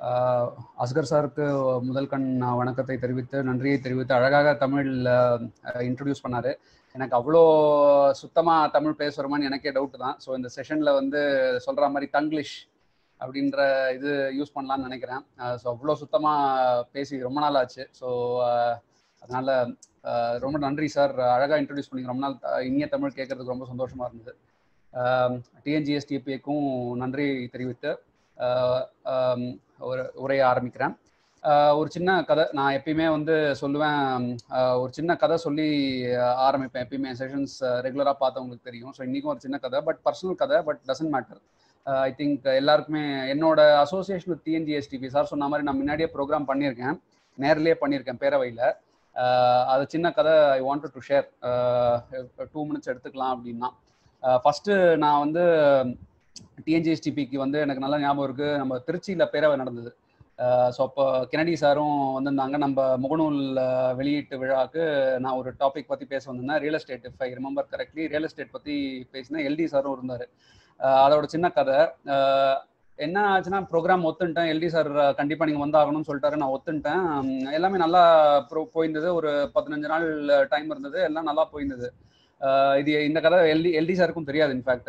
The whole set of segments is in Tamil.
ஆஹ் அஸ்கர் சாருக்கு முதல் கண் நான் வணக்கத்தை தெரிவித்து நன்றியை தெரிவித்து அழகாக தமிழ் இன்ட்ரடியூஸ் பண்ணாரு எனக்கு அவ்வளோ சுத்தமாக தமிழ் பேசுகிறோமான்னு எனக்கே டவுட் தான் ஸோ இந்த செஷனில் வந்து சொல்கிற மாதிரி தங்கிலீஷ் அப்படின்ற இது யூஸ் பண்ணலான்னு நினைக்கிறேன் ஸோ அவ்வளோ சுத்தமாக பேசி ரொம்ப நாள் ஆச்சு ஸோ அதனால் ரொம்ப நன்றி சார் அழகாக இன்ட்ரடியூஸ் பண்ணி ரொம்ப நாள் இனிய தமிழ் கேட்கறதுக்கு ரொம்ப சந்தோஷமாக இருந்தது டிஎன்ஜிஎஸ்டிபிக்கும் நன்றி தெரிவித்து ஒரு உரையை ஆரம்பிக்கிறேன் ஒரு சின்ன கதை நான் எப்பயுமே வந்து சொல்லுவேன் ஒரு சின்ன கதை சொல்லி ஆரம்பிப்பேன் எப்பயுமே செஷன்ஸ் ரெகுலராக பார்த்தவங்களுக்கு தெரியும் ஸோ இன்றைக்கும் ஒரு சின்ன கதை பட் பர்சனல் கதை but doesn't matter I think எல்லாருக்குமே என்னோட அசோசியேஷன் வித் டிஎன்ஜிஎஸ்டிபி சார் சொன்ன மாதிரி நான் முன்னாடியே ப்ரோக்ராம் பண்ணியிருக்கேன் நேர்லேயே பண்ணியிருக்கேன் பேரவையில் அது சின்ன கதை I want to share two minutes எடுத்துக்கலாம் அப்படின்னா ஃபஸ்ட்டு நான் வந்து டிஎன்ஜிஎஸ்டிபிக்கு வந்து எனக்கு நல்லா ஞாபகம் இருக்குது நம்ம திருச்சியில் பேரவை நடந்தது ஸோ அப்போ கெனடி சாரும் வந்திருந்தாங்க நம்ம முகநூல் வெளியீட்டு விழாவுக்கு நான் ஒரு டாபிக் பற்றி பேச வந்திருந்தேன் real estate if I remember correctly real estate பற்றி பேசினேன் எல்டி சாரும் இருந்தார் அதோட சின்ன கதை என்ன ஆச்சுன்னா ப்ரோக்ராம் ஒத்துன்ட்டேன் எல்டி சார் கண்டிப்பாக நீங்கள் வந்தாகணும்னு சொல்லிட்டாரு நான் ஒத்துன்ட்டேன் எல்லாமே நல்லா ப்ரோ போயிருந்தது ஒரு பதினஞ்சு நாள் டைம் இருந்தது எல்லாம் நல்லா போயிருந்தது இது இந்த கதை எல்டி எல்டி சாருக்கும் தெரியாது இன்ஃபேக்ட்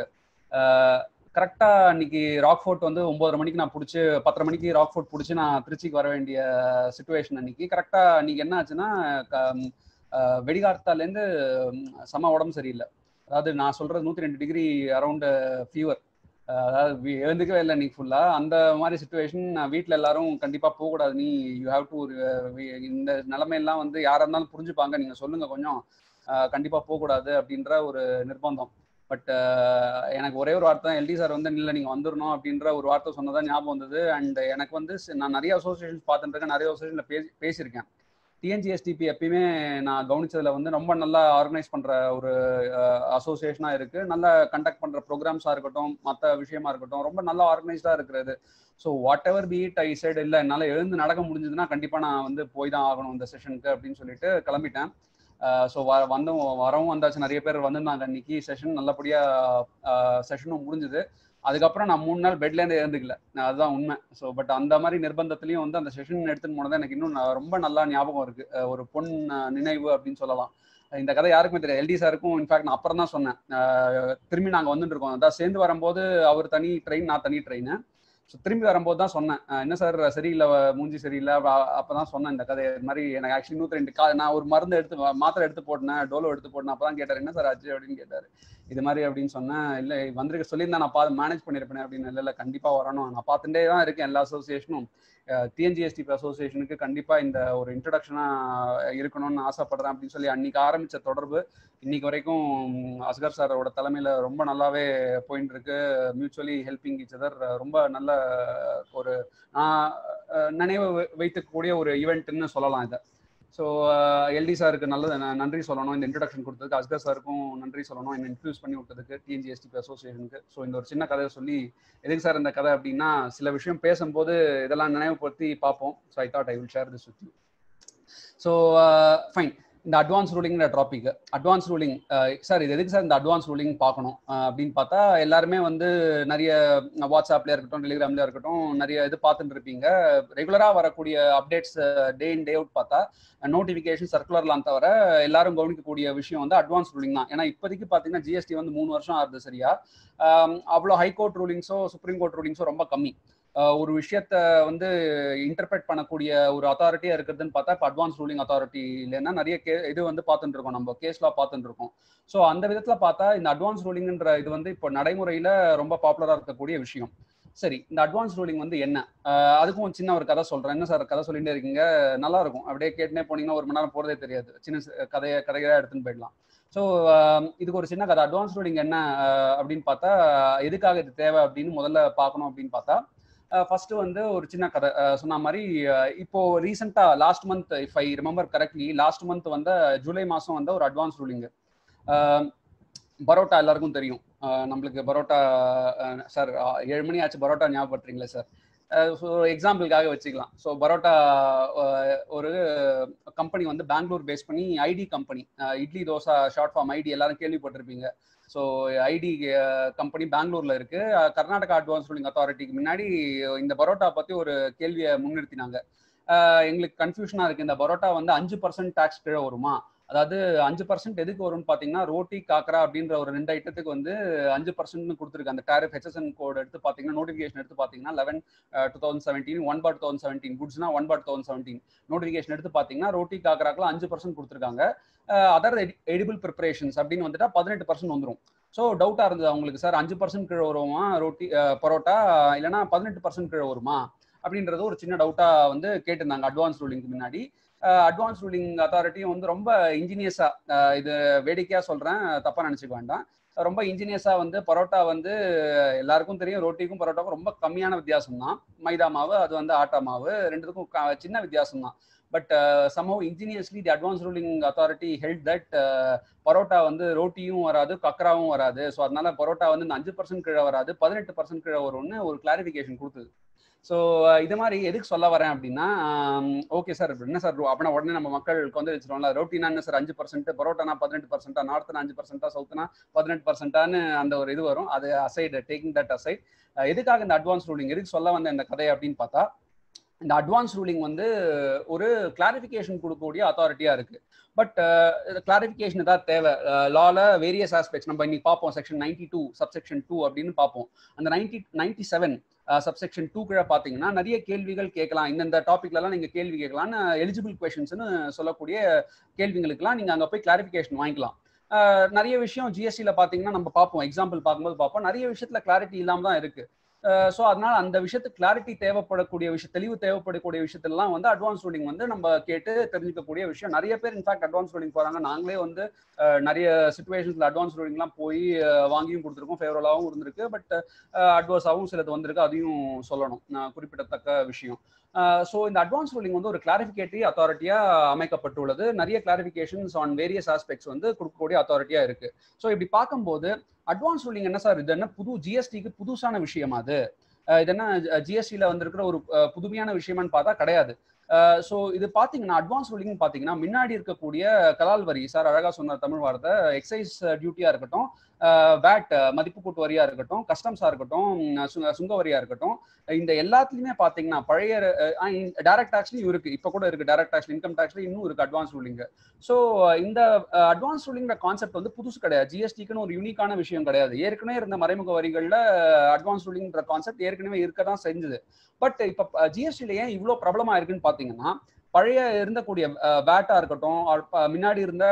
கரெக்டாக இன்னைக்கு ராக் ஃபோர்ட் வந்து ஒம்பதரை மணிக்கு நான் பிடிச்சி பத்தரை மணிக்கு ராக் ஃபோர்ட் பிடிச்சி நான் திருச்சிக்கு வர வேண்டிய சுச்சுவேஷன் அன்னைக்கு கரெக்டாக இன்னைக்கு என்ன ஆச்சுன்னா வெடிகார்த்தாலேருந்து செம உடம்பு சரியில்லை அதாவது நான் சொல்றது நூற்றி ரெண்டு டிகிரி அரௌண்டு ஃபீவர் அதாவது எழுந்துக்கவே இல்லை நீ ஃபுல்லாக அந்த மாதிரி சுச்சுவேஷன் வீட்டில் எல்லாரும் கண்டிப்பாக போகக்கூடாது நீ யூ ஹாவ் டு இந்த நிலைமையெல்லாம் வந்து யாராக இருந்தாலும் புரிஞ்சுப்பாங்க நீங்கள் சொல்லுங்கள் கொஞ்சம் கண்டிப்பாக போகக்கூடாது அப்படின்ற ஒரு நிர்பந்தம் பட் எனக்கு ஒரே ஒரு வார்த்தை எல்டி சார் வந்து இல்லை நீங்கள் வந்துடணும் அப்படின்ற ஒரு வார்த்தை சொன்னதான் ஞாபகம் வந்தது அண்ட் எனக்கு வந்து நான் நிறைய அசோசியேஷன்ஸ் பார்த்துட்டு இருக்கேன் நிறைய அசோசியேஷனில் பேசி பேசியிருக்கேன் டிஎன்ஜிஎஸ்டிபி எப்பயுமே நான் கவனிச்சதில் வந்து ரொம்ப நல்லா ஆர்கனைஸ் பண்ணுற ஒரு அசோசியேஷனாக இருக்குது நல்லா கண்டக்ட் பண்ணுற ப்ரோக்ராம்ஸாக இருக்கட்டும் மற்ற விஷயமா இருக்கட்டும் ரொம்ப நல்லா ஆர்கனைஸ்டாக இருக்கிறது so whatever beat I side இல்லை என்னால் எழுந்து நடக்க முடிஞ்சதுன்னா கண்டிப்பாக நான் வந்து போய் தான் ஆகணும் இந்த செஷனுக்கு அப்படின்னு சொல்லிட்டு கிளம்பிட்டேன் ஸோ வ வந்தும் வரவும் வந்தாச்சு நிறைய பேர் வந்திருந்தாங்க இன்னைக்கு செஷன் நல்லபடியாக செஷனும் முடிஞ்சுது அதுக்கப்புறம் நான் மூணு நாள் பெட்லேருந்து எழுந்துக்கல அதுதான் உண்மை ஸோ பட் அந்த மாதிரி நிர்பந்தத்துலையும் வந்து அந்த செஷன் எடுத்துன்னு போனது எனக்கு இன்னும் ரொம்ப நல்லா ஞாபகம் இருக்கு ஒரு பொன் நினைவு அப்படின்னு சொல்லலாம் இந்த கதை யாருக்குமே தெரியாது எல்டி சாருக்கும் இன்ஃபேக்ட் நான் அப்புறம் தான் சொன்னேன் திரும்பி நாங்கள் வந்துட்டு இருக்கோம் அதான் சேர்ந்து வரும்போது அவர் தனி ட்ரெயின் நான் தனி ட்ரெயின் ஸோ திரும்பி வரும்போது தான் சொன்னேன் என்ன சார் சரியில்லை மூஞ்சி சரியில்லை அப்போ தான் சொன்னேன் இந்த கதை இது மாதிரி எனக்கு ஆக்சுவலி நூற்றி ரெண்டு கா நான் ஒரு மருந்து எடுத்து மாத்திரை எடுத்து போட்டேன் டோலோ எடுத்து போட்டேன் அப்போ தான் கேட்டார் என்ன சார் ஆச்சு அப்படின்னு கேட்டார் இது மாதிரி அப்படின்னு சொன்னேன் இல்லை வந்திருக்க சொல்லியிருந்தா நான் பார்த்து மேனேஜ் பண்ணியிருப்பேன் அப்படின்னு இல்லை இல்லை கண்டிப்பாக வரணும் நான் பார்த்துட்டே தான் இருக்கேன் எல்லா அசோசியேஷனும் டிஎன்ஜிஎஸ்டி அசோசியேஷனுக்கு கண்டிப்பாக இந்த ஒரு இன்ட்ரடக்ஷனாக இருக்கணும்னு ஆசைப்படுறேன் அப்படின்னு சொல்லி அன்னைக்கு ஆரம்பித்த தொடர்பு இன்னைக்கு வரைக்கும் அஸ்கர் சாரோட தலைமையில் ரொம்ப நல்லாவே போயின்னு இருக்கு மியூச்சுவலி ஹெல்பிங் ஈச் அதர் ரொம்ப நல்ல ஒரு நான் நினைவு வைத்துக்கூடிய ஒரு ஈவெண்ட்னு சொல்லலாம் இதை ஸோ எல்டி சாருக்கு நல்லது நன்றி சொல்லணும் இந்த இன்ட்ரடக்ஷன் கொடுத்ததுக்கு அஸ்கர் சாருக்கும் நன்றி சொல்லணும் என்ன இன்ட்ரூஸ் பண்ணி விட்டதுக்கு டிஎன்ஜிஎஸ்டிபி அசோசியேஷனுக்கு ஸோ இந்த ஒரு சின்ன கதையை சொல்லி எதுக்கு சார் இந்த கதை அப்படின்னா சில விஷயம் பேசும்போது இதெல்லாம் நினைவுபடுத்தி பார்ப்போம் so I thought I will share this with you so fine இந்த அட்வான்ஸ் ரூலிங்கிற டாபிக் அட்வான்ஸ் ரூலிங் சார் இது எதுக்கு சார் இந்த அட்வான்ஸ் ரூலிங் பார்க்கணும் அப்படின்னு பார்த்தா எல்லாருமே வந்து நிறைய வாட்ஸ்அப்லேயே இருக்கட்டும் டெலிகிராம்லேயே இருக்கட்டும் நிறைய இது பார்த்துட்டு இருப்பீங்க ரெகுலராக வரக்கூடிய updates day in day out பார்த்தா நோட்டிஃபிகேஷன் சர்க்குலர்லாம் தவிர எல்லாரும் கவனிக்கக்கூடிய விஷயம் வந்து அட்வான்ஸ் ரூலிங் தான் ஏன்னா இப்போதைக்கு பார்த்தீங்கன்னா ஜிஎஸ்டி வந்து மூணு வருஷம் ஆகுது சரியா அவ்வளோ ஹைகோர்ட் ரூலிங்ஸோ சுப்ரீம் கோர்ட் ரூலிங்ஸோ ரொம்ப கம்மி ஒரு விஷயத்த வந்து இன்டர்பிரட் பண்ணக்கூடிய ஒரு அத்தாரிட்டியா இருக்குதுன்னு பார்த்தா இப்போ அட்வான்ஸ் ரூலிங் அத்தாரிட்டி இல்லைன்னா நிறைய கே இது வந்து பார்த்துட்டு இருக்கோம் நம்ம கேஸ்லா பார்த்துட்டு இருக்கோம் ஸோ அந்த விதத்தில் பார்த்தா இந்த அட்வான்ஸ் ரூலிங்ன்ற இது வந்து இப்போ நடைமுறையில் ரொம்ப பாப்புலராக இருக்கக்கூடிய விஷயம் சரி இந்த அட்வான்ஸ் ரூலிங் வந்து என்ன அதுக்கும் சின்ன ஒரு கதை சொல்கிறேன் என்ன சார் கதை சொல்லிட்டே இருக்கீங்க நல்லா இருக்கும் அப்படியே கேட்டுனே போனீங்கன்னா ஒரு மணி நேரம் போகிறதே தெரியாது சின்ன கதையை கதையாக எடுத்துன்னு போயிடலாம் ஸோ இதுக்கு ஒரு சின்ன கதை அட்வான்ஸ் ரூலிங் என்ன அப்படின்னு பார்த்தா எதுக்காக இது தேவை அப்படின்னு முதல்ல பார்க்கணும் அப்படின்னு பார்த்தா ஃபர்ஸ்ட் வந்து ஒரு சின்ன கதை சொன்ன மாதிரி இப்போ ரீசெண்டா last month if I remember correctly last month வந்த ஜூலை மாசம் வந்த ஒரு அட்வான்ஸ் ரூலிங் பரோட்டா எல்லாருக்கும் தெரியும் நம்மளுக்கு பரோட்டா சார் ஏழு மணி ஆச்சு பரோட்டா ஞாபகப்படுறீங்களா சார் ஸோ எக்ஸாம்பிளுக்காக வச்சுக்கலாம் ஸோ பரோட்டா ஒரு கம்பெனி வந்து பெங்களூர் பேஸ் பண்ணி IT company idli dosa short form IT எல்லாரும் கேள்விப்பட்டிருப்பீங்க ஸோ ஐடி கம்பெனி பெங்களூர்ல இருக்கு கர்நாடகா அட்வான்ஸ் ரூலிங் அத்தாரிட்டிக்கு முன்னாடி இந்த பரோட்டா பத்தி ஒரு கேள்வியை முன்னிறுத்தினாங்க எங்களுக்கு கன்ஃபியூஷனா இருக்கு இந்த பரோட்டா வந்து அஞ்சு பர்சன்ட் டேக்ஸ் கீழே வருமா அதாவது அஞ்சு பர்சன்ட் எதுக்கு வரும்னு பார்த்தீங்கன்னா ரோட்டி காக்கரா அப்படின்ற ஒரு ரெண்டு ஐட்டத்துக்கு வந்து அஞ்சு பர்சன்ட்னு கொடுத்துருக்கு அந்த டேரிஃப் ஹெச்எஸ்என் கோட் எடுத்து பார்த்தீங்கன்னா நோட்டிஃபிகேஷன் எடுத்து பார்த்தீங்கன்னா eleven two thousand seventeen one bar two thousand seventeen குட்ஸ்னா one bar two thousand seventeen notification எடுத்து பார்த்தீங்கன்னா ரோட்டி காக்கராக்கெல்லாம் அஞ்சு பர்சன்ட் கொடுத்துருக்காங்க அதர் எடிபிள் ப்ரிப்பரேஷன்ஸ் அப்படின்னு வந்துட்டா பதினெட்டு பர்சன்ட் வந்துடும் ஸோ டவுட்டாக இருந்தது அவங்களுக்கு சார் அஞ்சு பர்சன்ட் கீழே வருமா ரோட்டி பரோட்டா இல்லைனா பதினெட்டு பர்சன்ட் கீழே வருமா அப்படின்றது ஒரு சின்ன டவுட்டாக வந்து கேட்டிருந்தாங்க அட்வான்ஸ் ரூலிங்க்கு முன்னாடி அட்வான்ஸ் ரூலிங் அத்தாரிட்டியும் வந்து ரொம்ப இன்ஜினியஸா இது வேடிக்கையா சொல்றேன் தப்பா நினைச்சுக்க வேண்டாம் ரொம்ப இன்ஜினியஸா வந்து பரோட்டா வந்து எல்லாருக்கும் தெரியும் ரோட்டிக்கும் பரோட்டாக்கும் ரொம்ப கம்மியான வித்தியாசம் தான் மைதா மாவு அது வந்து ஆட்டா மாவு ரெண்டுத்துக்கும் சின்ன வித்தியாசம் தான் but somehow ingeniously the advance ruling authority help that parotta வந்து ரோட்டியும் வராது கக்கராவும் வராது ஸோ அதனால பரோட்டா வந்து இந்த அஞ்சு பர்சன்ட் கீழே வராது பதினெட்டு பர்சன்ட் கீழே வரும்னு ஒரு கிளாரிஃபிகேஷன் கொடுத்தது ஸோ இது மாதிரி எதுக்கு சொல்ல வரேன் அப்படின்னா ஓகே சார் என்ன சார் அப்படின்னா உடனே நம்ம மக்களுக்கு வந்து வச்சிருவோம்ல ரோட்டினா என்ன சார் அஞ்சு பர்சன்ட் பரோட்டானா பதினெட்டு பர்சன்டா நார்த்னா அஞ்சு பர்சன்டா சவுத்னா பதினெட்டு பர்சன்டான்னு அந்த ஒரு இது வரும் அது அசைடு டேக்கிங் தட் அசைட் எதுக்காக இந்த அட்வான்ஸ் ரூலிங் எதுக்கு சொல்ல வந்த இந்த கதை அப்படின்னு பார்த்தா இந்த அட்வான்ஸ் ரூலிங் வந்து ஒரு கிளாரிஃபிகேஷன் கொடுக்கக்கூடிய அத்தாரிட்டியா இருக்கு பட் கிளாரிஃபிகேஷன் ஏதாவது தேவை லால வேரியஸ் ஆஸ்பெக்ட்ஸ் நம்ம இன்னைக்கு பார்ப்போம் section ninety two subsection two அப்படின்னு பார்ப்போம் அந்த ninety ninety seven subsection two கீழே பார்த்தீங்கன்னா நிறைய கேள்விகள் கேட்கலாம் இந்தந்த டாபிக்லலாம் நீங்கள் கேள்வி கேட்கலாம்னு எலிஜிபிள் கொஷின்ஸ்னு சொல்லக்கூடிய கேள்விகளுக்கெல்லாம் நீங்கள் அங்கே போய் கிளாரிஃபிகேஷன் வாங்கிக்கலாம் நிறைய விஷயம் ஜிஎஸ்டியில் பார்த்தீங்கன்னா நம்ம பார்ப்போம் எக்ஸாம்பிள் பார்க்கும்போது பார்ப்போம் நிறைய விஷயத்தில் கிளாரிட்டி இல்லாமல் தான் இருக்கு ஸோ அதனால அந்த விஷயத்துக்கு கிளாரிட்டி தேவைப்படக்கூடிய விஷயம் தெளிவு தேவைப்படக்கூடிய விஷயத்தெல்லாம் வந்து அட்வான்ஸ் ரூலிங் வந்து நம்ம கேட்டு தெரிஞ்சுக்கக்கூடிய விஷயம் நிறைய பேர் இன்ஃபேக்ட் அட்வான்ஸ் ரூலிங் போறாங்க நாங்களே வந்து நிறைய சுச்சுவேஷன்ஸ்ல அட்வான்ஸ் ரூலிங்லாம் போய் வாங்கியும் கொடுத்துருக்கோம் ஃபேவரலாகவும் இருந்திருக்கு பட் அட்வர்ஸாகவும் சிலது வந்திருக்கு அதையும் சொல்லணும் குறிப்பிடத்தக்க விஷயம் ஸோ இந்த அட்வான்ஸ் ரூலிங் வந்து ஒரு கிளாரிஃபிகேட்டரி அத்தாரிட்டியா அமைக்கப்பட்டுள்ளது நிறைய கிளாரிஃபிகேஷன்ஸ் ஆன் வேரியஸ் ஆஸ்பெக்ட்ஸ் வந்து கொடுக்கக்கூடிய அத்தாரிட்டியா இருக்கு ஸோ இப்படி பார்க்கும்போது அட்வான்ஸ் ரூலிங் என்ன சார் இது என்ன புது ஜிஎஸ்டிக்கு புதுசான விஷயமா அது இது என்ன ஜிஎஸ்டியில் வந்திருக்கிற ஒரு புதுமையான விஷயமான்னு பார்த்தா கிடையாது ஸோ இது பார்த்தீங்கன்னா அட்வான்ஸ் ரூலிங் பார்த்தீங்கன்னா முன்னாடி இருக்கக்கூடிய கலால் வரி சார் அழகா சொன்ன தமிழ் வார்த்தை எக்ஸைஸ் டியூட்டியா இருக்கட்டும் வேட் மதிப்பு கூட்டு வரியா இருக்கட்டும் கஸ்டம்ஸா இருக்கட்டும் சுங்க வரியா இருக்கட்டும் இந்த எல்லாத்துலயுமே பாத்தீங்கன்னா பழைய டைரக்ட் டாக்ஸ்லயும் இருக்கு இப்ப கூட இருக்கு டைரக்ட் டாக்ஸ் இன்கம் டாக்ஸ்ல இன்னும் இருக்கு அட்வான்ஸ் ரூலிங் ஸோ இந்த அட்வான்ஸ் ரூலிங்கிற கான்செப்ட் வந்து புதுசு கிடையாது ஜிஎஸ்டிக்குன்னு ஒரு யூனிக்கான விஷயம் கிடையாது ஏற்கனவே இருந்த மறைமுக வரிகள்ல அட்வான்ஸ் ரூலிங்ன்ற கான்செப்ட் ஏற்கனவே இருக்க தான் செஞ்சது பட் இப்ப ஜிஎஸ்டில ஏன் இவ்வளவு பிரபலமா இருக்குன்னு பாத்தீங்கன்னா பழைய இருந்தக்கூடிய வேட்டா இருக்கட்டும் முன்னாடி இருந்த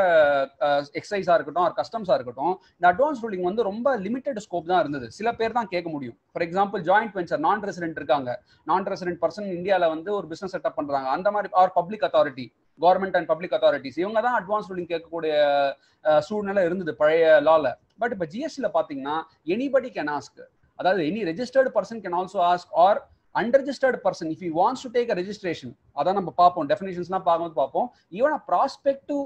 எக்ஸைஸா இருக்கட்டும் ஆர் கஸ்டம்ஸா இருக்கட்டும் இந்த அட்வான்ஸ் ரூலிங் வந்து ரொம்ப லிமிடெட் ஸ்கோப் தான் இருந்தது சில பேர் தான் கேட்க முடியும் for example joint venture non resident இருக்காங்க நான் ரெசிடென்ட் பர்சன் இந்தியாவில் வந்து ஒரு பிசினஸ் செட்டப் பண்றாங்க அந்த மாதிரி or public authority government and public authorities இவங்க தான் அட்வான்ஸ் ரூலிங் கேட்கக்கூடிய சூழ்நிலை இருந்தது பழைய லால பட் இப்போ ஜிஎஸ்டில பாத்தீங்கன்னா எனிபடி கேன் ஆஸ்க் அதாவது any registered person can also ask or unregistered person if he wants to take a registration அதான் நம்ம பார்ப்போம் டெஃபினேஷன்ஸ்லாம் பார்க்கும்போது பார்ப்போம் even a prospective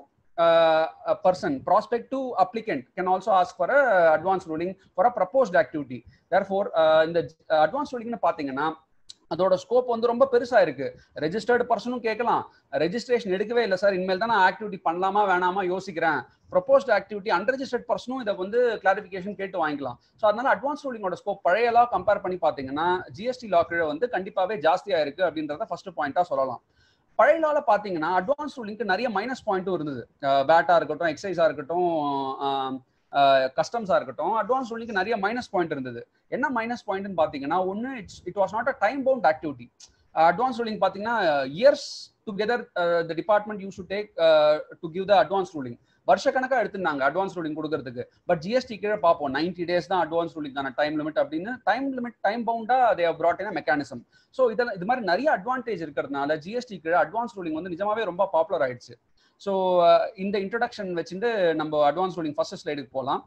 person prospective applicant can also ask for advance ruling for a proposed activity therefore இந்த அட்வான்ஸ் ரூலிங்னு பார்த்தீங்கன்னா அதோட ஸ்கோப் வந்து ரொம்ப பெருசா இருக்கு ரெஜிஸ்டர்டு பர்சனும் கேட்கலாம் ரெஜிஸ்ட்ரேஷன் எடுக்கவே இல்லை சார் இனிமேல் தான் நான் ஆக்டிவிட்டி பண்ணலாமா வேணாமா யோசிக்கிறேன் ப்ரொபோஸ்ட் ஆக்டிவிட்டி அன்ரெஜிஸ்டர்ட் பர்சனும் இதை வந்து கிளாரிஃபிகேஷன் கேட்டு வாங்கிக்கலாம் ஸோ அதனால அட்வான்ஸ் ரூலிங்கோட ஸ்கோப் பழைய லா கம்பேர் பண்ணி பார்த்தீங்கன்னா ஜிஎஸ்டி லா கீழே வந்து கண்டிப்பாவே ஜாஸ்தியா இருக்கு அப்படின்றத ஃபர்ஸ்ட் பாயிண்டா சொல்லலாம் பழைய லால பாத்தீங்கன்னா அட்வான்ஸ் ரூலிங்க்கு நிறைய மைனஸ் பாயிண்ட்டும் இருந்தது பேட்டா இருக்கட்டும் எக்ஸைஸா இருக்கட்டும் கஸ்டம்ஸா இருக்கட்டும் அட்வான்ஸ் ரூலிங்க்கு நிறைய மைனஸ் பாயிண்ட் இருந்தது என்ன மைனஸ் பாயிண்ட்னு பாத்தீங்கன்னா ஒன்னு it's it was not a time bound activity advance ruling பாத்தீங்கன்னா years together the department use to take to give the advance ruling வருஷக்கணக்காக எடுத்துருந்தாங்க அட்வான்ஸ் ரூலிங் கொடுக்கறதுக்கு பட் ஜிஎஸ்டி கீழே பார்ப்போம் நைன்டி டேஸ் தான் அட்வான்ஸ் ரூலிங்கான டைம் லிமிட் அப்படின்னு டைம் லிமிட் டைம் பவுண்டா they brought in mechanism so இதெல்லாம் இது மாதிரி நிறைய அட்வான்டேஜ் இருக்கிறதுனால ஜிஎஸ்டி கீழே அட்வான்ஸ் ரூலிங் வந்து நிஜமாவே ரொம்ப பாப்புலர் ஆயிடுச்சு ஸோ இந்த இன்ட்ரடக்ஷன் வச்சுட்டு நம்ம அட்வான்ஸ் ரூலிங் ஃபர்ஸ்ட் ஸ்லைடுக்கு போகலாம்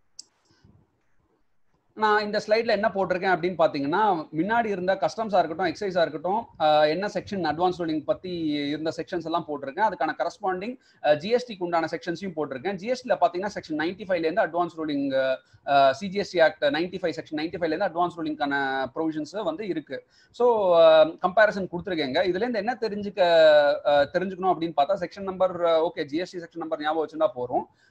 நான் இந்த ஸ்லைட்ல என்ன போட்டிருக்கேன் அப்படின்னு பாத்தீங்கன்னா முன்னாடி இருந்த கஸ்டம்ஸா இருக்கட்டும் எக்ஸைஸா இருக்கட்டும் என்ன செக்ஷன் அட்வான்ஸ் ரூலிங் பத்தி இருந்த செக்ஷன்ஸ் எல்லாம் போட்டிருக்கேன் அதுக்கான கரஸ்பாண்டிங் ஜிஎஸ்டிக்கு உண்டான செக்ஷன்ஸையும் போட்டிருக்கேன் ஜிஎஸ்டில பாத்தீங்கன்னா செக்ஷன் நைன்டி ஃபைவ்ல இருந்து advance ruling CGST act ninety five section ninety ஃபைவ்ல இருந்து அட்வான்ஸ் ரூலிங்கான ப்ரொவிஷன்ஸ் வந்து இருக்கு ஸோ கம்பேரிசன் கொடுத்துருக்கேங்க இதுல இருந்து என்ன தெரிஞ்சுக்க தெரிஞ்சுக்கணும் அப்படின்னு பார்த்தா section number okay GST section number ஞாபகம் வச்சுருந்தா போறோம்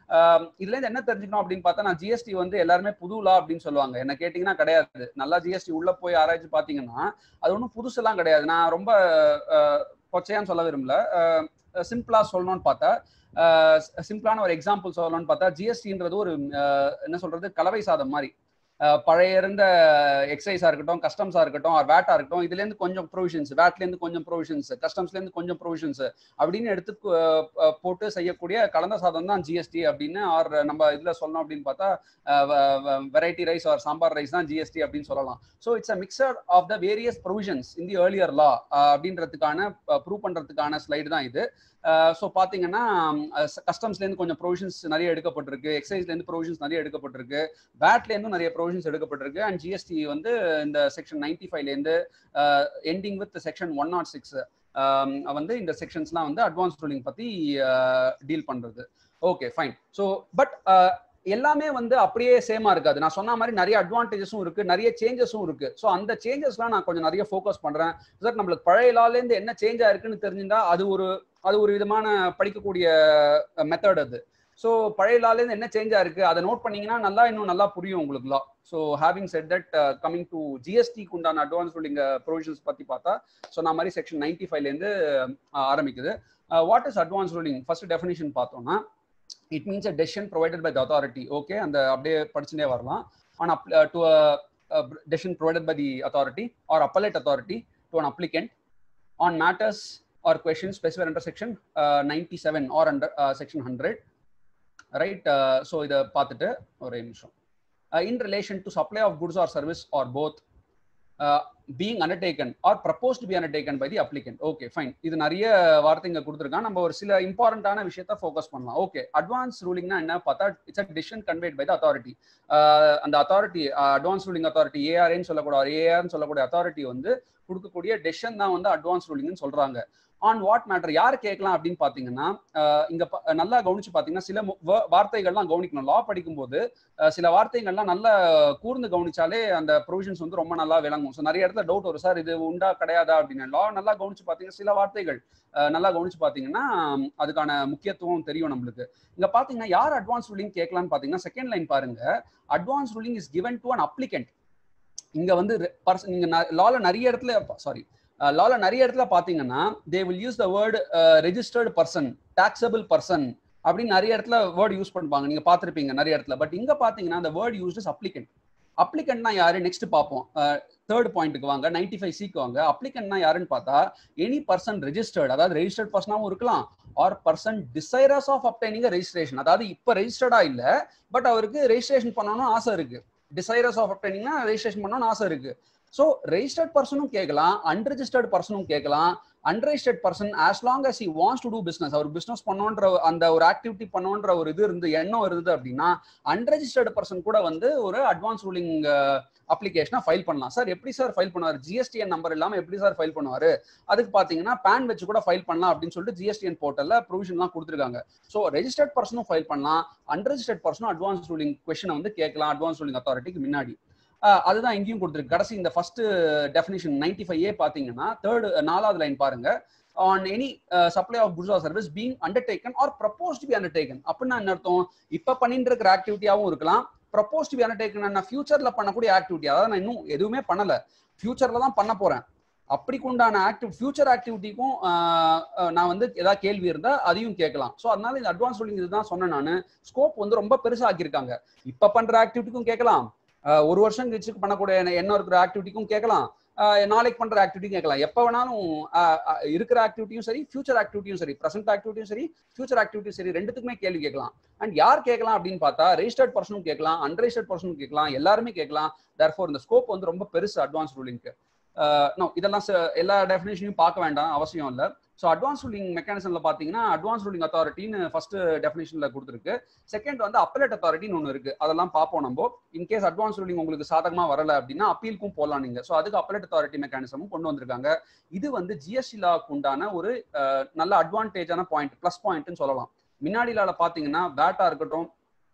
இதுல இருந்து என்ன தெரிஞ்சுக்கணும் அப்படின்னு பார்த்தா நான் ஜிஎஸ்டி வந்து எல்லாருமே புது லா அப்படின்னு சொல்லுவாங்க என்ன கேட்டீங்கன்னா கிடையாது நல்லா ஜிஎஸ்டி உள்ள போய் ஆராய்ச்சி பாத்தீங்கன்னா அது ஒன்றும் புதுசெல்லாம் கிடையாது நான் ரொம்ப கொச்சையான்னு சொல்ல விரும்பல சிம்பிளா சொல்லணும்னு பார்த்தா சிம்பிளான ஒரு எக்ஸாம்பிள் சொல்லணும்னு பார்த்தா ஜிஎஸ்டின்றது ஒரு என்ன சொல்றது கலவை சாதம் மாதிரி பழைய இருந்த எக்ஸைஸா இருக்கட்டும் கஸ்டம்ஸா இருக்கட்டும் ஆர் வேட்டா இருக்கட்டும் இதுல இருந்து கொஞ்சம் ப்ரொவிஷன்ஸ் வேட்ல இருந்து கொஞ்சம் ப்ரொவிஷன்ஸ் கஸ்டம்ஸ்ல இருந்து கொஞ்சம் ப்ரொவிஷன்ஸ் அப்படின்னு எடுத்து போட்டு செய்யக்கூடிய கலந்த சாதம் தான் ஜிஎஸ்டி அப்படின்னு ஆர் நம்ம இதுல சொல்லணும் அப்படின்னு பார்த்தா variety rice or sambar rice தான் ஜிஎஸ்டி அப்படின்னு சொல்லலாம் so it's a mixture of the various provisions in the earlier law அப்படின்றதுக்கான ப்ரூவ் பண்றதுக்கான ஸ்லைடு தான் இது ஸோ பார்த்தீங்கன்னா கஸ்டம்ஸ்லேருந்து கொஞ்சம் ப்ரொவிஷன்ஸ் நிறைய எடுக்கப்பட்டிருக்கு எக்ஸைஸ்லேருந்து ப்ரொவிஷன்ஸ் நிறைய எடுக்கப்பட்டிருக்கு வேட்லேருந்தும் நிறைய ப்ரொவிஷன்ஸ் எடுக்கப்பட்டிருக்கு அண்ட் ஜிஎஸ்டி வந்து இந்த செக்ஷன் நைன்டி ஃபைவ்லேருந்து ending with section one not six வந்து இந்த செக்ஷன்ஸ்லாம் வந்து அட்வான்ஸ் ரூலிங் பற்றி டீல் பண்ணுறது ஓகே ஃபைன் ஸோ பட் எல்லாமே வந்து அப்படியே சேமா இருக்காது நான் சொன்ன மாதிரி நிறைய அட்வான்டேஜஸும் இருக்கு நிறைய சேஞ்சஸும் இருக்கு ஸோ அந்த சேஞ்சஸ்லாம் நான் கொஞ்சம் நிறைய ஃபோக்கஸ் பண்றேன் சார் நம்மளுக்கு பழைய லாலேருந்து என்ன சேஞ்ச் ஆயிருக்குன்னு தெரிஞ்சிருந்தா அது ஒரு அது ஒரு விதமான படிக்கக்கூடிய மெத்தட் அது ஸோ பழைய லாலேருந்து என்ன சேஞ்ச் ஆயிருக்கு அதை நோட் பண்ணீங்கன்னா நல்லா இன்னும் நல்லா புரியும் உங்களுக்கு law so having set that coming to ஜிஎஸ்டிக்கு உண்டான அட்வான்ஸ் ரூலிங் ப்ரொவிஷன்ஸ் பற்றி பார்த்தா சொன்ன மாதிரி செக்ஷன் நைன்டி ஃபைவ்லேருந்து ஆரம்பிக்குது what is advance ruling first definition பார்த்தோம்னா it means a decision provided by the authority okay அந்த அப்படியே படிச்சுட்டே வரலாம் on up to decision provided by the authority or appellate authority to an applicant on matters or question specified under section ninety seven or under section hundred right so இதை பார்த்துட்டு ஒரே நிமிஷம் in relation to supply of goods or service or both being undertaken or propose to be undertaken by the applicant okay fine இது நிறைய வார்த்தைங்க கொடுத்துருக்கான் நம்ம ஒரு சில இம்பார்ட்டன்டான விஷயத்த ஃபோக்கஸ் பண்ணலாம் ஓகே அட்வான்ஸ் ரூலிங்னா என்ன பார்த்தா it's a decision conveyed by the authority அந்த அத்தாரிட்டி அட்வான்ஸ் ரூலிங் அத்தாரிட்டி ஏஆர்ஏன்னு சொல்லக்கூடிய ஏஆர்னு சொல்லக்கூடிய அத்தாரிட்டி வந்து கொடுக்கக்கூடிய டெசிஷன் தான் வந்து அட்வான்ஸ் ரூலிங்னு சொல்றாங்க ஆன் வாட் மேட்டர் யார் கேட்கலாம் அப்படின்னு பாத்தீங்கன்னா இங்க நல்லா கவனிச்சு பாத்தீங்கன்னா சில வார்த்தைகள்லாம் கவனிக்கணும் லா படிக்கும்போது சில வார்த்தைகள்லாம் நல்லா கூர்ந்து கவனிச்சாலே அந்த ப்ரொவிஷன்ஸ் வந்து ரொம்ப நல்லா விளங்கும் ஸோ நிறைய இடத்துல டவுட் வரும் சார் இது உண்டா கிடையாதா அப்படின்னு லா நல்லா கவனிச்சு பாத்தீங்கன்னா சில வார்த்தைகள் நல்லா கவனிச்சு பாத்தீங்கன்னா அதுக்கான முக்கியத்துவம் தெரியும் நம்மளுக்கு இங்க பாத்தீங்கன்னா யார் அட்வான்ஸ் ரூலிங் கேட்கலாம்னு பாத்தீங்கன்னா செகண்ட் லைன் பாருங்க advance ruling is given to an applicant இங்க வந்து பர்சன் நீங்க லால நிறைய இடத்துல சாரி லால நிறைய இடத்துல பாத்தீங்கன்னா they will use the word registered person taxable person அப்படின்னு நிறைய இடத்துல வேர்டு யூஸ் பண்ணுவாங்க நீங்க பாத்திருப்பீங்க நிறைய இடத்துல பட் இங்க பாத்தீங்கன்னா அந்த வேர்டு யூஸ் இஸ் அப்ளிகண்ட் அப்ளிகண்ட்னா யாரு நெக்ஸ்ட் பார்ப்போம் தேர்ட் பாயிண்ட்டுக்கு வாங்க நைன்டி ஃபைவ் சிக்கு வாங்க அப்ளிகண்ட்னா யாருன்னு பார்த்தா எனி பர்சன் ரெஜிஸ்டர்ட் அதாவது ரெஜிஸ்டர்ட் பர்சனாகவும் இருக்கலாம் or person desirous of obtaining registration அதாவது இப்போ ரெஜிஸ்டர்டா இல்ல பட் அவருக்கு ரெஜிஸ்ட்ரேஷன் பண்ணணும்னு ஆசை இருக்கு டிசைரஸ் ஆஃப் அப்டைனிங்னா ரெஜிஸ்ட்ரேஷன் பண்ணணும்னு ஆசை இருக்கு ஸோ ரெஜிஸ்டர்ட் பர்சனும் கேட்கலாம் அன்ரெஜிஸ்டர்ட் பர்சனும் கேட்கலாம் unregistered person as long as he wants to do business அவர் பிஸ்னஸ் பண்ணோன்ற அந்த ஒரு ஆக்டிவிட்டி பண்ணோன்ற ஒரு இது இருந்து எண்ணம் இருந்தது அப்படின்னா அன்ரெஜிஸ்டர்ட் பர்சன் கூட வந்து ஒரு அட்வான்ஸ் ரூலிங் அப்ளிகேஷனை ஃபைல் பண்ணலாம் சார் எப்படி சார் ஃபைல் பண்ணுவார் ஜிஎஸ்டிஎன் நம்பர் இல்லாமல் எப்படி சார் ஃபைல் பண்ணுவார் அதுக்கு பார்த்தீங்கன்னா பேன் வச்சு கூட ஃபைல் பண்ணலாம் அப்படின்னு சொல்லிட்டு ஜிஎஸ்டிஎன் போர்ட்டலில் ப்ரொவிஷன்லாம் கொடுத்துருக்காங்க ஸோ ரெஜிஸ்டர்ட் பர்சனும் ஃபைல் பண்ணலாம் அன்ரெஜிஸ்டர்ட் பர்சனும் அட்வான்ஸ் ரூலிங் கொஷனை வந்து கேட்கலாம் அட்வான்ஸ் ரூலிங் அத்தாரிட்டிக்கு முன்னாடி அதுதான் இங்கேயும் கொடுத்துருக்கு கடைசி இந்த first definition ninety five A பார்த்தீங்கன்னா தேர்ட் நாலாவது லைன் பாருங்க on any supply of goods or service being undertaken or propose to be undertaken அப்படின்னா என்ன அர்த்தம் இப்போ பண்ணிட்டு இருக்கிற ஆக்டிவிட்டியாகவும் இருக்கலாம் ப்ரப்போஸ் டு பி அண்டர்டேக்கன் ஃபியூச்சர்ல பண்ணக்கூடிய ஆக்டிவிட்டி அதாவது நான் இன்னும் எதுவுமே பண்ணல ஃபியூச்சர்ல தான் பண்ண போறேன் அப்படிக்கு உண்டான ஆக்டிவ் ஃபியூச்சர் ஆக்டிவிட்டிக்கும் நான் வந்து ஏதாவது கேள்வி இருந்தா அதையும் கேட்கலாம் ஸோ அதனால இந்த அட்வான்ஸ் ரூலிங் இதுதான் சொன்னேன் நான் ஸ்கோப் வந்து ரொம்ப பெருசா ஆக்கியிருக்காங்க இப்ப பண்ற ஆக்டிவிட்டிக்கும் கேட்கலாம் ஒரு வருஷம் கழிச்சு பண்ணக்கூடிய என்ன இருக்கிற ஆக்டிவிட்டிக்கும் கேட்கலாம் நாளைக்கு பண்ற ஆக்டிவிட்டியும் கேட்கலாம் எப்போ வேணாலும் இருக்கிற ஆக்டிவிட்டியும் சரி ஃபியூச்சர் ஆக்டிவிட்டியும் சரி ப்ரெசென்ட் ஆக்டிவிட்டியும் சரி ஃபியூச்சர் ஆக்டிவிட்டியும் சரி ரெண்டுத்துக்குமே கேள்வி கேட்கலாம் அண்ட் யார் கேட்கலாம் அப்படின்னு பார்த்தா ரெஜிஸ்டர்ட் பர்சனும் கேட்கலாம் அன்ரெஜிஸ்டர்ட் பர்சனும் கேட்கலாம் எல்லாருமே கேட்கலாம் தேர்ஃபோர் இந்த ஸ்கோப் வந்து ரொம்ப பெருசு அட்வான்ஸ் ரூலிங்க்கு நோ இதெல்லாம் எல்லா டெஃபினேஷனையும் பார்க்க வேண்டாம் அவசியம் இல்லை ஸோ அட்வான்ஸ் ரூலிங் மெக்கானிசம்ல பார்த்தீங்கன்னா அட்வான்ஸ் ரூலிங் அத்தாரிட்டின்னு ஃபர்ஸ்ட் டெஃபினேஷன்ல கொடுத்துருக்கு செகண்ட் வந்து அப்பலேட் அத்தாரிட்டின்னு ஒன்று இருக்கு அதெல்லாம் பார்ப்போம் நம்ம இன்கேஸ் அட்வான்ஸ் ரூலிங் உங்களுக்கு சாதகமா வரல அப்படின்னா அப்பீலுக்கும் போகலாம் நீங்க ஸோ அதுக்கு அப்பலேட் அத்தாரிட்டி மெக்கானிசமும் கொண்டு வந்திருக்காங்க இது வந்து ஜிஎஸ்டி லாக்கு உண்டான ஒரு நல்ல அட்வான்டேஜான பாயிண்ட் ப்ளஸ் பாயிண்ட்னு சொல்லலாம் முன்னாடி லால பார்த்தீங்கன்னா வேட்டா இருக்கட்டும்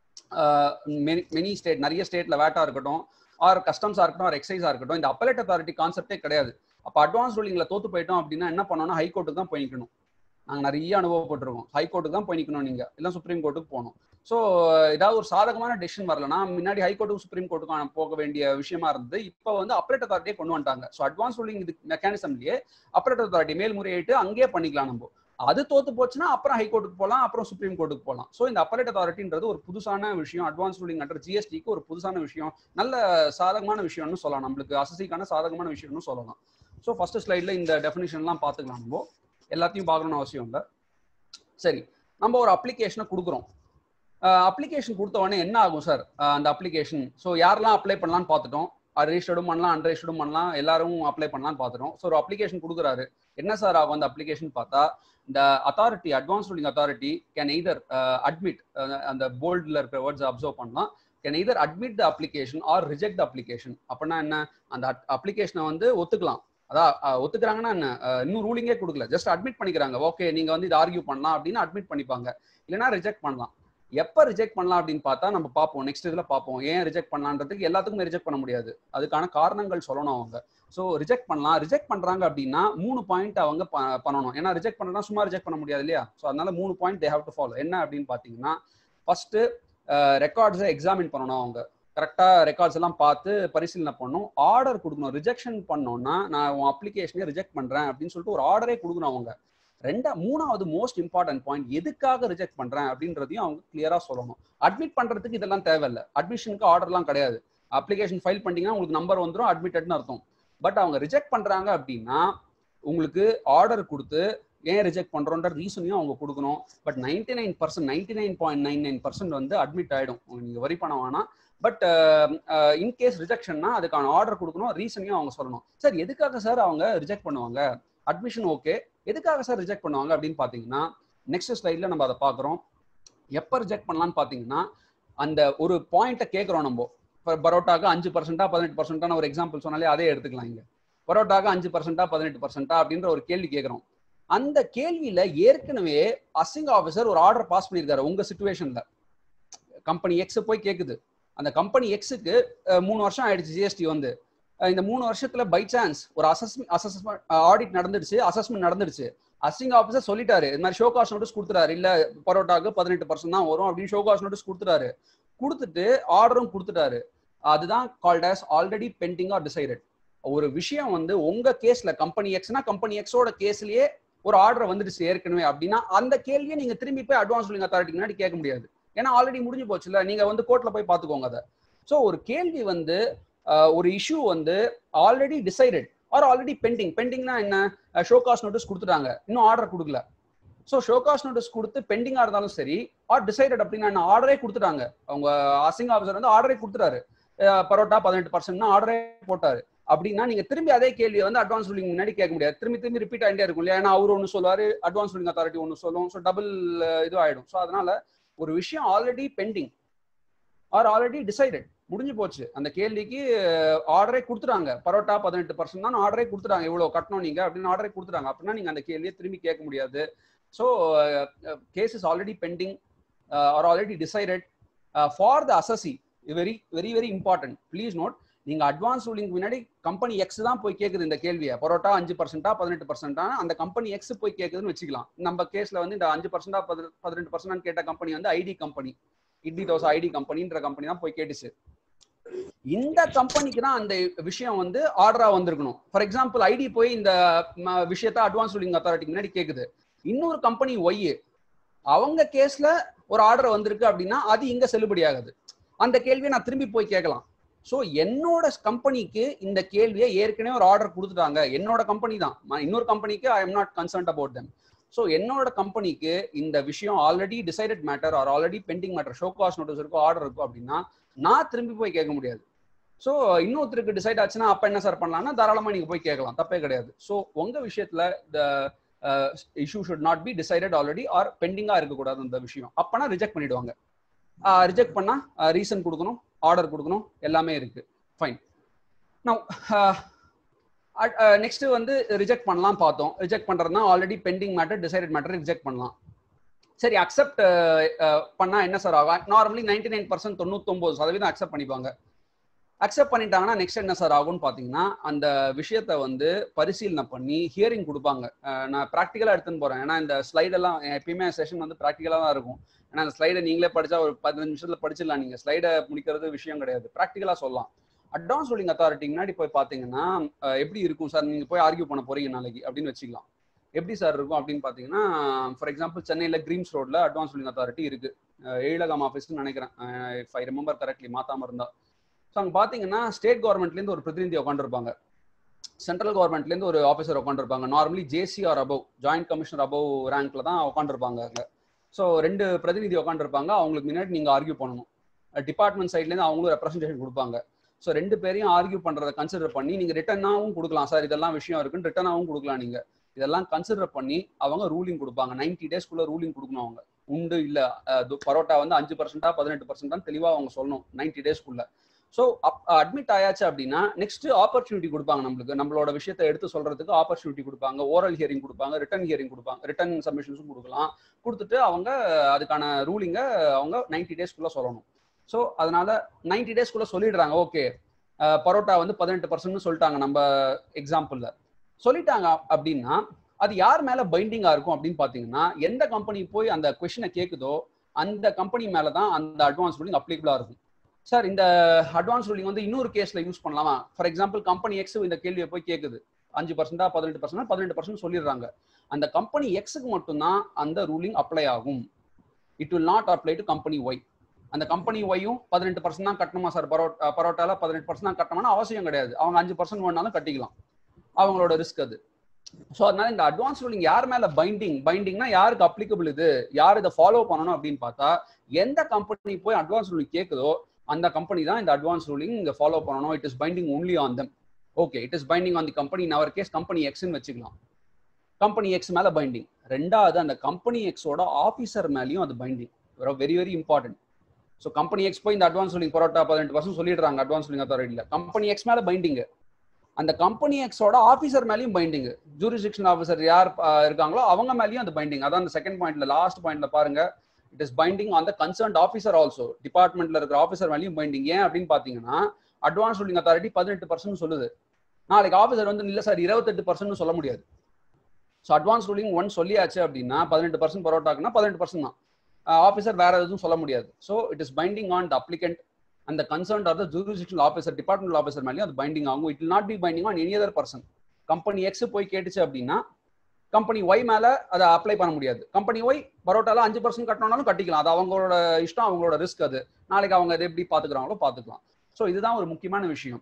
மெனி ஸ்டேட் நிறைய ஸ்டேட்ல வேட்டா இருக்கட்டும் ஆர் கஸ்டம்ஸா இருக்கட்டும் ஆர் எக்ஸைஸா இருக்கட்டும் இந்த அப்பலேட் அத்தாரிட்டி கான்செப்டே கிடையாது அப்போ அட்வான்ஸ் ரூலிங்ல தோத்து போயிட்டோம் அப்படின்னா என்ன பண்ணணும்னா ஹைகோர்ட்டுக்கு தான் போய்க்கணும் நாங்கள் நிறைய அனுபவப்பட்டிருக்கோம் ஹைகோர்ட்டுக்கு தான் போய் நிற்கணும் நீங்கள் இல்லை சுப்ரீம் கோர்ட்டுக்கு போகணும் ஸோ ஏதாவது ஒரு சாதகமான டெசிஷன் வரலன்னா முன்னாடி ஹைகோர்ட்டுக்கும் சுப்ரீம் கோர்ட்டுக்கும் போக வேண்டிய விஷயமா இருந்தது இப்போ வந்து அப்ரேட் அத்தாரிட்டியே கொண்டு வந்துட்டாங்க ஸோ அட்வான்ஸ் ரூலிங் இது மெக்கானிசம்லயே அப்ரேட் அத்தாரிட்டி மேல்முறையிட்டு அங்கேயே பண்ணிக்கலாம் நம்ம அது தோத்து போச்சுன்னா அப்புறம் ஹைகோர்ட்டுக்கு போகலாம் அப்புறம் சுப்ரீம் கோர்ட்டுக்கு போகலாம் ஸோ இந்த அப்பலேட் அத்தாரிட்டின்றது ஒரு புதுசான விஷயம் அட்வான்ஸ் ரூலிங் அண்டர் ஜிஎஸ்டிக்கு ஒரு புதுசான விஷயம் நல்ல சாதகமான விஷயம்னு சொல்லலாம் நம்மளுக்கு அசசிக்கான சாதகமான விஷயம்னு சொல்லலாம் ஸோ ஃபர்ஸ்ட் ஸ்லைடில் இந்த டெஃபினேஷன்லாம் பார்த்துக்கலாம் நம்ம எல்லாத்தையும் பார்க்கணும்னு அவசியம் இல்லை சரி நம்ம ஒரு அப்ளிகேஷனை கொடுக்குறோம் அப்ளிகேஷன் கொடுத்த உடனே என்ன ஆகும் சார் அந்த அப்ளிகேஷன் ஸோ யாரெல்லாம் அப்ளை பண்ணலாம்னு பார்த்துட்டோம் ரெஜிஸ்டர்டும் பண்ணலாம் அன்ரெஜிஸ்டர்டும் பண்ணலாம் எல்லாரும் அப்ளை பண்ணலாம்னு பார்த்துட்டோம் ஸோ ஒரு அப்ளிகேஷன் கொடுக்குறாரு என்ன சார் ஆகும் அந்த அப்ளிகேஷன் பார்த்தா இந்த authority advance ruling authority can either admit அந்த போல்டில் இருக்கிற வேர்ட்ஸ் அப்சர்வ் பண்ணலாம் can either admit the application or reject the application அப்படின்னா என்ன அந்த அப்ளிகேஷனை வந்து ஒத்துக்கலாம் அதான் ஒத்துக்கிறாங்கன்னா என்ன இன்னும் ரூலிங்கே கொடுக்கல ஜஸ்ட் அட்மிட் பண்ணிக்கிறாங்க ஓகே நீங்க வந்து இது ஆர்கியூ பண்ணலாம் அப்படின்னு அட்மிட் பண்ணிப்பாங்க இல்லைன்னா ரிஜெக்ட் பண்ணலாம் எப்போ ரிஜெக்ட் பண்ணலாம் அப்படின்னு பார்த்தா நம்ம பார்ப்போம் நெக்ஸ்ட் இதில் பார்ப்போம் ஏன் ரிஜெக்ட் பண்ணலான்றதுக்கு எல்லாத்துக்குமே ரிஜெக்ட் பண்ண முடியாது அதுக்கான காரணங்கள் சொல்லணும் அவங்க ஸோ ரிஜெக்ட் பண்ணலாம் ரிஜெக்ட் பண்ணுறாங்க அப்படின்னா மூணு பாயிண்ட் அவங்க பண்ணணும் ஏன்னா ரிஜெக்ட் பண்ணலாம் சும்மா ரிஜெக்ட் பண்ண முடியாது இல்லையா ஸோ அதனால மூணு point they have to follow என்ன அப்படின்னு பார்த்தீங்கன்னா ஃபர்ஸ்ட் ரெக்கார்ட்ஸை எக்ஸாமின் பண்ணணும் அவங்க கரெக்டாக ரெக்கார்ட்ஸ் எல்லாம் பார்த்து பரிசீலனை பண்ணணும் ஆர்டர் கொடுக்கணும் ரிஜெக்ஷன் பண்ணோம்னா நான் உன் அப்ளிகேஷனே ரிஜெக்ட் பண்ணுறேன் அப்படின்னு சொல்லிட்டு ஒரு ஆர்டரே கொடுக்கணும் அவங்க ரெண்டா மூணாவது மோஸ்ட் இம்பார்ட்டன்ட் பாயிண்ட் எதுக்காக ரிஜெக்ட் பண்றேன் அப்படின்றதையும் அவங்க கிளியரா சொல்லணும் அட்மிட் பண்றதுக்கு இதெல்லாம் தேவையில்லை அட்மிஷனுக்கு ஆர்டர்லாம் கிடையாது அப்ளிகேஷன் ஃபைல் பண்ணிட்டீங்கன்னா உங்களுக்கு நம்பர் வந்துடும் அட்மிட்டட்னு அர்த்தம் பட் அவங்க ரிஜெக்ட் பண்றாங்க அப்படின்னா உங்களுக்கு ஆர்டர் கொடுத்து ஏன் ரிஜெக்ட் பண்றோன்ற ரீசனையும் அவங்க கொடுக்கணும் but ninety nine percent ninety nine point nine nine percent வந்து அட்மிட் ஆயிடும் நீங்க வரி பண்ண வேணாம் பட் இன்கேஸ் ரிஜெக்ஷன்னா அதுக்கான ஆர்டர் கொடுக்கணும் ரீசனையும் அவங்க சொல்லணும் சார் எதுக்காக சார் அவங்க ரிஜெக்ட் பண்ணுவாங்க அட்மிஷன் ஓகே எதுக்காக சார் ரிஜெக்ட் பண்ணுவாங்க அப்படின்னு பார்த்தீங்கன்னா நெக்ஸ்ட் ஸ்லைடில் நம்ம அதை பார்க்குறோம் எப்போ ரிஜெக்ட் பண்ணலாம்னு பார்த்தீங்கன்னா அந்த ஒரு பாயிண்ட்டை கேட்குறோம் நம்ம இப்போ பரோட்டாக்கு அஞ்சு பர்சன்டா பதினெட்டு பர்சன்டான ஒரு எக்ஸாம்பிள் சொன்னாலே அதே எடுத்துக்கலாம் இங்கே பரோட்டாக்கு அஞ்சு பர்சன்டா பதினெட்டு பர்சன்டா அப்படின்ற ஒரு கேள்வி கேட்குறோம் அந்த கேள்வியில ஏற்கனவே அசிங் ஆஃபீஸர் ஒரு ஆர்டர் பாஸ் பண்ணியிருக்காரு உங்க சுச்சுவேஷன்ல கம்பெனி எக்ஸ் போய் கேட்குது அந்த கம்பெனி எக்ஸுக்கு மூணு வருஷம் ஆயிடுச்சு ஜிஎஸ்டி வந்து இந்த மூணு வருஷத்துல பை சான்ஸ் ஒரு அசஸ்மெண்ட் அசஸ்மெண்ட் ஆடிட் நடந்துடுச்சு அசஸ்மெண்ட் நடந்துடுச்சு அசிங் ஆஃபீஸர் சொல்லிட்டாரு இந்த மாதிரி ஷோகாஸ் நோட்டீஸ் கொடுத்துறாரு இல்ல பரோட்டாக்கு பதினெட்டு பர்சன்ட் தான் வரும் அப்படின்னு ஷோகாஸ் நோட்டீஸ் கொடுத்துட்டாரு கொடுத்துட்டு ஆர்டரும் கொடுத்துட்டாரு அதுதான் called as already pending or decided ஒரு விஷயம் வந்து உங்க கேஸ்ல கம்பெனி எக்ஸ்னா கம்பெனி எக்ஸோட கேஸ்லயே ஒரு ஆர்டர் வந்துடுச்சு ஏற்கனவே அப்படின்னா அந்த கேள்வியை நீங்க திரும்பி போய் அட்வான்ஸ் ரூலிங் அத்தாரிட்டி முன்னாடி கேட்க முடியாது ஏன்னா ஆல்ரெடி முடிஞ்சு போச்சுல நீங்க வந்து கோர்ட்ல போய் பாத்துக்கோங்க அதை ஸோ ஒரு கேள்வி வந்து ஒரு இஷ்யூ வந்து already decided or already pending பெண்டிங்னா என்ன ஷோகாஸ் நோட்டீஸ் கொடுத்துட்டாங்க இன்னும் ஆர்டர் கொடுக்கல ஸோ ஷோகாஸ் நோட்டீஸ் கொடுத்து பெண்டிங்காக இருந்தாலும் சரி ஆர் டிசைடட் அப்படின்னா என்ன ஆர்டரே கொடுத்துட்டாங்க அவங்க அசிங் ஆஃபீஸர் வந்து ஆர்டரே கொடுத்துட்டாரு பரோட்டா பதினெட்டு பர்சன்ட்னா ஆர்டரே போட்டாரு அப்படின்னா நீங்க திரும்பி அதே கேள்வியை வந்து அட்வான்ஸ் ரூலிங் முன்னாடி கேட்க முடியாது திரும்பி திரும்பி ரிப்பீட் ஆகிட்டே இருக்கும் இல்லையா ஏன்னா அவர் ஒன்று சொல்லுவாரு அட்வான்ஸ் ரூலிங் அத்தாரிட்டி ஒன்று சொல்லும் ஸோ டபுள் இது ஆயிடும் ஸோ அதனால ஒரு விஷயம் already pending or already decided முடிஞ்சு போச்சு அந்த கேள்விக்கு ஆர்டரே கொடுத்துட்டாங்க பரோட்டா பதினெட்டு பர்சன்ட் தான் ஆர்டரே கொடுத்துட்டாங்க இவ்வளோ கட்டணும் நீங்க அப்படின்னு ஆர்டரே கொடுத்துட்டாங்க அப்படின்னா நீங்க அந்த கேள்வியை திரும்பி கேட்க முடியாது so case is already pending or already decided for the assessee very very very important please note நீங்க அட்வான்ஸ் ரூலிங் முன்னாடி கம்பெனி எக்ஸ் தான் போய் கேக்குது இந்த கேள்வியை பரோட்டா அஞ்சு பர்சன்டா பதினெட்டு பர்சன்டா அந்த கம்பெனி எக்ஸ் போய் கேக்குதுன்னு வச்சுக்கலாம் நம்ம கேஸ்ல வந்து இந்த அஞ்சு பர்சன்டா பதினெட்டு பர்சன்ட் கேட்ட கம்பெனி வந்து IT company idli dosa IT கம்பெனின்ற கம்பெனி தான் போய் கேட்டுச்சு இந்த கம்பெனிக்கு தான் அந்த விஷயம் வந்து ஆர்டரா வந்திருக்கணும் ஃபார் எக்ஸாம்பிள் ஐடி போய் இந்த விஷயத்த அட்வான்ஸ் ரூலிங் அத்தாரிட்டிக்கு முன்னாடி கேக்குது இன்னொரு கம்பெனி ஒய் அவங்க கேஸ்ல ஒரு ஆர்டர் வந்திருக்கு அப்படின்னா அது இங்க செல்லுபடி ஆகுது அந்த கேள்வியை நான் திரும்பி போய் கேட்கலாம் ஸோ என்னோட கம்பெனிக்கு இந்த கேள்வியை ஏற்கனவே ஒரு ஆர்டர் கொடுத்துட்டாங்க என்னோட கம்பெனி தான் இன்னொரு கம்பெனிக்கு I am not concerned about them so என்னோட கம்பெனிக்கு இந்த விஷயம் already decided matter or already pending matter show cause notice இருக்கும் ஆர்டர் இருக்கும் அப்படின்னா நான் திரும்பி போய் கேட்க முடியாது ஸோ இன்னொருத்தருக்கு டிசைட் ஆச்சுன்னா அப்போ என்ன சார் பண்ணலாம்னா தாராளமாக நீங்கள் போய் கேட்கலாம் தப்பே கிடையாது ஸோ உங்கள் விஷயத்தில் இந்த issue should not be decided already or பெண்டிங்காக இருக்கக்கூடாது அந்த விஷயம் அப்போனா ரிஜெக்ட் பண்ணிடுவாங்க ரிஜெக்ட் பண்ணால் ரீசன் கொடுக்கணும் ஆர்டர் கொடுக்கணும் எல்லாமே இருக்கு ஃபைன் நான் நெக்ஸ்ட் வந்து ரிஜெக்ட் பண்ணலாம் பார்த்தோம் ரிஜெக்ட் பண்றதுனா already pending matter decided matter reject பண்ணலாம் சரி அக்செப்ட் பண்ணா என்ன சார் ஆகும் நார்மலி நைன்டி நைன் பர்சன்ட் தொண்ணூத்தொன்பது சதவீதம் அக்செப்ட் பண்ணிப்பாங்க அக்செப்ட் பண்ணிட்டாங்கன்னா நெக்ஸ்ட் என்ன சார் ஆகும்னு பார்த்தீங்கன்னா அந்த விஷயத்த வந்து பரிசீலனை பண்ணி ஹியரிங் கொடுப்பாங்க அஹ் நான் ப்ராக்டிக்கலாக எடுத்துன்னு போகிறேன் ஏன்னா இந்த ஸ்லைடெல்லாம் எப்பயுமே செஷன் வந்து ப்ராக்டிக்கலாக தான் இருக்கும் ஏன்னா அந்த ஸ்லைடை நீங்களே படிச்சா ஒரு பதினஞ்சு நிமிஷத்துல படிச்சிடலாம் நீங்கள் ஸ்லைடை முடிக்கிறது விஷயம் கிடையாது ப்ராக்டிக்கலாக சொல்லலாம் அட்வான்ஸ் ரூலிங் அத்தாரிட்டி முன்னாடி போய் பார்த்தீங்கன்னா அஹ் எப்படி இருக்கும் சார் நீங்கள் போய் ஆர்கியூ பண்ண போறீங்க நாளைக்கு அப்படின்னு வச்சுக்கலாம் எப்படி சார் இருக்கும் அப்படின்னு பார்த்தீங்கன்னா ஃபார் எக்ஸாம்பிள் சென்னையில் கிரீம்ஸ் ரோட்ல அட்வான்ஸ் ரூலிங் அத்தாரிட்டி இருக்கு அஹ் எழிலகம் ஆஃபீஸ்னு நினைக்கிறேன் இஃப் ஐ ரிமெம்பர் கரெக்ட்லி மாத்தாம இருந்தா ஸோ அங்கே பார்த்தீங்கன்னா ஸ்டேட் கவர்மெண்ட்லேருந்து ஒரு பிரதிநிதி உட்காந்துருப்பாங்க சென்ட்ரல் கவர்மெண்ட்லேருந்து ஒரு ஆஃபீஸர் உட்காந்துருப்பாங்க normally JC or above joint commissioner above ரேங்க்ல தான் உட்காந்துருப்பாங்க அங்கே ஸோ ரெண்டு பிரதிநிதி உட்காந்துருப்பாங்க அவங்களுக்கு முன்னாடி நீங்கள் ஆர்கியூ பண்ணணும் டிபார்ட்மெண்ட் சைட்லேருந்து அவங்களும் ரெப்ரஸன்டேஷன் கொடுப்பாங்க ஸோ ரெண்டு பேரையும் ஆர்கியூ பண்ணுறதை கன்சிடர் பண்ணி நீங்கள் ரிட்டர்னாகவும் கொடுக்கலாம் சார் இதெல்லாம் விஷயம் இருக்குன்னு ரிட்டர்னாகவும் கொடுக்கலாம் நீங்கள் இதெல்லாம் கன்சிடர் பண்ணி அவங்க ரூலிங் கொடுப்பாங்க நைன்டி டேஸ்க்குள்ள ரூலிங் கொடுக்கணும் அவங்க உண்டு இல்லை பரோட்டா வந்து அஞ்சு பர்சன்டா பதினெட்டு பர்சன்ட் தெளிவாக அவங்க சொல்லணும் நைன்டி டேஸ்க்குள்ள ஸோ அட்மிட் ஆயாச்சு அப்படின்னா நெக்ஸ்ட் ஆப்பர்ச்சுனிட்டி கொடுப்பாங்க நம்மளுக்கு நம்மளோட விஷயத்தை எடுத்து சொல்றதுக்கு ஆப்பர்ச்சுனிட்டி கொடுப்பாங்க ஓரல் ஹியரிங் கொடுப்பாங்க ரிட்டன் ஹியரிங் கொடுப்பாங்க ரிட்டன் சப்மிஷன்ஸும் கொடுக்கலாம் கொடுத்துட்டு அவங்க அதுக்கான ரூலிங்கை அவங்க நைன்டி டேஸ்க்குள்ள சொல்லணும் ஸோ அதனால நைன்டி டேஸ்க்குள்ள சொல்லிடுறாங்க ஓகே பரோட்டா வந்து பதினெட்டு பர்சன்ட்னு சொல்லிட்டாங்க நம்ம எக்ஸாம்பிள்ல சொல்லிட்டாங்க அப்படின்னா அது யார் மேல பைண்டிங்கா இருக்கும் அப்படின்னு பாத்தீங்கன்னா எந்த கம்பெனி போய் அந்த கொஸ்டினை கேக்குதோ அந்த கம்பெனி மேல தான் அந்த அட்வான்ஸ் ரூலிங் அப்ளிகபிளா இருக்கும் சார் இந்த அட்வான்ஸ் ரூலிங் வந்து இன்னொரு கேஸ்ல யூஸ் பண்ணலாமா ஃபார் எக்ஸாம்பிள் கம்பெனி எக்ஸ் இந்த கேள்வியை போய் கேக்குது அஞ்சு பர்சன்டா பதினெட்டு பர்சன்ட் பதினெட்டு பர்சன்ட் சொல்லிடுறாங்க அந்த கம்பெனி எக்ஸுக்கு மட்டும்தான் அந்த ரூலிங் அப்ளை ஆகும் it will not apply to company Y அந்த கம்பெனி ஒய்யும் பதினெட்டு பர்சன்ட் தான் கட்டணுமா சார் பரோட்டா பரோட்டால பதினெட்டு பர்சன்ட் தான் கட்டணும்னா அவசியம் கிடையாது அவங்க அஞ்சு பர்சன்ட் வேணாலும் கட்டிக்கலாம் அவங்களோட ரிஸ்க் அது ஸோ அதனால இந்த அட்வான்ஸ் ரூலிங் யார் மேல பைண்டிங் பைண்டிங்னா யாருக்கு அப்ளிகபிள் இது யார் இதை ஃபாலோ பண்ணணும் அப்படின்னு பார்த்தா எந்த கம்பெனி போய் அட்வான்ஸ் ரூலிங் கேட்குதோ அந்த கம்பெனி தான் இந்த அட்வான்ஸ் ரூலிங் இங்க ஃபாலோ பண்ணணும் it is binding only on them okay it is binding on the company in our case company எக்ஸ்னு வச்சுக்கலாம் கம்பெனி எக்ஸ் மேல பைண்டிங் ரெண்டாவது அந்த கம்பெனி எக்ஸோட ஆஃபீஸர் மேலேயும் அது binding very very important so company X போய் இந்த அட்வான்ஸ் ரூலிங் பரோட்டா பதினெட்டு பர்சன்ட் சொல்லிடுறாங்க அட்வான்ஸ் ரூலிங் அத்தாரிட்டியில் கம்பெனி எக்ஸ் மேல பைண்டிங் அந்த கம்பெனி எக்ஸோட ஆஃபீஸர் மேலேயும் பைண்டிங் ஜூரிஸ்டிக்ஷன் ஆஃபீஸர் யார் இருக்காங்களோ அவங்க மேலேயும் அந்த பைண்டிங் அதான் அந்த செகண்ட் பாயிண்ட்ல லாஸ்ட் பாயிண்ட்ல பாருங்க it is binding on the concerned officer also டிபார்ட்மெண்ட்ல இருக்கிற ஆஃபீஸர் மேலேயும் பைண்டிங் ஏன் அப்படின்னு பாத்தீங்கன்னா அட்வான்ஸ் ரூலிங் அத்தாரிட்டி பதினெட்டு பர்சன்ட் சொல்லுது நாளைக்கு ஆஃபீஸர் வந்து இல்ல சார் இருபத்தெட்டு பர்சன்ட் சொல்ல முடியாது ஸோ அட்வான்ஸ் ரூலிங் ஒன் சொல்லியாச்சு அப்படின்னா பதினெட்டு பர்சன்ட் பரோட்டாக்குன்னா பதினெட்டு பர்சன்ட் தான் ஆஃபீஸர் வேற எதுவும் சொல்ல முடியாது so it is binding on the applicant அந்த concern or the jurisdictional officer department officer மேலேயும் அது பைண்டிங் ஆகும் it will not be binding on any other person company X போய் கேட்டுச்சு அப்படின்னா கம்பெனி ஒய் மேல அதை அப்ளை பண்ண முடியாது கம்பெனி ஒய் பரோட்டால அஞ்சு பர்சன்ட் கட்டணும்னாலும் கட்டிக்கலாம் அது அவங்களோட இஷ்டம் அவங்களோட ரிஸ்க் அது நாளைக்கு அவங்க அதை எப்படி பாத்துக்கிறாங்களோ பாத்துக்கலாம் ஸோ இதுதான் ஒரு முக்கியமான விஷயம்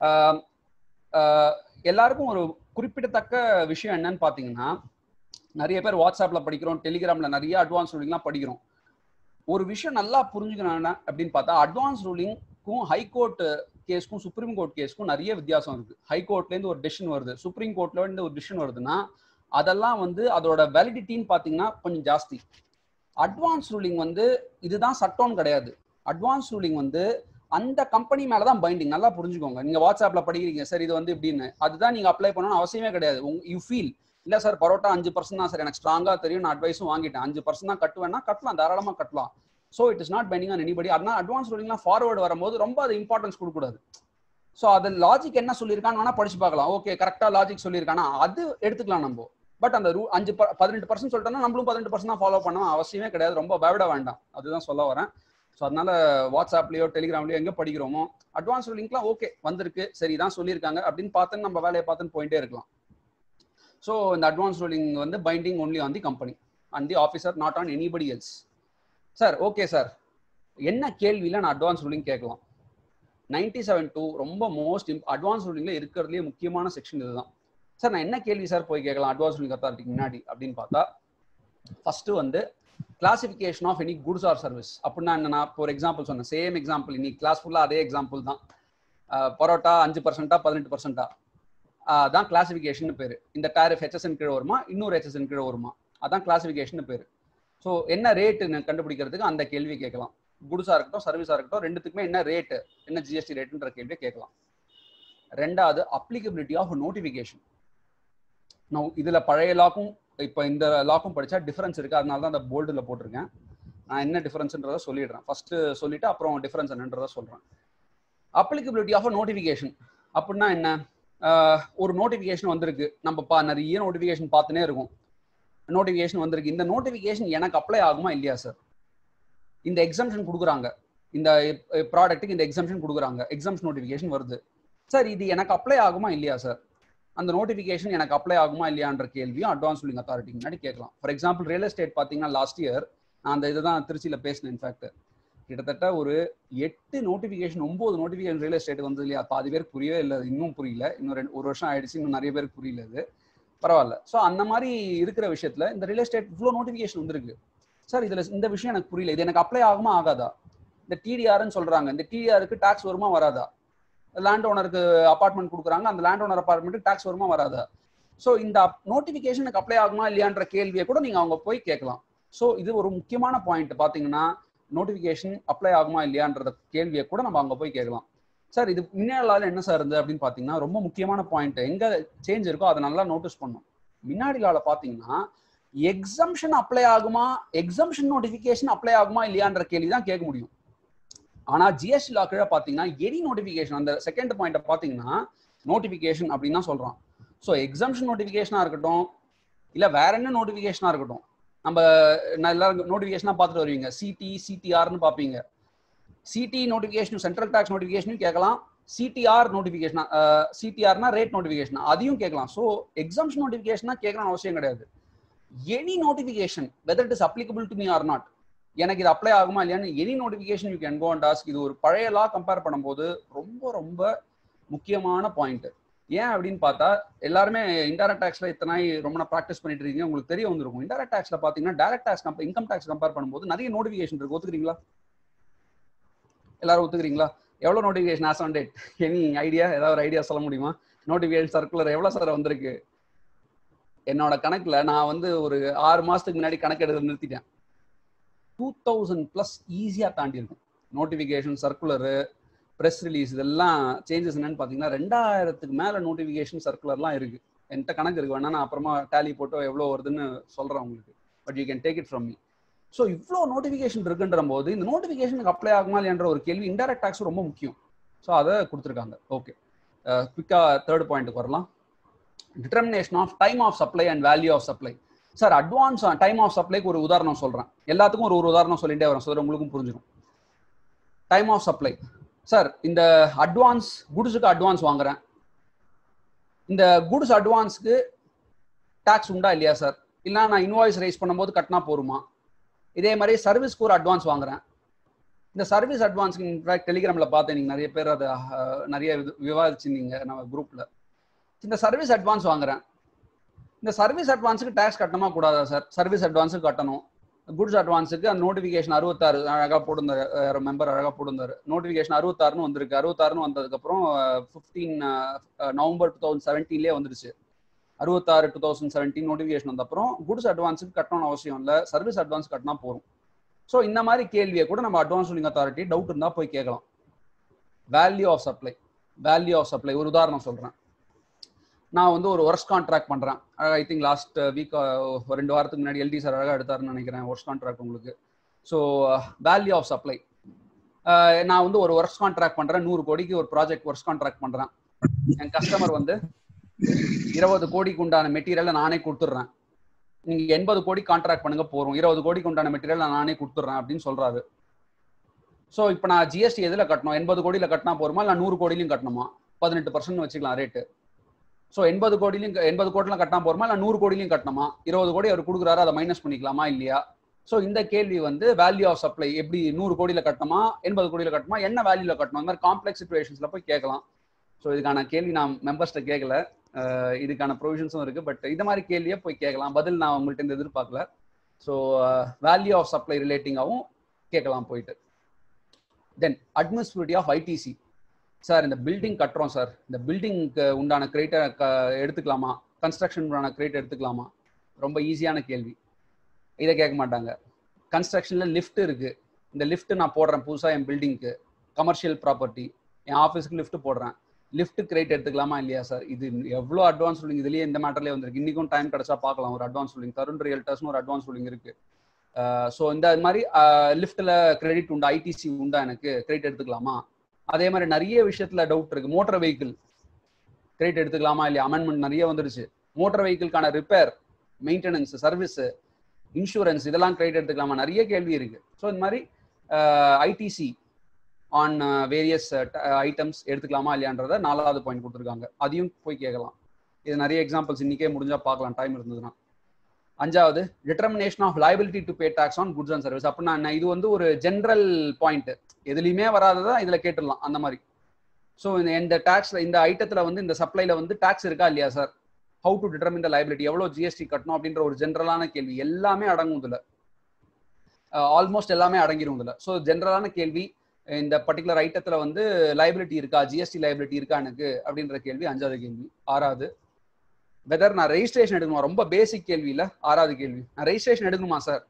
எல்லாருக்கும் ஒரு குறிப்பிடத்தக்க விஷயம் என்னன்னு பாத்தீங்கன்னா நிறைய பேர் வாட்ஸ்அப்ல படிக்கிறோம் டெலிகிராம்ல நிறைய அட்வான்ஸ் ரூலிங்லாம் படிக்கிறோம் ஒரு விஷயம் நல்லா புரிஞ்சுக்கணும் அப்படின்னு பார்த்தா அட்வான்ஸ் ரூலிங்க்கும் ஹைகோர்ட் கேஸ்க்கும் சுப்ரீம் கோர்ட் கேஸ்க்கும் நிறைய வித்தியாசம் இருக்கு ஹைகோர்ட்ல இருந்து ஒரு டிசிஷன் வருது சுப்ரீம் கோர்ட்ல இருந்து ஒரு டிசிஷன் வருதுன்னா அதெல்லாம் வந்து அதோட வேலிடிட்டின்னு பாத்தீங்கன்னா கொஞ்சம் ஜாஸ்தி அட்வான்ஸ் ரூலிங் வந்து இதுதான் சட்டம்னு கிடையாது அட்வான்ஸ் ரூலிங் வந்து அந்த கம்பெனி மேலதான் பைண்டிங் நல்லா புரிஞ்சுக்கோங்க நீங்க வாட்ஸ்அப்ல படிக்கிறீங்க சார் இது வந்து இப்படின்னு அதுதான் நீங்க அப்ளை பண்ணணும்னு அவசியமே கிடையாது யூ ஃபீல் இல்ல சார் பரோட்டா அஞ்சு பர்சன்ட் தான் சார் எனக்கு ஸ்ட்ராங்கா தெரியும் நான் அட்வைஸும் வாங்கிட்டேன் அஞ்சு பர்சன்ட் தான் கட்டுவேன்னா கட்டலாம் தாராளமா கட்டலாம் so it is not pending on anybody அதனால அட்வான்ஸ் ரூலிங்லாம் ஃபார்வர்டு வரும்போது ரொம்ப அது இம்பார்ட்டன்ஸ் கொடுக்கூடாது ஸோ அது லாஜிக் என்ன சொல்லியிருக்கான்னு வேணா படிச்சு பார்க்கலாம் ஓகே கரெக்டா லாஜிக் சொல்லியிருக்கானா அது எடுத்துக்கலாம் நம்ம பட் அந்த ரூ அஞ்சு பதினெட்டு பர்சன்ட் சொல்லிட்டோம்னா நம்மளும் பதினெட்டு பர்சன்ட் தான் ஃபாலோ பண்ணணும் அவசியமே கிடையாது ரொம்ப பயவிட வேண்டாம் அதுதான் சொல்ல வரேன் ஸோ அதனால வாட்ஸ்அப்லயோ டெலிகிராம்லயோ எங்க படிக்கிறோமோ அட்வான்ஸ் ரூலிங்லாம் ஓகே வந்திருக்கு சரி தான் சொல்லியிருக்காங்க அப்படின்னு பார்த்துன்னு நம்ம வேலையை பார்த்துன்னு போயிட்டே இருக்கலாம் ஸோ இந்த அட்வான்ஸ் ரூலிங் வந்து binding only on the company and the officer not on anybody else sir okay sir என்ன கேள்வியில் நான் அட்வான்ஸ் ரூலிங் கேட்கலாம் நைன்டி செவன் டூ ரொம்ப மோஸ்ட் அட்வான்ஸ் ரூலிங்ல இருக்கிறதுலேயே முக்கியமான செக்ஷன் இதுதான் சார் நான் என்ன கேள்வி சார் போய் கேட்கலாம் அட்வான்ஸ் ரூலிங் அத்தாரிட்டிக்கு முன்னாடி அப்படின்னு பார்த்தா ஃபர்ஸ்ட் வந்து classification of any goods or service அப்படின்னா என்ன நான் ஒரு எக்ஸாம்பிள் சொன்னேன் சேம் எக்ஸாம்பிள் இன்னைக்கு கிளாஸ் ஃபுல்லாக அதே எக்ஸாம்பிள் தான் பரோட்டா அஞ்சு பர்சன்டா பதினெட்டு பர்சன்டா அதான் கிளாசிஃபிகேஷன் பேர் இந்த டேரிஃப் ஹெச்எஸ்என் கீழே வருமா இன்னொரு ஹெச்எஸ்என் கீழே வருமா அதான் கிளாசிஃபிகேஷன் பேர் ஸோ என்ன ரேட்டு கண்டுபிடிக்கிறதுக்கு அந்த கேள்வி கேட்கலாம் குட்ஸாக இருக்கட்டும் சர்வீஸாக இருக்கட்டும் ரெண்டுத்துக்குமே என்ன ரேட்டு என்ன ஜிஎஸ்டி ரேட்டுன்ற கேள்வியை கேட்கலாம் ரெண்டாவது அப்ளிகபிலிட்டி ஆஃப் நோட்டிஃபிகேஷன் நான் இதில் பழைய லாக்கும் இப்போ இந்த லாக்கும் படித்தா டிஃபரன்ஸ் இருக்குது அதனால தான் அந்த போல்டில் போட்டிருக்கேன் நான் என்ன டிஃபரன்ஸ்ன்றதை சொல்லிடுறேன் ஃபர்ஸ்ட் சொல்லிட்டு அப்புறம் டிஃபரன்ஸ் என்னன்றதை சொல்கிறேன் அப்ளிகபிலிட்டி ஆஃப் அ நோட்டிஃபிகேஷன் அப்படின்னா என்ன ஒரு நோட்டிஃபிகேஷன் வந்திருக்கு நம்ம பா நிறைய நோட்டிஃபிகேஷன் பார்த்துனே இருக்கும் நோட்டிஃபிகேஷன் வந்திருக்கு இந்த நோட்டிஃபிகேஷன் எனக்கு அப்ளை ஆகுமா இல்லையா சார் இந்த எக்ஸம்ஷன் கொடுக்குறாங்க இந்த ப்ராடக்ட்டுக்கு இந்த எக்ஸம்ஷன் கொடுக்குறாங்க எக்ஸம்ஷன் நோட்டிஃபிகேஷன் வருது சார் இது எனக்கு அப்ளை ஆகுமா இல்லையா சார் அந்த நோட்டிஃபிகேஷன் எனக்கு அப்ளை ஆகுமா இல்லையான்ற கேள்வியும் அட்வான்ஸ் ரூலிங் அத்தாரிட்டி முன்னாடி கேட்கலாம் ஃபார் எக்ஸாம்பிள் ரியல் எஸ்டேட் பார்த்தீங்கன்னா லாஸ்ட் இயர் நான் அந்த இதுதான் திருச்சியில் பேசினேன் இன்ஃபேக்ட் கிட்டத்தட்ட ஒரு எட்டு நோட்டிஃபிகேஷன் ஒன்பது நோட்டிஃபிகேஷன் ரியல் எஸ்டேட் வந்து இல்லையா பாதி பேர் புரியவே இல்லை இன்னும் புரியல இன்னும் ரெண்டு ஒரு வருஷம் ஆயிடுச்சு இன்னும் நிறைய பேருக்கு புரியல இது பரவாயில்ல ஸோ அந்த மாதிரி இருக்கிற விஷயத்துல இந்த ரியல் எஸ்டேட் இவ்வளோ நோட்டிஃபிகேஷன் வந்திருக்கு சார் இதுல இந்த விஷயம் எனக்கு புரியல இது எனக்கு அப்ளை ஆகுமா ஆகாதா இந்த டிடிஆர்னு சொல்றாங்க இந்த டிடிஆருக்கு டாக்ஸ் வருமா வராதா லேண்ட் ஓனருக்கு அபார்ட்மெண்ட் கொடுக்குறாங்க அந்த லேண்ட் ஓனர் அபார்ட்மெண்ட்டுக்கு டாக்ஸ் வருமா வராதா ஸோ இந்த நோட்டிஃபிகேஷன் எனக்கு அப்ளை ஆகுமா இல்லையான்ற கேள்வியை கூட நீங்க அவங்க போய் கேட்கலாம் ஸோ இது ஒரு முக்கியமான பாயிண்ட் பாத்தீங்கன்னா நோட்டிஃபிகேஷன் அப்ளை ஆகுமா இல்லையான்ற கேள்வியை கூட நம்ம அங்க போய் கேட்கலாம் சார் இது முன்னாடி என்ன சார் இருந்து அப்படின்னு பாத்தீங்கன்னா ரொம்ப முக்கியமான பாயிண்ட் எங்க சேஞ்ச் இருக்கோ அதை நல்லா நோட்டீஸ் பண்ணும் முன்னாடி லால பாத்தீங்கன்னா எக்ஸம்ஷன் அப்ளை ஆகுமா எக்ஸம்ஷன் நோட்டிபிகேஷன் அப்ளை ஆகுமா இல்லையான்ற கேள்வி தான் கேட்க முடியும் ஆனா ஜிஎஸ்டி லா கீழே பாத்தீங்கன்னா எனி நோட்டிபிகேஷன் அந்த செகண்ட் பாயிண்ட் பாத்தீங்கன்னா நோட்டிபிகேஷன் அப்படின்னு தான் சொல்றான் ஸோ எக்ஸம்ஷன் நோட்டிபிகேஷனா இருக்கட்டும் இல்ல வேற என்ன நோட்டிபிகேஷனா இருக்கட்டும் நம்ம எல்லாரும் நோட்டிபிகேஷனா பார்த்துட்டு வருவீங்க சிடி சிடிஆர்னு பார்ப்பீங்க சிடி நோட்டிபிகேஷன் சென்ட்ரல் டாக்ஸ் நோட்டிபிகேஷனும் கேட்கலாம் சிடிஆர் நோட்டிபிகேஷனா சிடிஆர்னா ரேட் நோட்டிபிகேஷன் அதையும் கேட்கலாம் ஸோ எக்ஸாம்ஷன் நோட்டிபிகேஷனா கேட்கலாம் அவசியம் கிடையாது any notification whether it is applicable to me or not எனக்கு இது அப்ளை ஆகுமா இல்லையான்னு any notification you can go and ask இது ஒரு பழைய லா கம்பேர் பண்ணும்போது ரொம்ப ரொம்ப முக்கியமான பாயிண்ட் ஏன் அப்படின்னு பார்த்தா எல்லாருமே இன்டைரக்ட் டாக்ஸ்ல இத்தனை ரொம்ப நான் ப்ராக்டிஸ் பண்ணிட்டு இருக்கீங்க உங்களுக்கு தெரிய வந்திருக்கும் இன்டைரக்ட் டாக்ஸ்ல பாத்தீங்கன்னா direct tax income tax compare பண்ணும்போது நிறைய நோட்டிபிகேஷன் இருக்கு ஒத்துக்கிறீங்களா எல்லாரும் ஒத்துக்கிறீங்களா எவ்வளவு notification as on date any idea ஏதாவது ஒரு ஐடியா சொல்ல முடியுமா நோட்டிபிகேஷன் சர்க்குலர் எவ்வளவு சார் வந்திருக்கு என்னோட கணக்குல நான் வந்து ஒரு ஆறு மாசத்துக்கு முன்னாடி கணக்கு எடுத்து நிறுத்திட்டேன் டூ தௌசண்ட் பிளஸ் ஈஸியா தாண்டி இருக்கும் நோட்டிபிகேஷன் சர்க்குலரு ப்ரெஸ் ரிலீஸ் இதெல்லாம் சேஞ்சஸ் என்னன்னு பார்த்தீங்கன்னா ரெண்டாயிரத்துக்கு மேல நோட்டிபிகேஷன் சர்க்குலர்லாம் இருக்கு என்கிட்ட கணக்கு இருக்கு வேணா நான் அப்புறமா டேலி போட்டோ எவ்வளோ வருதுன்னு சொல்றேன் உங்களுக்கு but you can take it from me so இவ்வளோ நோட்டிஃபிகேஷன் இருக்குன்ற போது இந்த நோட்டிஃபிகேஷனுக்கு அப்ளை ஆகுமா இல்லையன்ற ஒரு கேள்வி இன்டெரக்ட் டாக்ஸ் ரொம்ப முக்கியம் ஸோ அதை கொடுத்துருக்காங்க ஓகே குவிக்காக தேர்ட் பாயிண்ட்டுக்கு வரலாம் determination of time of supply and value of supply sir advance time of சப்ளைக்கு ஒரு உதாரணம் சொல்கிறேன் எல்லாத்துக்கும் ஒரு ஒரு உதாரணம் சொல்லிட்டே வரேன் சார் உங்களுக்கும் புரிஞ்சிடும் டைம் ஆஃப் சப்ளை சார் இந்த அட்வான்ஸ் குட்ஸுக்கு அட்வான்ஸ் வாங்குறேன் இந்த குட்ஸ் அட்வான்ஸ்க்கு டேக்ஸ் உண்டா இல்லையா சார் இல்லை நான் இன்வாய்ஸ் ரைஸ் பண்ணும்போது கட்டினா போருமா இதே மாதிரி சர்வீஸ்க்கு ஒரு அட்வான்ஸ் வாங்குறேன் இந்த சர்வீஸ் அட்வான்ஸ்க்கு இன்ஃபேக்ட் டெலிகிராமில் பார்த்தேன் நீங்கள் நிறைய பேர் அதை நிறைய விவாதிச்சிருந்தீங்க நம்ம குரூப்பில் இந்த சர்வீஸ் அட்வான்ஸ் வாங்குறேன் இந்த சர்வீஸ் அட்வான்ஸுக்கு டேக்ஸ் கட்டணுமா கூடாதா சார் சர்வீஸ் அட்வான்ஸுக்கு கட்டணும் குட்ஸ் அட்வான்ஸுக்கு அந்த நோட்டிஃபிகேஷன் அறுபத்தாறு அழகாக போடுந்தார் மெம்பர் அழகாக போடுந்தார் நோட்டிஃபிகேஷன் அறுபத்தாறுன்னு வந்திருக்கு அறுபத்தாறுன்னு வந்ததுக்கப்புறம் ஃபிஃப்டீன் நவம்பர் டூ தௌசண்ட் செவன்டீன்லேயே வந்துருச்சு அறுபத்தாறு டூ தௌசண்ட் செவன்டீன் நோட்டிஃபிகேஷன் வந்தப்புறம் குட்ஸ் அட்வான்ஸுக்கு கட்டணும்னு அவசியம் இல்லை சர்வீஸ் அட்வான்ஸ் கட்டினா போதும் ஸோ இந்த மாதிரி கேள்வியை கூட நம்ம அட்வான்ஸ் ரூலிங் அத்தாரிட்டி டவுட் இருந்தால் போய் கேட்கலாம் value of supply value of supply ஒரு உதாரணம் சொல்கிறேன் நான் வந்து ஒரு ஒர்க் கான்ட்ராக்ட் பண்ணுறேன் ஐ திங்க் லாஸ்ட் வீக் ரெண்டு வாரத்துக்கு முன்னாடி எல்டி சார் அழகாக எடுத்தாருன்னு நினைக்கிறேன் ஒர்க் கான்ட்ராக்ட் உங்களுக்கு ஸோ வேல்யூ ஆஃப் சப்ளை நான் வந்து ஒரு ஒர்க் கான்ட்ராக்ட் பண்ணுறேன் நூறு கோடிக்கு ஒரு ப்ராஜெக்ட் ஒர்க் கான்ட்ராக்ட் பண்ணுறேன் என் கஸ்டமர் வந்து இருபது கோடிக்கு உண்டான மெட்டீரியலை நானே கொடுத்துட்றேன் நீங்க எண்பது கோடி கான்ட்ராக்ட் பண்ணுங்க போறோம் இருபது கோடிக்கு உண்டான மெட்டீரியல் நானே கொடுத்துட்றேன் அப்படின்னு சொல்றாரு ஸோ இப்போ நான் ஜிஎஸ்டி எதில் கட்டணும் எண்பது கோடியில் கட்டினா போருமா இல்லை நூறு கோடியிலையும் கட்டணுமா பதினெட்டு பர்சன்ட் வச்சுக்கலாம் ரேட்டு ஸோ எண்பது கோடிலையும் எண்பது கோடிலாம் கட்டினா போருமா இல்லை நூறு கோடிலையும் கட்டணுமா இருபது கோடி அவர் கொடுக்குறாரு அதை மைனஸ் பண்ணிக்கலாமா இல்லையா ஸோ இந்த கேள்வி வந்து வேல்யூ ஆஃப் சப்ளை எப்படி நூறு கோடியில் கட்டணுமா எண்பது கோடியில் கட்டணுமா என்ன வேல்யூல கட்டணும் இந்த மாதிரி காம்ப்ளெக்ஸ் சுச்சுவேஷன்ஸ்ல போய் கேட்கலாம் ஸோ இதுக்கான கேள்வி நான் மெம்பர்ஸ்ட்ட கேட்கல இதுக்கான ப்ரொவிஷன்ஸும் இருக்கு பட் இந்த மாதிரி கேள்வியே போய் கேட்கலாம் பதில் நான் உங்கள்கிட்ட இருந்து எதிர்பார்க்கல ஸோ வேல்யூ ஆஃப் சப்ளை ரிலேட்டிங்காகவும் கேட்கலாம் போயிட்டு then administrative of ITC sir இந்த பில்டிங் கட்டுறோம் சார் இந்த பில்டிங்க்கு உண்டான கிரேட்டை எடுத்துக்கலாமா கன்ஸ்ட்ரக்ஷன் உண்டான கிரேட் எடுத்துக்கலாமா ரொம்ப ஈஸியான கேள்வி இதை கேட்க மாட்டாங்க கன்ஸ்ட்ரக்ஷன்ல லிஃப்ட் இருக்கு இந்த லிஃப்ட் நான் போடுறேன் புதுசாக என் பில்டிங்க்கு கமர்ஷியல் ப்ராப்பர்ட்டி என் ஆஃபீஸ்க்கு லிஃப்ட் போடுறேன் லிஃப்ட் கிரேட் எடுத்துக்கலாமா இல்லையா சார் இது எவ்வளோ அட்வான்ஸ் ரூலிங் இதுலயே இந்த மேட்டர்லேயே வந்திருக்கு இன்னைக்கும் டைம் கிடைச்சா பார்க்கலாம் ஒரு அட்வான்ஸ் ரூலிங் தருண் ரியல்டர்ஸ்னு ஒரு அட்வான்ஸ் ரூலிங் இருக்கு ஸோ இந்த மாதிரி லிஃப்ட்ல கிரெடிட் உண்டா ஐடிசி உண்டா எனக்கு கிரெடிட் எடுத்துக்கலாமா அதே மாதிரி நிறைய விஷயத்துல டவுட் இருக்கு மோட்டார் வெஹிக்கிள் கிரெடிட் எடுத்துக்கலாமா இல்லையா அமெண்ட்மெண்ட் நிறைய வந்துருச்சு மோட்டார் வெஹிக்கிள்கான ரிப்பேர் மெயின்டெனன்ஸ் சர்வீஸ் இன்சூரன்ஸ் இதெல்லாம் கிரெடிட் எடுத்துக்கலாமா நிறைய கேள்வி இருக்கு ஸோ இந்த மாதிரி ஐடிசி ஆன் வேரியஸ் ஐட்டம்ஸ் எடுத்துக்கலாமா இல்லையான்றத நாலாவது பாயிண்ட் கொடுத்துருக்காங்க அதையும் போய் கேட்கலாம் இது நிறைய எக்ஸாம்பிள்ஸ் இன்னைக்கே முடிஞ்சா பார்க்கலாம் டைம் இருந்ததுன்னா அஞ்சாவது determination of liability to pay tax on goods and service அப்படின்னா என்ன? இது வந்து ஒரு ஜென்ரல் பாயிண்ட் எதுலையுமே வராததா இதுல கேட்டுடலாம் அந்த மாதிரி ஸோ இந்த இந்த டாக்ஸ்ல இந்த ஐட்டத்துல வந்து இந்த சப்ளைல வந்து டாக்ஸ் இருக்கா இல்லையா sir how to determine the liability எவ்வளோ ஜிஎஸ்டி கட்டணும் அப்படின்ற ஒரு ஜென்ரலான கேள்வி எல்லாமே அடங்கும் இதுல ஆல்மோஸ்ட் எல்லாமே அடங்கிடும் இதுல ஸோ ஜென்ரலான கேள்வி இந்த பர்டிகுலர் ஐட்டத்துல வந்து லைபிலிட்டி இருக்கா ஜிஎஸ்டி லைபிலிட்டி இருக்கா எனக்கு அப்படின்ற கேள்வி அஞ்சாவது கேள்வி ஆறாவது வெதர் நான் ரெஜிஸ்ட்ரேஷன் எடுக்கணுமா ரொம்ப பேசிக் கேள்வி இல்ல ஆறாவது கேள்வி நான் ரெஜிஸ்ட்ரேஷன் எடுக்கணுமா சார்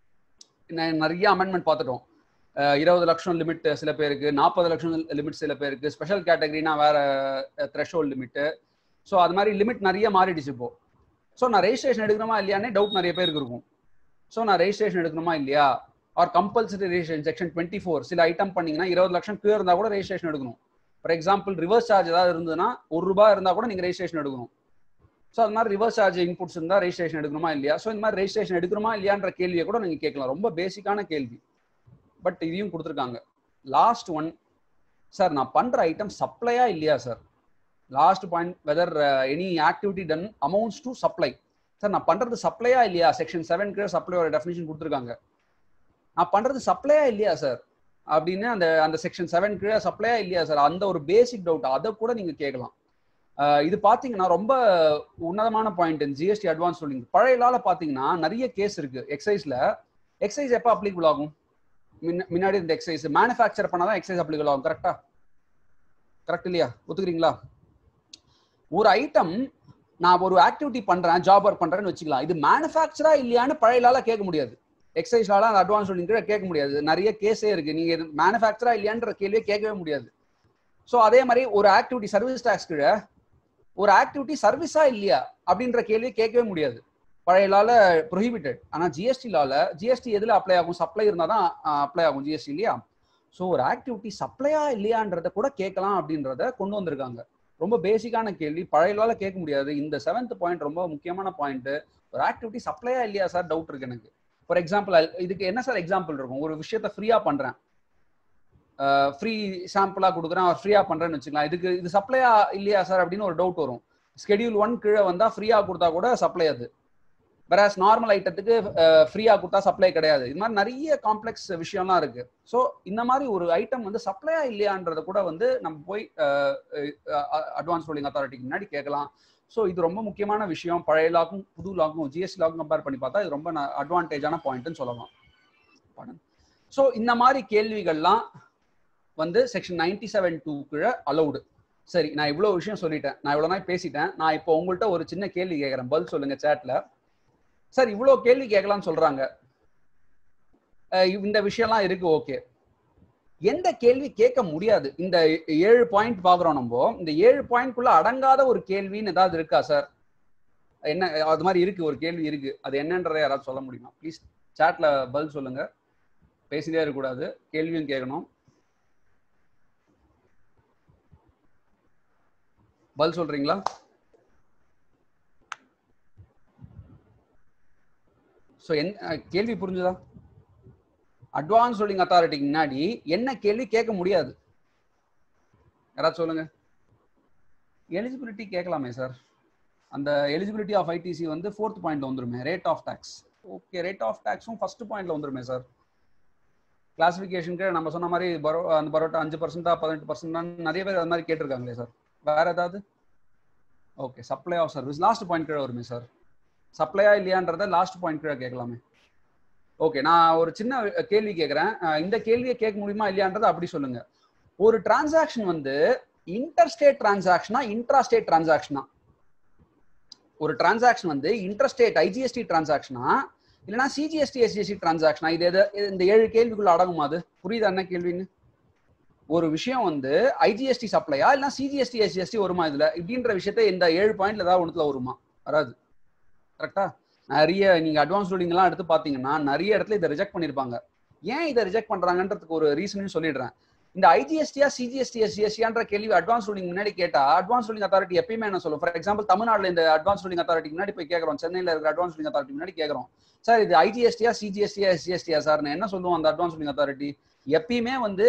நிறைய அமெண்ட்மெண்ட் பார்த்துட்டோம் அஹ் இருபது லட்சம் லிமிட் சில பேருக்கு நாற்பது லட்சம் லிமிட் சில பேருக்கு ஸ்பெஷல் கேட்டகரினா வேற த்ரெஷோல் லிமிட்டு ஸோ அது மாதிரி லிமிட் நிறைய மாறிடுச்சு இப்போ ஸோ நான் ரெஜிஸ்ட்ரேஷன் எடுக்கணுமா இல்லையானே டவுட் நிறைய பேருக்கு இருக்கும் ஸோ நான் ரெஜிஸ்ட்ரேஷன் எடுக்கணுமா இல்லையா or compulsory registration section twenty four சில ஐட்டம் பண்ணீங்கன்னா இருபது லட்சம் கீழே இருந்தால் கூட ரெஜிஸ்ட்ரேஷன் எடுக்கணும் ஃபார் எக்ஸாம்பிள் ரிவர்ஸ் சார்ஜ் ஏதாவது இருந்ததுன்னா ஒரு ரூபாய் இருந்தால் கூட நீங்கள் ரெஜிஸ்ட்ரேஷன் எடுக்கணும் ஸோ அது மாதிரி ரிவர்ஸ் சார்ஜ் இன்புட்ஸ் இருந்தால் ரெஜிஸ்ட்ரேஷன் எடுக்கணுமா இல்லையா ஸோ இந்த மாதிரி ரெஜிஸ்ட்ரேஷன் எடுக்கணுமா இல்லையான்ற கேள்வியை கூட நீங்கள் கேட்கலாம் ரொம்ப பேசிக்கான கேள்வி பட் இதையும் கொடுத்துருக்காங்க லாஸ்ட் ஒன் சார் நான் பண்ற ஐட்டம் சப்ளையா இல்லையா sir last point whether any activity done amounts to supply sir நான் பண்றது சப்ளையா இல்லையா செக்ஷன் செவன் கீழே சப்ளையோட டெஃபினேஷன் கொடுத்துருக்காங்க நான் பண்றது சப்ளையா இல்லையா சார் அப்படின்னு அந்த அந்த செக்ஷன் செவன் கீழே சப்ளையா இல்லையா சார் அந்த ஒரு பேசிக் டவுட் அதை கூட நீங்க கேட்கலாம் அஹ் இது பாத்தீங்கன்னா ரொம்ப உன்னதமான பாயிண்ட் ஜிஎஸ்டி அட்வான்ஸ் சொல்லிங்க பழைய லால பாத்தீங்கன்னா நிறைய கேஸ் இருக்கு எக்ஸைஸ்ல எக்ஸைஸ் எப்போ அப்ளிகபிள் ஆகும் முன்ன- முன்னாடி இந்த எக்ஸைஸ் மேனுஃபேக்சர் பண்ணாதான் எக்ஸைஸ் அப்ளிகபிள் ஆகும் கரெக்டா கரெக்ட் இல்லையா ஒத்துக்கிறீங்களா ஒரு ஐட்டம் நான் ஒரு ஆக்டிவிட்டி பண்றேன் ஜாப் ஒர்க் பண்றேன்னு வச்சுக்கலாம் இது மேனுஃபேக்சரா இல்லையான்னு பழைய லால கேட்க முடியாது எக்ஸைஸ் லால அந்த அட்வான்ஸ் சொல்லிங்க கேட்க முடியாது நிறைய கேஸே இருக்கு நீங்க மேனுஃபேக்சரா இல்லையான்ற கேள்வியே கேட்கவே முடியாது ஸோ அதே மாதிரி ஒரு ஆக்டிவிட்டி சர்வீஸ் டாக்ஸ் கீழே ஒரு ஆக்டிவிட்டி சர்வீஸா இல்லையா அப்படின்ற கேள்வியை கேட்கவே முடியாது பழைய லால ப்ரொஹிபிட்டட் ஆனா ஜிஎஸ்டி லால ஜிஎஸ்டி எதுல அப்ளை ஆகும் சப்ளை இருந்தா தான் அப்ளை ஆகும் ஜிஎஸ்டி இல்லையா ஸோ ஒரு ஆக்டிவிட்டி சப்ளையா இல்லையான்றத கூட கேட்கலாம் அப்படின்றத கொண்டு வந்திருக்காங்க ரொம்ப பேசிக்கான கேள்வி பழைய லால கேட்க முடியாது இந்த செவன்த் பாயிண்ட் ரொம்ப முக்கியமான பாயிண்ட் ஒரு ஆக்டிவிட்டி சப்ளையா இல்லையா சார் டவுட் இருக்கு எனக்கு ஃபார் எக்ஸாம்பிள் இதுக்கு என்ன சார் எக்ஸாம்பிள் இருக்கும் ஒரு விஷயத்த ஃப்ரீயா பண்றேன் ஃப்ரீ சாம்பிளா கொடுக்குறேன் ஃப்ரீயா பண்றேன்னு வச்சுக்கலாம் இதுக்கு இது சப்ளையா இல்லையா சார் அப்படின்னு ஒரு டவுட் வரும் ஸ்கெடியூல் ஒன் கீழே வந்தா ஃப்ரீயா கொடுத்தா கூட சப்ளை அது வேறாஸ் நார்மல் ஐட்டத்துக்கு ஃப்ரீயா கொடுத்தா சப்ளை கிடையாது இது மாதிரி நிறைய காம்ப்ளெக்ஸ் விஷயம்லாம் இருக்கு ஸோ இந்த மாதிரி ஒரு ஐட்டம் வந்து சப்ளையா இல்லையான்றத கூட வந்து நம்ம போய் அட்வான்ஸ் ரூலிங் அத்தாரிட்டிக்கு முன்னாடி கேட்கலாம் ஸோ இது ரொம்ப முக்கியமான விஷயம் பழைய லாக்கும் புது லாக்கும் ஜிஎஸ்டி லாக்கும் கம்பேர் பண்ணி பார்த்தா இது ரொம்ப அட்வான்டேஜான பாயிண்ட்னு சொல்லலாம் ஸோ இந்த மாதிரி கேள்விகள்லாம் வந்து செக்ஷன் நைன்டி செவன் டூ கீழே அலௌடு சரி நான் இவ்வளோ விஷயம் சொல்லிட்டேன் நான் இவ்வளோ நாள் பேசிட்டேன் நான் இப்போ உங்கள்கிட்ட ஒரு சின்ன கேள்வி கேட்குறேன் பதில் சொல்லுங்க சேட்ல சார் இவ்வளோ கேள்வி கேட்கலாம்னு சொல்றாங்க அஹ் இந்த விஷயம்லாம் இருக்கு ஓகே எந்த கேள்வி கேட்க முடியாது இந்த ஏழு பாயிண்ட் பாக்குறோம் நம்ம இந்த ஏழு பாயிண்ட்குள்ள அடங்காத ஒரு கேள்வின்னு ஏதாவது இருக்கா சார் என்ன அது மாதிரி இருக்கு ஒரு கேள்வி இருக்கு அது என்னன்றதை யாராவது சொல்ல முடியுமா ப்ளீஸ் சாட்ல பதில் சொல்லுங்க பேசிட்டே இருக்கக்கூடாது கேள்வியும் கேட்கணும் பதில் சொல்றீங்களா ஸோ என் கேள்வி புரிஞ்சுதா அட்வான்ஸ் ரூலிங் அத்தாரிட்டிக்கு முன்னாடி என்ன கேள்வி கேட்க முடியாது யாராவது சொல்லுங்க எலிஜிபிலிட்டி கேட்கலாமே சார் அந்த எலிஜிபிலிட்டி ஆஃப் ஐடிசி வந்து ஃபோர்த் பாயிண்ட்ல வந்துருமே rate of tax okay rate of டேக்ஸும் ஃபர்ஸ்ட் பாயிண்ட்ல வந்துருமே சார் கிளாசிஃபிகேஷனுக்கு நம்ம சொன்ன மாதிரி பரோ அந்த பரோட்டா அஞ்சு பர்சன்டா பதினெட்டு பர்சன்ட் நிறைய பேர் அது மாதிரி கேட்டிருக்காங்களே சார் வேற ஏதாவது okay supply of service last point கீழே வருமே சார் சப்ளையா இல்லையான்றத லாஸ்ட் பாயிண்ட் கீழே கேட்கலாமே ஓகே நான் ஒரு சின்ன கேள்வி கேட்குறேன் இந்த கேள்வியை கேட்க முடியுமா இல்லையான்றதை அப்படி சொல்லுங்க ஒரு டிரான்சாக்ஷன் வந்து இன்டர் ஸ்டேட் டிரான்சாக்ஷனா இன்ட்ரா ஸ்டேட் டிரான்சாக்ஷனா ஒரு டிரான்சாக்ஷன் வந்து இன்டர் ஸ்டேட் ஐஜிஎஸ்டி டிரான்சாக்ஷனா இல்லைனா சிஜிஎஸ்டி எஸ்ஜிஎஸ்டி டிரான்சாக்ஷனா இது எது இந்த ஏழு கேள்விக்குள்ள அடங்குமா அது புரியுதா என்ன கேள்வின்னு ஒரு விஷயம் வந்து ஐஜிஎஸ்டி சப்ளையா இல்லைனா சிஜிஎஸ்டி எஸ்ஜிஎஸ்டி வருமா இதுல இப்படின்ற விஷயத்த இந்த ஏழு பாயிண்ட்ல ஏதாவது ஒன்றுல வருமா வராது கரெக்டா நிறைய நீங்க அட்வான்ஸ் ரூலிங் எல்லாம் எடுத்து பாத்தீங்கன்னா நிறைய இடத்துல இதை ரிஜெக்ட் பண்ணிருப்பாங்க ஏன் இதை ரிஜெக்ட் பண்றாங்கன்றதுக்கு ஒரு ரீசனும் சொல்லிடுறேன் இந்த ஐஜிஎஸ்டியா சிஜிஎஸ்டி எஸ்ஜிஎஸ்டியான்ற கேள்வி அட்வான்ஸ் ரூலிங் முன்னாடி கேட்டா அட்வான்ஸ் ரூலிங் அத்தாரிட்டி எப்பயுமே என்ன சொல்லும் ஃபார் எக்ஸாம்பிள் தமிழ்நாடுல இந்த அட்வான்ஸ் ரூலிங் அத்தாரிட்டி முன்னாடி போய் கேட்கறோம் சென்னையில இருக்கிற அட்வான்ஸ் ரூலிங் அத்தாரிட்டி முன்னாடி கேட்கறோம் சார் இது ஐஜிஎஸ்டியா சிஜிஎஸ்டியா எஸ்ஜிஎஸ்டியா சார்னு என்ன சொல்லுவோம் அந்த அட்வான்ஸ் ரூலிங் அத்தாரிட்டி எப்பயுமே வந்து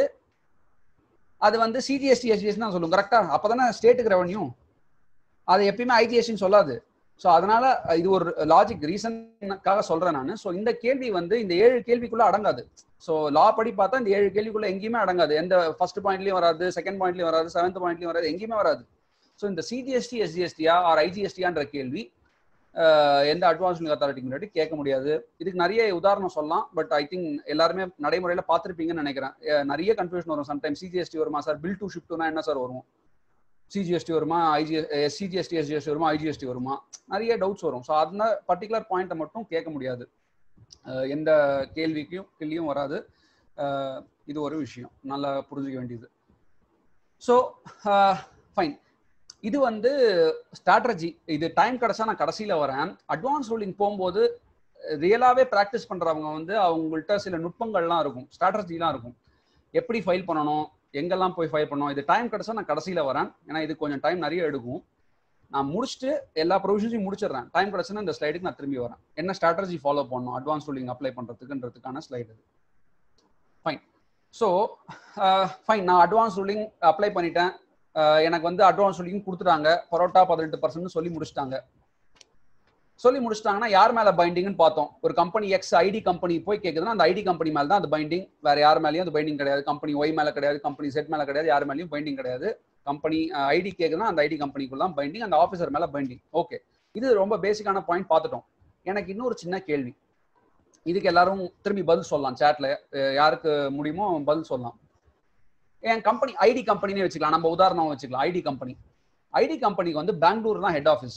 அது வந்து சிஜிஎஸ்டி எஸ்ஜிஎஸ் தான் சொல்லும் கரெக்டா அப்பதானே ஸ்டேட்டுக்கு ரெவன்யூ அது எப்பயுமே ஐஜிஎஸ்டின்னு சொல்லாது ஸோ அதனால இது ஒரு லாஜிக் ரீசனுக்காக சொல்றேன் நான் ஸோ இந்த கேள்வி வந்து இந்த ஏழு கேள்விக்குள்ள அடங்காது ஸோ லா படி பார்த்தா இந்த ஏழு கேள்விக்குள்ள எங்கேயுமே அடங்காது எந்த ஃபர்ஸ்ட் பாயிண்ட்லயும் வராது செகண்ட் பாயிண்ட்லயும் வராது செவன்த் பாயிண்ட்லயும் வராது எங்கேயுமே வராது ஸோ இந்த சிஜிஎஸ்டி எஸ்ஜிஎஸ்டியா ஆர் ஐஜிஎஸ்டியான்ற கேள்வி எந்த அட்வான்ஸ் அத்தாரிட்டிக்கு முன்னாடி கேட்க முடியாது இதுக்கு நிறைய உதாரணம் சொல்லலாம் பட் ஐ திங்க் எல்லாருமே நடைமுறையில பார்த்துருப்பீங்கன்னு நினைக்கிறேன் நிறைய கன்ஃபியூஷன் வரும் சம்டைம் சிஜிஎஸ்டி வருமா சார் பில் டு ஷிஃப்ட்னா என்ன சார் வரும் சிஜிஎஸ்டி வருமா ஐஜிஎஸ் சிஜிஎஸ்டி எஸ்ஜிஎஸ்டி வருமா ஐஜிஎஸ்டி வருமா நிறைய டவுட்ஸ் வரும் ஸோ அந்த பர்டிகுலர் பாயிண்ட்டை மட்டும் கேட்க முடியாது எந்த கேள்விக்கும் கேள்வியும் வராது இது ஒரு விஷயம் நல்லா புரிஞ்சுக்க வேண்டியது ஸோ ஃபைன் இது வந்து ஸ்ட்ராட்டஜி இது டைம் கிடைச்சா நான் கடைசியில் வரேன் அட்வான்ஸ் ரூலிங் போகும்போது ரியலாகவே ப்ராக்டிஸ் பண்ணுறவங்க வந்து அவங்கள்ட்ட சில நுட்பங்கள்லாம் இருக்கும் ஸ்ட்ராட்டஜிலாம் இருக்கும் எப்படி ஃபைல் பண்ணணும் எங்கெல்லாம் போய் ஃபைல் பண்ணணும் இது டைம் கிடைச்சா நான் கடைசியில் வரேன் ஏன்னா இது கொஞ்சம் டைம் நிறைய எடுக்கும் நான் முடிச்சுட்டு எல்லா ப்ரொவிஷன்ஸையும் முடிச்சிடுறேன் டைம் கிடச்சுன்னா இந்த ஸ்லைடுக்கு நான் திரும்பி வரேன் என்ன ஸ்ட்ராட்டஜி ஃபாலோ பண்ணணும் அட்வான்ஸ் ரூலிங் அப்ளை பண்ணுறதுக்குன்றதுக்கான ஸ்லைடு இது ஃபைன் ஸோ ஃபைன் நான் அட்வான்ஸ் ரூலிங் அப்ளை பண்ணிட்டேன் எனக்கு வந்து அட்வான்ஸ் ரூலிங் கொடுத்துட்டாங்க பரோட்டா பதினெட்டு பர்சன்ட் சொல்லி முடிச்சிட்டாங்க சொல்லி முடிச்சிட்டாங்கன்னா யார் மேல பைண்டிங்னு பார்த்தோம் ஒரு கம்பெனி எக்ஸ் ஐடி கம்பெனி போய் கேட்குதுன்னா அந்த ஐடி கம்பெனி மேல தான் அந்த பைண்டிங் வேற யார் மேலேயும் அந்த பைண்டிங் கிடையாது கம்பெனி ஒய் மேல கிடையாது கம்பெனி செட் மேல கிடையாது யார் மேலேயும் பைண்டிங் கிடையாது கம்பெனி ஐடி கேட்குதுன்னா அந்த ஐடி கம்பெனிக்குள்ள தான் பைண்டிங் அந்த ஆஃபீஸர் மேல பைண்டிங் ஓகே இது ரொம்ப பேசிக்கான பாயிண்ட் பார்த்துட்டோம் எனக்கு இன்னொரு சின்ன கேள்வி இதுக்கு எல்லாரும் திரும்பி பதில் சொல்லலாம் சேட்ல யாருக்கு முடியுமோ பதில் சொல்லலாம் என் கம்பெனி ஐடி கம்பெனினே வச்சுக்கலாம் நம்ம உதாரணம் வச்சுக்கலாம் ஐடி கம்பெனி ஐடி கம்பெனிக்கு வந்து பெங்களூர் தான் ஹெட் ஆஃபீஸ்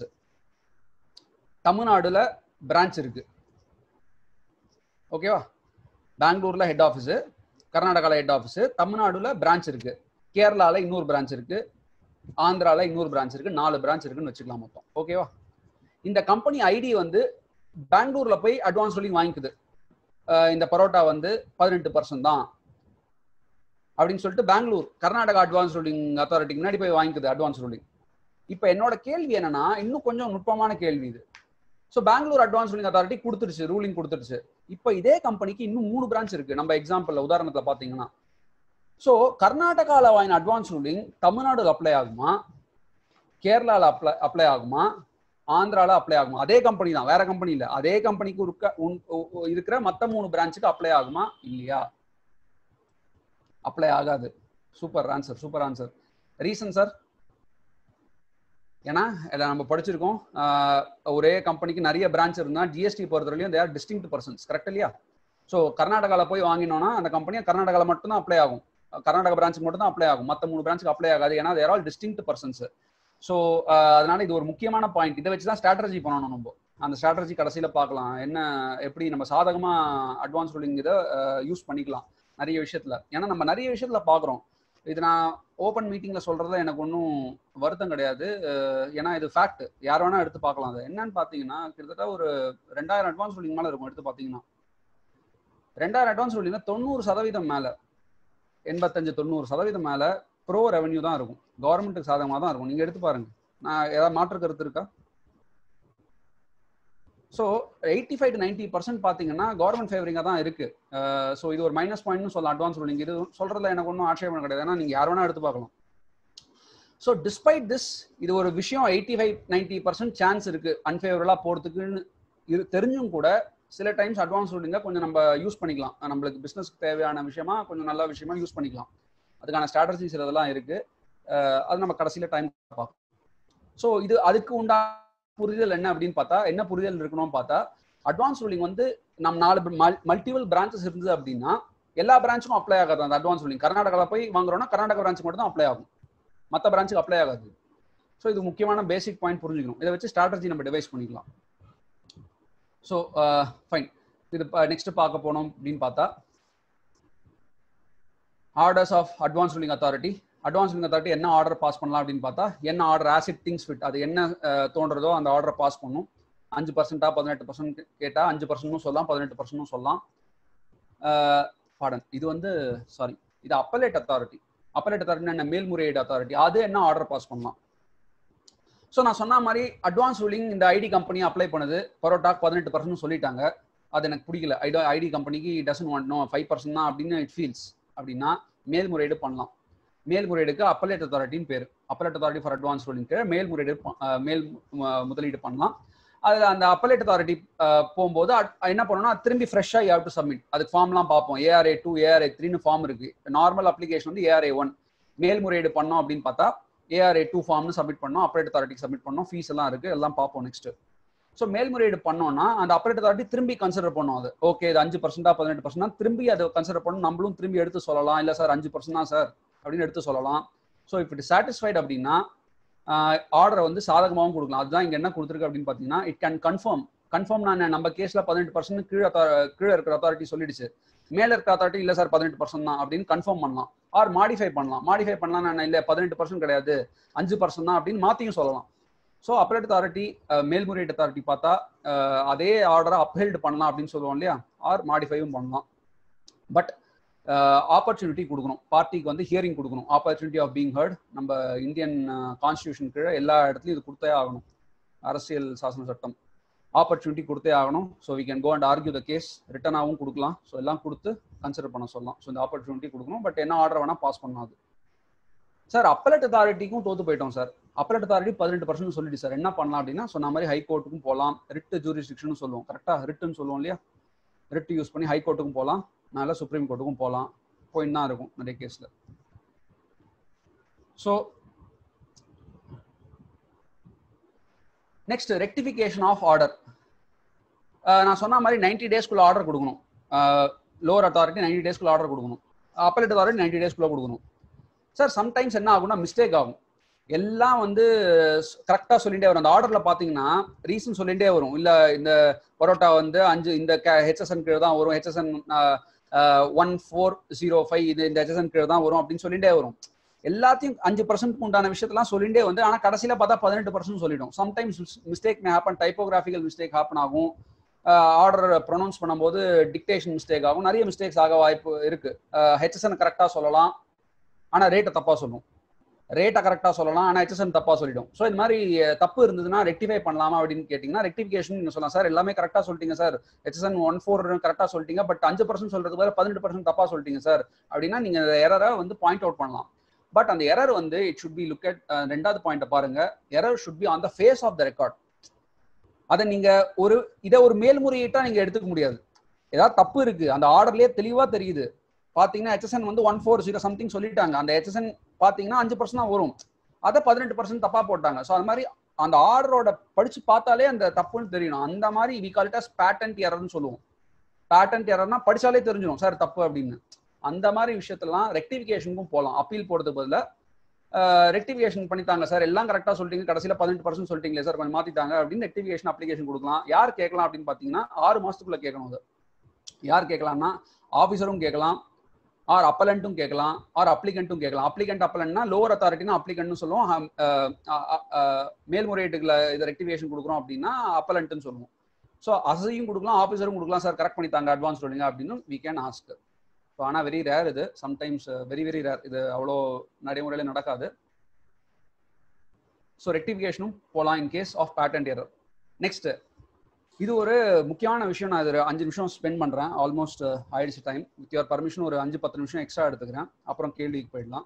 தமிழ்நாடுல பிரான்ச் இருக்கு ஓகேவா பெங்களூர்ல ஹெட் ஆஃபீஸ் கர்நாடகால ஹெட் ஆஃபீஸ் தமிழ்நாடுல பிரான்ச் இருக்கு கேரளால இன்னொரு பிரான்ச் இருக்கு ஆந்திரால இன்னொரு பிரான்ச் இருக்கு நாலு பிரான்ச் இருக்குன்னு வச்சுக்கலாம் மொத்தம் ஓகேவா இந்த கம்பெனி ஐடி வந்து பெங்களூர்ல போய் அட்வான்ஸ் ரூலிங் வாங்கிக்குது இந்த பரோட்டா வந்து பதினெட்டு பர்சன்ட் தான் அப்படின்னு சொல்லிட்டு பெங்களூர் கர்நாடகா அட்வான்ஸ் ரூலிங் அத்தாரிட்டிக்கு முன்னாடி போய் வாங்கிக்குது அட்வான்ஸ் ரூலிங் இப்போ என்னோட கேள்வி என்னன்னா இன்னும் கொஞ்சம் நுட்பமான கேள்வி இது so Bangalore advance ruling authority கொடுத்துருச்சு ரூலிங் கொடுத்துருச்சு இப்போ இதே கம்பெனிக்கு இன்னும் மூணு பிரான்ச் இருக்கு நம்ம எக்ஸாம்பிள் உதாரணத்தில் பார்த்தீங்கன்னா ஸோ கர்நாடகாவில் வாங்கின அட்வான்ஸ் ரூலிங் தமிழ்நாடுல அப்ளை ஆகுமா கேரளாவில் அப்ளை அப்ளை ஆகுமா ஆந்திரால அப்ளை ஆகுமா அதே கம்பெனி தான் வேற கம்பெனி இல்லை அதே கம்பெனிக்கு இருக்க இருக்கிற மற்ற மூணு பிரான்ச்சுக்கு அப்ளை ஆகுமா இல்லையா அப்ளை ஆகாது super answer super answer reason sir ஏன்னா இதில் நம்ம படிச்சிருக்கோம் ஒரே கம்பெனிக்கு நிறைய பிரான்ச் இருந்தால் ஜிஎஸ்டி பொறுத்தவரையிலும் தேர் டிஸ்டிங் பர்சன்ஸ் கரெக்ட் இல்லையா ஸோ கர்நாடகாவில் போய் வாங்கினோம்னா அந்த கம்பெனியை கர்நாடகாவில் மட்டும்தான் அப்ளை ஆகும் கர்நாடகா பிரான்ச்சுக்கு மட்டும் தான் அப்ளை ஆகும் மற்ற மூணு பிரான்ச்சுக்கு அப்ளை ஆகாது ஏன்னா they're all distinct persons so அதனால இது ஒரு முக்கியமான பாயிண்ட் இதை வச்சு தான் ஸ்ட்ராட்டஜி பண்ணணும் நம்ம அந்த ஸ்ட்ராட்டஜி கடைசியில் பார்க்கலாம் என்ன எப்படி நம்ம சாதகமாக அட்வான்ஸ் ரூலிங் இதை யூஸ் பண்ணிக்கலாம் நிறைய விஷயத்துல ஏன்னா நம்ம நிறைய விஷயத்துல பார்க்குறோம் இது நான் ஓப்பன் மீட்டிங்ல சொல்றதுல எனக்கு ஒன்றும் வருத்தம் கிடையாது ஏன்னா இது ஃபேக்ட் யார் வேணா எடுத்து பார்க்கலாம் அது என்னன்னு பார்த்தீங்கன்னா கிட்டத்தட்ட ஒரு ரெண்டாயிரம் அட்வான்ஸ் ரூலிங் மேலே இருக்கும் எடுத்து பார்த்தீங்கன்னா ரெண்டாயிரம் அட்வான்ஸ் ரூலிங்ல தொண்ணூறு சதவீதம் மேலே எண்பத்தஞ்சு தொண்ணூறு சதவீதம் மேலே ப்ரோ ரெவன்யூ தான் இருக்கும் கவர்மெண்ட்டுக்கு சாதகமாக தான் இருக்கும் நீங்கள் எடுத்து பாருங்க நான் ஏதாவது மாற்று கருத்து இருக்கா so eighty five to ninety percent பார்த்தீங்கன்னா கவர்மெண்ட் ஃபேவரிங்காக தான் இருக்கு ஸோ இது ஒரு மைனஸ் பாயிண்ட்னு சொல்லலாம் அட்வான்ஸ் ரூலிங் இது சொல்றதுல எனக்கு ஒன்றும் ஆட்சேபம் கிடையாது ஏன்னா நீங்கள் யார் வேணா எடுத்து பார்க்கலாம் ஸோ டிஸ்பைட் திஸ் இது ஒரு விஷயம் eighty five ninety percent chance இருக்கு அன்ஃபேவரலாக போகிறதுக்குன்னு இது தெரிஞ்சும் கூட சில டைம்ஸ் அட்வான்ஸ் ரூலிங்கை கொஞ்சம் நம்ம யூஸ் பண்ணிக்கலாம் நம்மளுக்கு பிஸ்னஸ்க்கு தேவையான விஷயமா கொஞ்சம் நல்ல விஷயமா யூஸ் பண்ணிக்கலாம் அதுக்கான ஸ்ட்ராட்டஜிஸ் இதெல்லாம் இருக்கு அது நம்ம கடைசியில் டைம் பார்ப்போம் ஸோ இது அதுக்கு உண்டா புரிதல் என்ன அப்படின்னு பார்த்தா என்ன புரிதல் இருக்கணும்னு பார்த்தா அட்வான்ஸ் ரூலிங் வந்து நம்ம நாலு மல்டிபிள் பிரான்ச்சஸ் இருந்தது அப்படின்னா எல்லா பிரான்ச்சுக்கும் அப்ளை ஆகாது அந்த அட்வான்ஸ் ரூலிங் கர்நாடகாவில் போய் வாங்குறோம்னா கர்நாடகா பிரான்ச்சுக்கு மட்டும் தான் அப்ளை ஆகும் மற்ற பிரான்ச்சுக்கு அப்ளை ஆகாது ஸோ இது முக்கியமான பேசிக் பாயிண்ட் புரிஞ்சுக்கணும் இதை வச்சு ஸ்ட்ராட்டஜி நம்ம டிவைஸ் பண்ணிக்கலாம் ஸோ ஃபைன் இது நெக்ஸ்ட் பார்க்க போனோம் அப்படின்னு பார்த்தா orders of advance ruling authority advance ruling authority என்ன ஆர்டர் பாஸ் பண்ணலாம் அப்படின்னு பார்த்தா என்ன ஆர்டர் ஆசிட் திங்ஸ் ஃபிட் அது என்ன தோன்றதோ அந்த ஆர்டரை பாஸ் பண்ணும் அஞ்சு பர்சன்டா பதினெட்டு பர்சன்ட் கேட்டால் அஞ்சு பர்சன்ட்னும் சொல்லலாம் பதினெட்டு பர்சன்ட்னும் சொல்லலாம் பாடன் இது வந்து சாரி இது அப்பலேட் அத்தாரிட்டி அப்பலேட் அத்தாரிட்டி என்ன மேல்முறையீடு அத்தாரிட்டி அது என்ன ஆர்டர் பாஸ் பண்ணலாம் ஸோ நான் சொன்ன மாதிரி அட்வான்ஸ் ரூலிங் இந்த ஐடி கம்பெனி அப்ளை பண்ணுது பரோட்டாக்கு பதினெட்டு பர்சன்ட் சொல்லிட்டாங்க அது எனக்கு பிடிக்கல ஐடி ஐடி கம்பெனிக்கு doesn't want no five percent தான் அப்படின்னு இட் ஃபீல்ஸ் அப்படின்னா மேல்முறையீடு பண்ணலாம் மேல்முறையீடுக்கு அப்பலேட் அத்தாரிட்டின்னு பேர் appellate authority for advance ruling கீழே மேல்முறையீடு ப- அஹ் மேல் மு- முதலீடு பண்ணலாம் அதில் அந்த அப்பலேட் அத்தாரிட்டி போகும்போது அட்- என்ன பண்ணணும்னா திரும்பி ஃப்ரெஷ்ஷாக யூ டு சப்மிட் அதுக்கு ஃபார்ம்லாம் பார்ப்போம் ஏஆர்ஏ டூ ஏஆர்ஏ த்ரீனு ஃபார்ம் இருக்கு நார்மல் அப்ளிகேஷன் வந்து ஏஆர்ஏ ஒன் மேல்முறையீடு பண்ணோம் அப்படின்னு பார்த்தா ஏஆர்ஏ டூ ஃபார்ம்னு சப்மிட் பண்ணோம் அப்பலேட் அத்தாரிட்டிக்கு சப்மிட் பண்ணோம் ஃபீஸ் எல்லாம் இருக்கு எல்லாம் பார்ப்போம் நெக்ஸ்ட் ஸோ மேல்முறையீடு பண்ணோம்னா அந்த அப்பலேட் அத்தாரிட்டி திரும்பி கன்சிடர் பண்ணும் அது ஓகே இது அஞ்சு பர்சன்டா பதினெட்டு பர்சன்ட் திரும்பி அதை கன்சிடர் பண்ணணும் நம்மளும் திரும்பி எடுத்து சொல்லலாம் இல்லை சார் அஞ்சு பர்சன்ட் தான் சார் அப்படின்னு எடுத்து சொல்லலாம் ஸோ இப்போ இட் சாட்டிஸ்ஃபைட் அப்படின்னா ஆர்டரை வந்து சாதகமாகவும் கொடுக்கலாம் அதுதான் இங்கே என்ன கொடுத்துருக்கு அப்படின்னு பார்த்தீங்கன்னா இட் கேன் கன்ஃபார்ம் கன்ஃபார்ம் நான் நம்ம கேஸில் பதினெட்டு பர்சன்ட் கீழே author- கீழே இருக்கிற அத்தாரிட்டி சொல்லிடுச்சு மேல இருக்கிற அத்தாரிட்டி இல்லை சார் பதினெட்டு பர்சன்ட் தான் அப்படின்னு கன்ஃபார்ம் பண்ணலாம் ஆர் மாடிஃபை பண்ணலாம் மாடிஃபை பண்ணலாம் நான் இல்லை பதினெட்டு பர்சன்ட் கிடையாது அஞ்சு பர்சன்ட் தான் அப்படின்னு மாற்றியும் சொல்லலாம் ஸோ அப்பலேட் அத்தாரிட்டி மேல்முறையீட்டு அத்தாரிட்டி பார்த்தா அஹ், அதே ஆர்டரை அப்ஹெல்டு பண்ணலாம் அப்படின்னு சொல்லுவோம் இல்லையா ஆர் மாடிஃபையும் பண்ணலாம் பட் ஆப்பர்ச்சுனிட்டி கொடுக்கணும் பார்ட்டிக்கு வந்து ஹியரிங் கொடுக்கணும் ஆப்பர்ச்சுனிட்டி ஆஃப் பீங் ஹர்ட் நம்ம இந்தியன் கான்ஸ்டியூஷன் கீழே எல்லா இடத்துலையும் இது கொடுத்தே ஆகணும் அரசியல் சாசன சட்டம் ஆப்பர்ச்சுனிட்டி கொடுத்தே ஆகணும் so we can go and argue the case ரிட்டனாகவும் கொடுக்கலாம் ஸோ எல்லாம் கொடுத்து கன்சிடர் பண்ண சொல்லலாம் ஸோ இந்த ஆப்பர்ச்சுனிட்டி கொடுக்கணும் பட் என்ன ஆர்டர் வேணால் பாஸ் பண்ணலாம் அது சார் அப்பலட் அத்தாரிட்டிக்கும் தோத்து போயிட்டோம் சார் அப்பலட் அத்தாரிட்டி பதினெட்டு பர்சன்ட் சொல்லிட்டு சார் என்ன பண்ணலாம் அப்படின்னா சொன்ன மாதிரி ஹை கோர்ட்டுக்கும் போகலாம் ரிட்டு ஜூரிஸ்டிக்ஷன் சொல்லுவோம் கரெக்டாக ரிட்டுன்னு சொல்லுவோம் இல்லையா ரிட்டு யூஸ் பண்ணி ஹை கோர்ட்டுக்கும் போகலாம் நல்ல சுப்ரீம் கோர்ட்டுக்கும் போகலாம் போயின்னு தான் இருக்கும் நிறைய கேஸில் so next rectification of order நான் சொன்ன மாதிரி நைன்டி டேஸ்க்குள்ள ஆர்டர் கொடுக்கணும் லோவர் அத்தாரிட்டி நைன்டி டேஸ்க்குள்ள ஆர்டர் கொடுக்கணும் அப்பலேட் அத்தாரிட்டி நைன்டி டேஸ்க்குள்ள கொடுக்கணும் சார் சம்டைம்ஸ் என்ன ஆகும்னா மிஸ்டேக் ஆகும் எல்லாம் வந்து கரெக்டாக சொல்லிட்டே வரும் அந்த ஆர்டரில் பார்த்தீங்கன்னா ரீசன் சொல்லிட்டே வரும் இல்லை இந்த பரோட்டா வந்து அஞ்சு இந்த ஹெச்எஸ்என் கீழே தான் வரும் HSN one four zero five இது இந்த ஹெச்எஸ்என் கீழே தான் வரும் அப்படின்னு சொல்லிட்டே வரும் எல்லாத்தையும் அஞ்சு பர்சன்ட் உண்டான விஷயத்தெல்லாம் சொல்லிட்டே வந்து ஆனால் கடைசியில் பார்த்தா பதினெட்டு பர்சன்ட் சொல்லிடும் sometimes mistake may happen typographical mistake happen ஆகும் ஆர்டர் ப்ரொனவுன்ஸ் பண்ணும்போது டிக்டேஷன் மிஸ்டேக் ஆகும் நிறைய மிஸ்டேக்ஸ் ஆக வாய்ப்பு இருக்கு ஹெச்எஸ்என் கரெக்டாக சொல்லலாம் ஆனால் ரேட்டை தப்பாக சொல்லும் ரேட்டை கரெக்டாக சொல்லலாம் ஆனால் ஹெச்எஸ்என் தப்பாக சொல்லிடும் ஸோ இது மாதிரி தப்பு இருந்ததுன்னா ரெக்டிஃபை பண்ணலாமா அப்படின்னு கேட்டிங்கன்னா ரெக்டிஃபிகேஷன் நீங்கள் சொல்லலாம் சார் எல்லாமே கரெக்டாக சொல்லிட்டீங்க சார் ஹெச்எஸ்என் ஒன் ஃபோர் கரெக்டாக சொல்லிட்டீங்க பட் அஞ்சு பர்சன்ட் சொல்றது பதில் பதினெட்டு பர்சன்ட் தப்பாக சொல்லிட்டீங்க சார் அப்படின்னா நீங்கள் எரரை வந்து பாயிண்ட் அவுட் பண்ணலாம் பட் அந்த எரர் வந்து it should be look at ரெண்டாவது பாயிண்ட்டை பாருங்க error should be on the face of the record அதை நீங்க ஒரு இதை ஒரு மேல்முறையீட்டா நீங்க எடுத்துக்க முடியாது ஏதாவது தப்பு இருக்கு அந்த ஆர்டர்லயே தெளிவா தெரியுது பாத்தீங்கன்னா ஹெச்எஸ்என் வந்து ஒன் ஃபோர் ஜீரோ சம்திங் சொல்லிட்டாங்க அந்த ஹெச்எஸ்என் பாத்தீங்கன்னா அஞ்சு பர்சன்ட் தான் வரும் அதை பதினெட்டு பர்சன்ட் தப்பா போட்டாங்க ஸோ அது மாதிரி அந்த ஆர்டரோட படிச்சு பார்த்தாலே அந்த தப்புன்னு தெரியணும் அந்த மாதிரி we call it as patent எரர்னு சொல்லுவோம் பேட்டன்ட் எரர்னா படிச்சாலே தெரிஞ்சிடும் சார் தப்பு அப்படின்னு அந்த மாதிரி விஷயத்தெல்லாம் ரெக்டிஃபிகேஷனுக்கும் போகலாம் அப்பீல் போடுறதுக்கு பதிலாக ரெக்டிஃபிகேஷன் பண்ணித்தாங்க சார் எல்லாம் கரெக்டாக சொல்லிட்டீங்க கடைசியில் பதினெட்டு பர்சன்ட் சொல்லிட்டீங்களே சார் கொஞ்சம் மாற்றிட்டாங்க அப்படின்னு ரெக்டிஃபிகேஷன் அப்ளிகேஷன் கொடுக்கலாம் யார் கேட்கலாம் அப்படின்னு பார்த்தீங்கன்னா ஆறு மாதத்துக்குள்ள கேட்கணும் அது யார் கேட்கலாம்னா ஆஃபீஸரும் கேட்கலாம் ஆர் அப்பலண்ட்டும் கேட்கலாம் ஆர் அப்ளிகண்ட்டும் கேட்கலாம் அப்ளிகண்ட் அப்பலண்ட்னா லோவர் அத்தாரிட்டினா அப்ளிகண்ட்னு சொல்லுவோம் மேல்முறையீட்டுல இதை ரெக்டிஃபிகேஷன் கொடுக்குறோம் அப்படின்னா அப்பலண்ட்னு சொல்லுவோம் ஸோ அசையும் கொடுக்கலாம் ஆஃபீஸரும் கொடுக்கலாம் சார் கரெக்ட் பண்ணி தாங்க அட்வான்ஸ் சொல்லுங்க அப்படின்னு வி கேன் ஆஸ்க் ஸோ ஆனால் வெரி ரேர் இது சம்டைம்ஸ் வெரி வெரி ரேர் இது அவ்வளோ நடைமுறையில் நடக்காது ஸோ ரெக்டிஃபிகேஷனும் போகலாம் in case of patent error next இது ஒரு முக்கியமான விஷயம் நான் இது அஞ்சு நிமிஷம் ஸ்பெண்ட் பண்ணுறேன் ஆல்மோஸ்ட் ஆயிடுச்சு டைம் வித் யுவர் பர்மிஷன் ஒரு அஞ்சு பத்து நிமிஷம் எக்ஸ்ட்ரா எடுத்துக்கிறேன் அப்புறம் கேள்விக்கு போயிடலாம்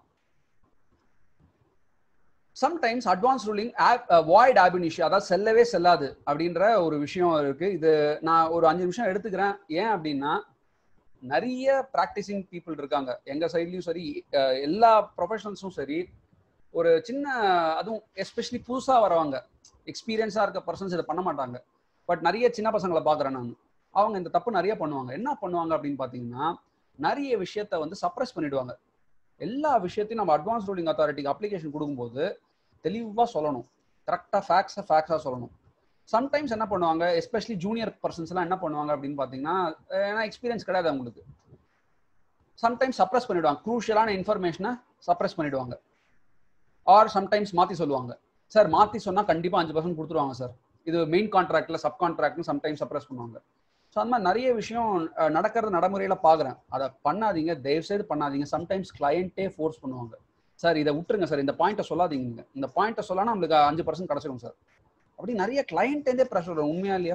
sometimes advance ruling void ab initio அதாவது செல்லவே செல்லாது அப்படின்ற ஒரு விஷயம் இருக்கு இது நான் ஒரு அஞ்சு நிமிஷம் எடுத்துக்கிறேன் ஏன் அப்படின்னா நிறைய ப்ராக்டிசிங் பீப்புள் இருக்காங்க எங்க சைட்லயும் சரி எல்லா ப்ரொஃபஷனல்ஸும் சரி ஒரு சின்ன அதுவும் எஸ்பெஷலி புதுசா வரவங்க எக்ஸ்பீரியன்ஸா இருக்க பர்சன்ஸ் இதை பண்ண மாட்டாங்க பட் நிறைய சின்ன பசங்களை பாக்குறேன் நான் அவங்க இந்த தப்பு நிறைய பண்ணுவாங்க என்ன பண்ணுவாங்க அப்படின்னு பாத்தீங்கன்னா நிறைய விஷயத்த வந்து சப்ரஸ் பண்ணிடுவாங்க எல்லா விஷயத்தையும் நம்ம அட்வான்ஸ் ரூலிங் அத்தாரிட்டிக்கு அப்ளிகேஷன் கொடுக்கும்போது தெளிவாக சொல்லணும் கரெக்டாக ஃபேக்ஸை ஃபேக்ஸாக சொல்லணும் சம்டைம்ஸ் என்ன பண்ணுவாங்க எஸ்பெஷலி ஜூனியர் பர்சன்ஸ்லாம் என்ன பண்ணுவாங்க அப்படின்னு பார்த்தீங்கன்னா ஏன்னா எக்ஸ்பீரியன்ஸ் கிடையாது அவங்களுக்கு சம்டைம்ஸ் சப்ரஸ் பண்ணிடுவாங்க க்ரூஷியலான இன்ஃபர்மேஷனை சப்ரஸ் பண்ணிடுவாங்க ஆர் சம்டைம்ஸ் மாற்றி சொல்லுவாங்க சார் மாற்றி சொன்னால் கண்டிப்பாக அஞ்சு பர்சன்ட் கொடுத்துருவாங்க சார் இது மெயின் கான்ட்ராக்டில் சப் கான்ட்ராக்ட்னு சம்டைம்ஸ் சப்ரஸ் பண்ணுவாங்க ஸோ அந்த மாதிரி நிறைய விஷயம் அஹ், நடக்கிறது நடைமுறையில பாக்குறேன் அதை பண்ணாதீங்க தயவு செய்து பண்ணாதீங்க சம்டைம்ஸ் கிளையண்டே ஃபோர்ஸ் பண்ணுவாங்க சார் இதை விட்டுருங்க சார் இந்த பாயிண்ட்டை சொல்லாதீங்க நீங்க. இந்த பாயிண்ட்டை சொல்லானா நம்மளுக்கு அஞ்சு பர்சன்ட் கிடைச்சிடும் சார் அப்படி நிறைய கிளையண்ட்டே ப்ரெஷர் வரும் உண்மையா இல்லையா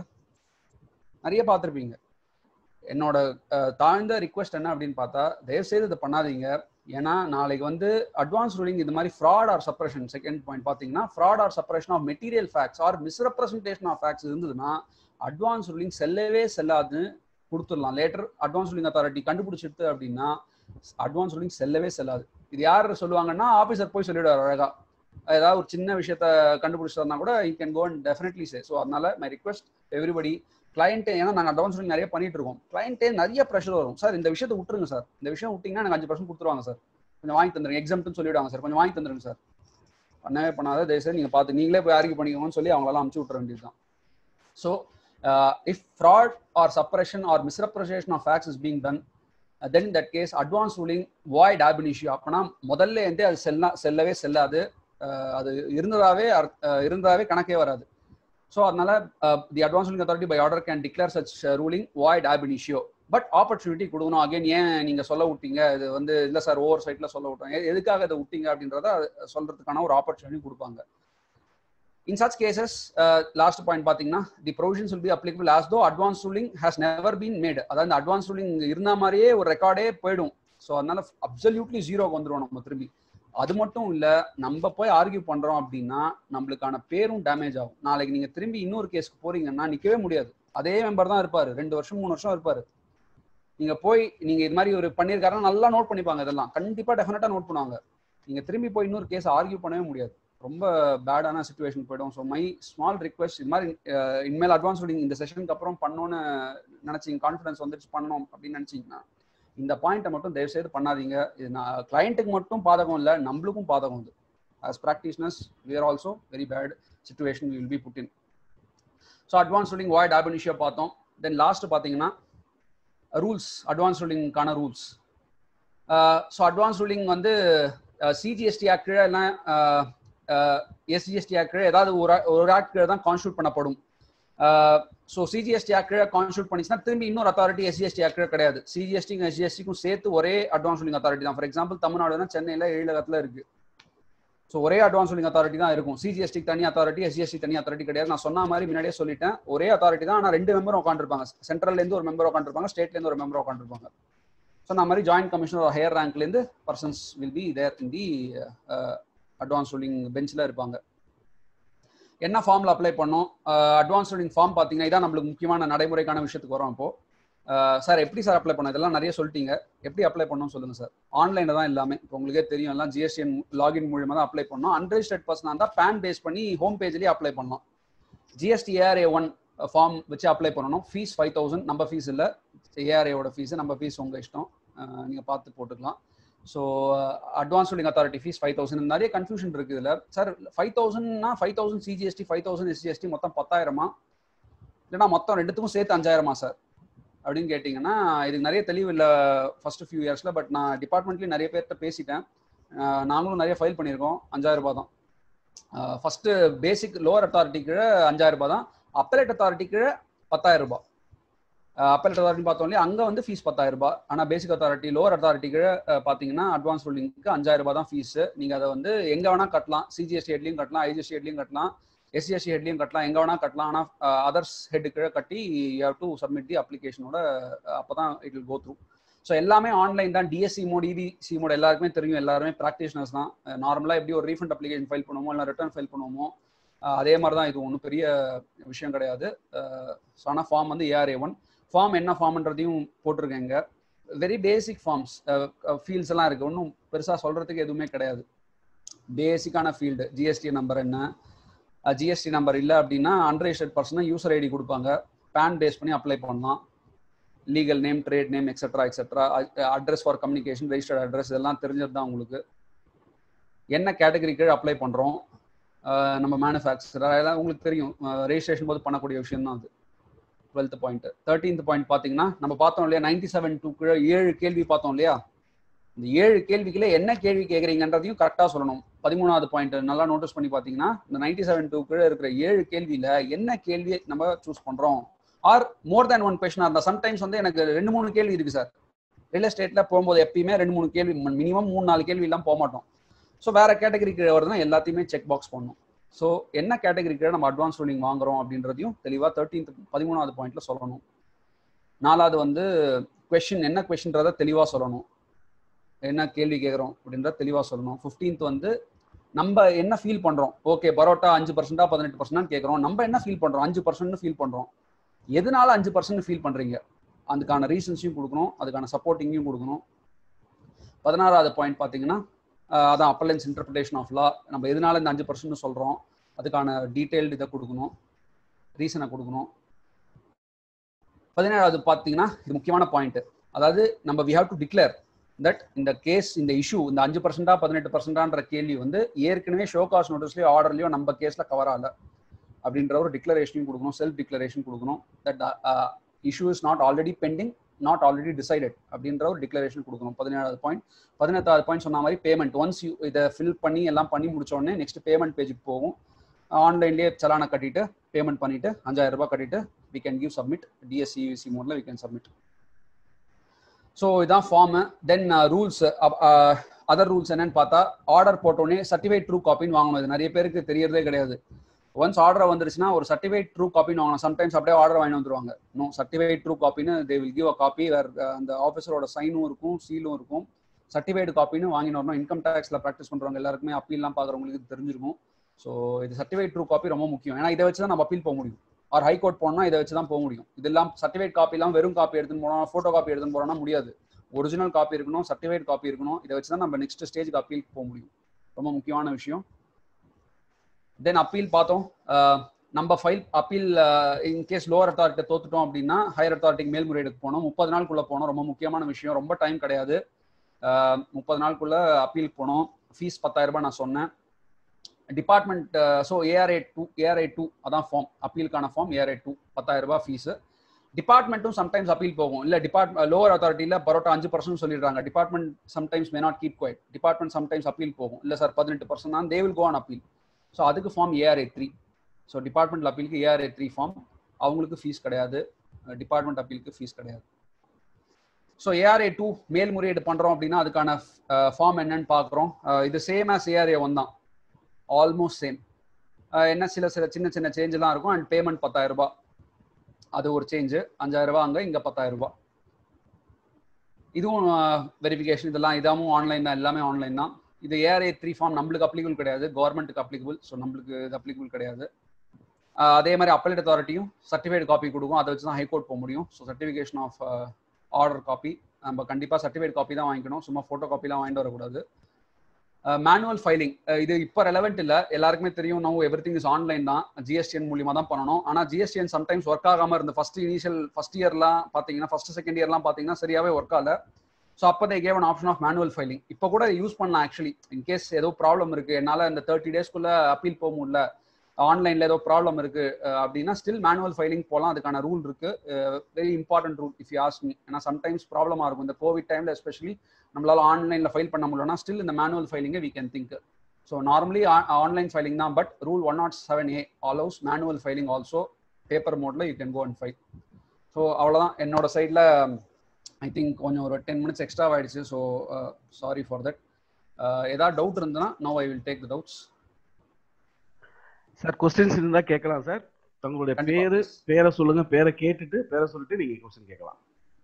நிறைய பார்த்துருப்பீங்க என்னோட அஹ், தாழ்ந்த ரிக்வெஸ்ட் என்ன அப்படின்னு பார்த்தா தயவு செய்து இதை பண்ணாதீங்க ஏன்னா நாளைக்கு வந்து அட்வான்ஸ் ரூலிங் இது மாதிரி fraud or suppression second point பார்த்தீங்கன்னா fraud or suppression of material facts or misrepresentation of facts இருந்ததுன்னா அட்வான்ஸ் ரூலிங் செல்லவே செல்லாதுன்னு கொடுத்துடலாம் லேட்டர் அட்வான்ஸ் ரூலிங் அத்தாரிட்டி கண்டுபிடிச்சிட்டு அப்படின்னா அட்வான்ஸ் ரூலிங் செல்லவே செல்லாது இது யார் சொல்லுவாங்கன்னா ஆஃபீஸர் போய் சொல்லிடுவார் அழகா ஏதாவது ஒரு சின்ன விஷயத்த கண்டுபிடிச்சிட்டா கூட you can go and definitely say so அதனால மை ரிக்வெஸ்ட் எவ்ரிபடி கிளைண்ட்டே ஏன்னா நாங்கள் அட்வான்ஸ் ரூலிங் நிறைய பண்ணிட்டு இருக்கோம் கிளைண்ட்டே நிறைய ப்ரெஷர் வரும் சார் இந்த விஷயத்தை விட்டுருங்க சார் இந்த விஷயம் விட்டீங்கன்னா எனக்கு அஞ்சு பர்சன்ட் கொடுத்துருவாங்க சார் கொஞ்சம் வாங்கி தந்துருங்க எக்ஸாம்னு சொல்லிவிடுவாங்க சார் கொஞ்சம் வாங்கி தந்துருங்க சார் பண்ணவே பண்ணாத தயவுசெய்து நீங்கள் பார்த்து நீங்களே போய் ஆர்கியூ பண்ணிக்கோங்கன்னு சொல்லி அவங்களெல்லாம் அமுச்சு விட்ற வேண்டியது தான் so if fraud or suppression or misrepresentation of facts is being done then that case advance ruling void ab இஷ்யூ அப்போனா முதல்ல இருந்தே அது செல்ல செல்லவே செல்லாது அஹ் அது இருந்ததாவே அர்த்- அஹ் இருந்ததாவே கணக்கே வராது ஸோ அதனால the advance ruling authority by order can declare such ruling void ab இஷ்யூ பட் ஆப்பர்ச்சுனிட்டி கொடுக்கணும் அகைன் ஏன் நீங்க சொல்ல விட்டீங்க இது வந்து இல்ல சார் ஓவர் சைட்ல சொல்ல விட்டாங்க எ- எதுக்காக இதை விட்டீங்க அப்படின்றத அது சொல்றதுக்கான ஒரு ஆப்பர்ச்சுனிட்டி கொடுப்பாங்க in such cases last point பாத்தீங்கன்னா the provisions will be applicable as though advance ruling has never been made அதாவது இந்த அட்வான்ஸ் ரூலிங் இருந்த மாதிரியே ஒரு ரெக்கார்டே போயிடும் ஸோ அதனால அப்சல்யூட்லி ஜீரோக்கு வந்துடும் நம்ம திரும்பி அது மட்டும் இல்ல நம்ம போய் ஆர்கியூ பண்றோம் அப்படின்னா நம்மளுக்கான பேரும் டேமேஜ் ஆகும் நாளைக்கு நீங்க திரும்பி இன்னொரு கேஸ்க்கு போறீங்கன்னா நிக்கவே முடியாது அதே மெம்பர் தான் இருப்பாரு ரெண்டு வருஷம் மூணு வருஷம் இருப்பாரு நீங்க போய் நீங்க இது மாதிரி ஒரு பண்ணியிருக்காருன்னா நல்லா நோட் பண்ணிப்பாங்க இதெல்லாம் கண்டிப்பா டெஃபினட்டா நோட் பண்ணுவாங்க நீங்க திரும்பி போய் இன்னொரு கேஸ் ஆர்கியூ பண்ணவே முடியாது ரொம்ப பேடான சுச்சுவேஷன் போயிடும் ஸோ மை ஸ்மால் ரிக்வெஸ்ட் இது மாதிரி அஹ், இனிமேல் அட்வான்ஸ் ரீடிங் இந்த செஷனுக்கு அப்புறம் பண்ணணும்னு நினைச்சீங்க கான்ஃபிடன்ஸ் வந்துச்சு பண்ணணும் அப்படின்னு நினைச்சீங்கன்னா இந்த பாயிண்ட்டை மட்டும் தயவு செய்து பண்ணாதீங்க இது நான் கிளையண்ட்டுக்கு மட்டும் பாதகம் இல்லை நம்மளுக்கும் பாதகம் இது as practitioners we are also very bad situation will be put in so advance ruling void ab initio பார்த்தோம் தென் லாஸ்ட் பார்த்தீங்கன்னா ரூல்ஸ் அட்வான்ஸ் ரூலிங்கான ரூல்ஸ் ஸோ அட்வான்ஸ் ரூலிங் வந்து சிஜிஎஸ்டி ஆக்ட் கீழே இல்லை எஸ்ஜிஎஸ்டி ஆக்ட் கீழே ஏதாவது ஒரு act- ஒரு ஆக்ட் கீழே தான் கான்ஸ்டியூட் பண்ணப்படும் ஸோ சிஜிஎஸ்டி ஆக்ட் கீழே கான்ஸ்டியூட் பண்ணிச்சுன்னா திரும்பி இன்னொரு அத்தாரிட்டி எஸ்ஜிஎஸ்டி ஆக்ட் கீழே கிடையாது சிஜிஎஸ்டிக்கும் எஸ்ஜிஎஸ்டிக்கும் சேர்த்து ஒரே அட்வான்ஸ் ரூலிங் அத்தாரிட்டி தான் ஃபார் எக்ஸாம்பிள் தமிழ்நாடுனா சென்னையில் எழிலகத்தில் இருக்கு ஸோ ஒரே அட்வான்ஸ் ரூலிங் அத்தாரிட்டி தான் இருக்கும் சிஜிஎஸ்டி தனி அத்தாரிட்டி எஸ்ஜிஎஸ்டி தனி அத்தாரிட்டி கிடையாது நான் சொன்ன மாதிரி முன்னாடியே சொல்லிட்டேன் ஒரே அத்தாரிட்டி தான் ஆனால் ரெண்டு மெம்பரும் உட்காந்துருப்பாங்க சென்ட்ரல்லேருந்து ஒரு மெம்பர் உட்காந்துருப்பாங்க ஸ்டேட்லேருந்து ஒரு மெம்பர் உட்காந்துருப்பாங்க ஸோ நான் மாதிரி ஜாயின்ட் கமிஷனர் ஹையர் ரேங்க்லேருந்து persons will be there in the advance ruling பெஞ்சில் இருப்பாங்க என்ன ஃபார்மில் அப்ளை பண்ணோம் அட்வான்ஸ் ரூலிங் ஃபார்ம் பார்த்தீங்கன்னா இதான் நம்மளுக்கு முக்கியமான நடைமுறைக்கான விஷயத்துக்கு வரோம் இப்போ சார் எப்படி சார் அப்ளை பண்ணோம் இதெல்லாம் நிறைய சொல்லிட்டீங்க எப்படி அப்ளை பண்ணணும் சொல்லுங்க சார் ஆன்லைனில் தான் எல்லாமே இப்போ உங்களுக்கே தெரியும் எல்லாம் ஜிஎஸ்டிஎன் லாகின் மூலியமாக தான் அப்ளை பண்ணோம் அன்ரெஜிஸ்டர்ட் பர்சனாக இருந்தால் பேன் பேஸ் பண்ணி ஹோம் பேஜ்லேயே அப்ளை பண்ணோம் ஜிஎஸ்டி ஏஆர்ஏ ஒன் ஃபார்ம் வச்சு அப்ளை பண்ணணும் ஃபீஸ் ஃபைவ் தௌசண்ட் நம்ம ஃபீஸ் இல்லை ஏஆர்ஏவோட ஃபீஸ் நம்ம ஃபீஸ் உங்கள் இஷ்டம் நீங்கள் பார்த்து போட்டுக்கலாம் so advance ruling authority fees five thousand நிறைய கன்ஃபியூஷன் இருக்கு இதில் சார் ஃபைவ் தௌசண்ட்னா five thousand CGST five thousand SGST மொத்தம் பத்தாயிரமா இல்லைனா மொத்தம் ரெண்டுத்துக்கும் சேர்த்து அஞ்சாயிரமா சார் அப்படின்னு கேட்டிங்கன்னா இதுக்கு நிறைய தெளிவு இல்லை ஃபர்ஸ்ட் ஃபியூ இயர்ஸில் பட் நான் டிபார்ட்மெண்ட்லேயும் நிறைய பேர்கிட்ட பேசிட்டேன் அஹ் நாங்களும் நிறைய ஃபைல் பண்ணியிருக்கோம் அஞ்சாயிரம் ரூபாய் தான் ஃபர்ஸ்ட் பேசிக் லோவர் அத்தாரிட்டி கீழே அஞ்சாயிரம் ரூபாய் தான் அப்பலேட் அத்தாரிட்டி கீழே பத்தாயிரம் ரூபாய் அப்பலேட் அத்தாரிட்டி பார்த்தோம் இல்லையா அங்கே வந்து ஃபீஸ் பத்தாயிரம் ரூபாய் ஆனால் பேசிக் அத்தாரிட்டி லோவர் அத்தாரிட்டி கீழே அஹ், பார்த்தீங்கன்னா அட்வான்ஸ் ரூலிங்க்கு அஞ்சாயிரம் ரூபாய் தான் ஃபீஸ் நீங்கள் அதை வந்து எங்கே வேணால் கட்டலாம் சிஜிஎஸ்டி ஹெட்லையும் கட்டலாம் ஐஜிஎஸ்டி ஹெட்லையும் கட்டலாம் எஸ்சிஎஸ்சி ஹெட்லையும் கட்டலாம் எங்கே வேணால் கட்டலாம் ஆனால் அதர்ஸ் ஹெட் கீழே கட்டி you have to submit the அப்ளிகேஷனோட அப்போ தான் it will go through so எல்லாமே ஆன்லைன் தான் டிஎஸ்சி மோட் இபிசி மோட் எல்லாருக்குமே தெரியும் எல்லாருமே ப்ராக்டிஷனர்ஸ் தான் நார்மலாக எப்படி ஒரு ரீஃபண்ட் அப்ளிகேஷன் ஃபைல் பண்ணுவோமோ இல்லை ரிட்டர்ன் ஃபைல் பண்ணுவோமோ அஹ் அதே மாதிரி தான் இது ஒன்றும் பெரிய விஷயம் கிடையாது ஸோ ஆனால் ஃபார்ம் வந்து ஏஆர்ஏ ஒன் ஃபார்ம் என்ன ஃபார்ம்ன்றதையும் போட்டிருக்கேங்க வெரி பேசிக் ஃபார்ம்ஸ் ஃபீல்ட்ஸ் எல்லாம் இருக்குது ஒன்றும் பெருசாக சொல்கிறதுக்கு எதுவுமே கிடையாது பேசிக்கான ஃபீல்டு ஜிஎஸ்டி நம்பர் என்ன ஜிஎஸ்டி நம்பர் இல்லை அப்படின்னா அன்ரெஜிஸ்டர்ட் பர்சனை யூசர் ஐடி கொடுப்பாங்க பேன் பேஸ் பண்ணி அப்ளை பண்ணலாம் legal name trade name etcetera etcetera address for communication registered address இதெல்லாம் தெரிஞ்சது தான் உங்களுக்கு என்ன கேட்டகரி கீழே அப்ளை பண்ணுறோம் நம்ம மேனுஃபேக்சரர் அதெல்லாம் உங்களுக்கு தெரியும் ரெஜிஸ்ட்ரேஷன் போது பண்ணக்கூடிய விஷயம் தான் அது டுவெல்த் பாயிண்ட் தேர்ட்டீன்த் பாயிண்ட் பார்த்தீங்கன்னா நம்ம பார்த்தோம் இல்லையா நைன்டி செவன் டூ கீழே ஏழு கேள்வி பார்த்தோம் இல்லையா இந்த ஏழு கேள்விக்குள்ள என்ன கேள்வி கேட்குறீங்கன்றதையும் கரெக்டாக சொல்லணும் பதிமூணாவது பாயிண்ட் நல்லா நோட்டீஸ் பண்ணி பார்த்தீங்கன்னா இந்த நைன்டி செவன் டூ கீழே இருக்கிற ஏழு கேள்வியில என்ன கேள்வியை நம்ம சூஸ் பண்றோம் ஆர் மோர் தேன் ஒன் கொஸ்டினா இருந்தா சம்டைம்ஸ் வந்து எனக்கு ரெண்டு மூணு கேள்வி இருக்கு சார் ரியல் எஸ்டேட்ல போகும்போது எப்பயுமே ரெண்டு மூணு கேள்வி மினிமம் மூணு நாலு கேள்வி எல்லாம் போக மாட்டோம் ஸோ வேற கேட்டகரி கீழே வருதுன்னா எல்லாத்தையுமே செக் பாக்ஸ் பண்ணணும் ஸோ என்ன கேட்டகரி கீழே நம்ம அட்வான்ஸ் ரூலிங் வாங்குறோம் அப்படின்றதையும் தெளிவாக தேர்ட்டீன்த் பதிமூணாவது பாயிண்ட்ல சொல்லணும் நாலாவது வந்து கொஷின் என்ன கொஷின்றத தெளிவாக சொல்லணும் என்ன கேள்வி கேட்குறோம் அப்படின்றத தெளிவாக சொல்லணும் ஃபிஃப்டீன்த் வந்து நம்ம என்ன ஃபீல் பண்றோம் ஓகே பரோட்டா அஞ்சு பர்சன்டா பதினெட்டு பர்சன்ட் கேட்குறோம் நம்ம என்ன ஃபீல் பண்றோம் அஞ்சு பர்சன்ட் ஃபீல் பண்றோம் எதனால அஞ்சு பர்சன்ட் ஃபீல் பண்றீங்க அதுக்கான ரீசன்ஸையும் கொடுக்கணும் அதுக்கான சப்போர்ட்டிங்கையும் கொடுக்கணும் பதினாறாவது பாயிண்ட் பார்த்தீங்கன்னா ஆஹ் அதான் அப்பலன்ஸ் இன்டர்பிரிட்டேஷன் ஆஃப் லா நம்ம எதனால இந்த அஞ்சு பர்சன்ட் சொல்றோம் அதுக்கான டீட்டெயில்டு இதை கொடுக்கணும் ரீசனை கொடுக்கணும் பதினேழாவது பார்த்தீங்கன்னா இது முக்கியமான பாயிண்ட் அதாவது நம்ம we have to declare that இந்த கேஸ் இந்த இஷ்யூ இந்த அஞ்சு பர்சன்டா பதினெட்டு பர்சன்டான்ற கேள்வி வந்து ஏற்கனவே ஷோகாஸ் நோட்டீஸ்லயோ ஆர்டர்லயோ நம்ம கேஸ்ல கவர் ஆகல அப்படின்ற ஒரு டிக்ளரேஷனையும் கொடுக்கணும் செல்ஃப் டிக்ளரேஷன் கொடுக்கணும் that issue is not already pending not already decided அப்படின்ற ஒரு டிக்ளரேஷன் கொடுக்கணும் பதினேழாவது பாயிண்ட் பதினெட்டாவது பாயிண்ட் சொன்ன மாதிரி பேமெண்ட் ஒன்ஸ் யூ இதை ஃபில் பண்ணி எல்லாம் பண்ணி முடிச்ச உடனே நெக்ஸ்ட் பேமெண்ட் பேஜுக்கு போகும் ஆன்லைன்லேயே சலானை கட்டிட்டு பேமெண்ட் பண்ணிட்டு அஞ்சாயிரம் ரூபாய் கட்டிட்டு வி கேன் கிவ் சப்மிட் டிஎஸ்சியூசி மோட்ல வி கேன் சப்மிட் ஸோ இதான் form then rules other rules என்னன்னு பார்த்தா ஆர்டர் போட்டோடனே சர்டிஃபைட் ட்ரூ காப்பின்னு வாங்கணும் இது நிறைய பேருக்கு தெரியறதே கிடையாது ஒன்ஸ் ஆர்டர் வந்துருச்சுன்னா ஒரு சர்டிஃபைட் ட்ரூ காப்பின்னு வாங்கணும் சம்டைம்ஸ் அப்படியே ஆர்டர் வாங்கி வந்துருவாங்க நோ சர்டிஃபைட் ட்ரூ காப்பின்னு they will give a copy where அந்த ஆஃபீஸரோட சைனும் இருக்கும் சீலும் இருக்கும் சர்டிஃபைடு காப்பின்னு வாங்கிட்டு வரணும் இன்கம் டேக்ஸ்ல ப்ராக்டிஸ் பண்றவங்க எல்லாருக்குமே அப்பீல்லாம் பார்க்குறவங்களுக்கு இது தெரிஞ்சிருக்கும் ஸோ இது சர்டிஃபைட் ட்ரூ காப்பி ரொம்ப முக்கியம் ஏன்னா இதை வச்சு தான் நம்ம அப்பீல் போக முடியும் ஆர் ஹை கோர்ட் போனோம்னா இதை வச்சு தான் போக முடியும் இதெல்லாம் சர்டிஃபைட் காப்பி எல்லாம் வெறும் காப்பி எடுத்துன்னு போனோம் ஃபோட்டோ காப்பி எடுத்துன்னு போனோம்னா முடியாது ஒரிஜினல் காப்பி இருக்கணும் சர்டிஃபைட் காப்பி இருக்கணும் இதை வச்சு தான் நம்ம நெக்ஸ்ட் ஸ்டேஜ்க்கு அப்பீல் போக முடியும் ரொம்ப முக்கியமான விஷயம் தென் அப்பீல் பார்த்தோம் நம்ம file appeal in case lower authority தோத்துட்டோம் அப்படின்னா ஹையர் அத்தாரிட்டிக்கு மேல்முறையீடுக்கு போனோம் முப்பது நாளுக்குள்ள போனோம் ரொம்ப முக்கியமான விஷயம் ரொம்ப டைம் கிடையாது முப்பது நாளுக்குள்ள அப்பீல் போனோம் ஃபீஸ் பத்தாயிரம் ரூபாய் நான் சொன்னேன் department so ARA two ARI two அதான் ஃபார்ம் அப்பீலுக்கான ஃபார்ம் ஏஆர்ஐ டூ பத்தாயிரம் ரூபாய் ஃபீஸு டிபார்ட்மெண்ட்டும் சம்டைம்ஸ் அப்பீல் போகும் இல்லை டிபார்ட் லோவர் அத்தாரிட்டியில் பரோட்டா அஞ்சு பர்சன்ட் சொல்லிடுறாங்க department sometimes may not keep quiet department sometimes appeal போகும் இல்லை சார் பதினெட்டு பர்சன்ட் தான் they will go on appeal so அதுக்கு form ARA three so department அப்பீலுக்கு ஏஆர்ஏ த்ரீ ஃபார்ம் அவங்களுக்கு ஃபீஸ் கிடையாது டிபார்ட்மெண்ட் அப்பீலுக்கு ஃபீஸ் கிடையாது ஸோ ஏஆர்ஏ டூ மேல்முறையீடு பண்ணுறோம் அப்படின்னா அதுக்கான ஃபார்ம் என்னன்னு பார்க்குறோம் இது சேம் ஆஸ் ஏஆர்ஏ ஒன் தான் ஆல்மோஸ்ட் சேம் என்ன சில சில சின்ன சின்ன சேஞ்செலாம் இருக்கும் அண்ட் பேமெண்ட் பத்தாயிரம் ரூபாய் அது ஒரு சேஞ்சு அஞ்சாயிரம் ரூபாய் அங்கே இங்கே பத்தாயிரம் ரூபாய் இதுவும் வெரிஃபிகேஷன் இதெல்லாம் இதாகவும் ஆன்லைன் தான் எல்லாமே ஆன்லைன் தான் இது ஏஆர்ஏ த்ரீ ஃபார்ம் நம்மளுக்கு அப்ளிகபிள் கிடையாது கவர்மெண்ட்டுக்கு அப்ளிகபிள் ஸோ நம்மளுக்கு இது அப்ளிகபிள் கிடையாது அதே மாதிரி அப்பலேட் அத்தாரிட்டியும் சர்டிஃபைட் காப்பி கொடுக்கும் அதை வச்சு தான் ஹைகோர்ட் போக முடியும் so certification of order copy நம்ம கண்டிப்பாக சர்டிஃபிகேட் காப்பி தான் வாங்கிக்கணும் சும்மா ஃபோட்டோ காப்பிலாம் வாங்கிட்டு வரக்கூடாது மேனுவல் ஃபைலிங் இது இப்போ ரெலவெண்ட் இல்லை எல்லாருக்குமே தெரியும் no everything is online தான் ஜிஎஸ்டிஎன் மூலியமா தான் பண்ணணும் ஆனால் ஜிஎஸ்டிஎன் சம்டைம்ஸ் ஒர்க் ஆகாமல் இருந்து ஃபர்ஸ்ட் இனிஷியல் ஃபர்ஸ்ட் இயர்லாம் பார்த்தீங்கன்னா ஃபர்ஸ்ட் செகண்ட் இயர்லாம் பார்த்தீங்கன்னா சரியாவே ஒர்க் ஆகல ஸோ அப்போ they gave an option of manual filing இப்போ கூட யூஸ் பண்ணலாம் ஆக்சுவலி இன்கேஸ் ஏதோ ப்ராப்ளம் இருக்கு என்னால் இந்த தேர்ட்டி டேஸ்க்குள்ள அப்பீல் போக முடியல ஆன்லைன்ல ஏதோ ப்ராப்ளம் இருக்கு அப்படின்னா ஸ்டில் மேனுவல் ஃபைலிங் போகலாம் அதுக்கான ரூல் இருக்கு very important rule if you ask me ஏன்னா சம்டைம்ஸ் ப்ராப்ளமாக இருக்கும் இந்த கோவிட் டைம்ல எஸ்பெஷலி நம்மளால ஆன்லைன்ல ஃபைல் பண்ண முடியலன்னா ஸ்டில் இந்த மேனுவல் ஃபைலிங்கை we can think so normally online filing தான் but rule one not seven A allows manual filing also paper மோட்ல you can go and file so அவ்வளோதான் என்னோட சைடில் ஐ திங்க் கொஞ்சம் ஒரு டென் மினிட்ஸ் எக்ஸ்ட்ரா ஆயிடுச்சு ஸோ சாரி ஃபார் தட் ஏதாவது டவுட் இருந்ததுன்னா no I will take the doubts sir questions இருந்தா கேட்கலாம் சார் தங்களுடைய கண்டிப்பா. பேரு பேரை சொல்லுங்க பேரை கேட்டுட்டு பேரை சொல்லிட்டு நீங்க கொஸ்டின் கேட்கலாம்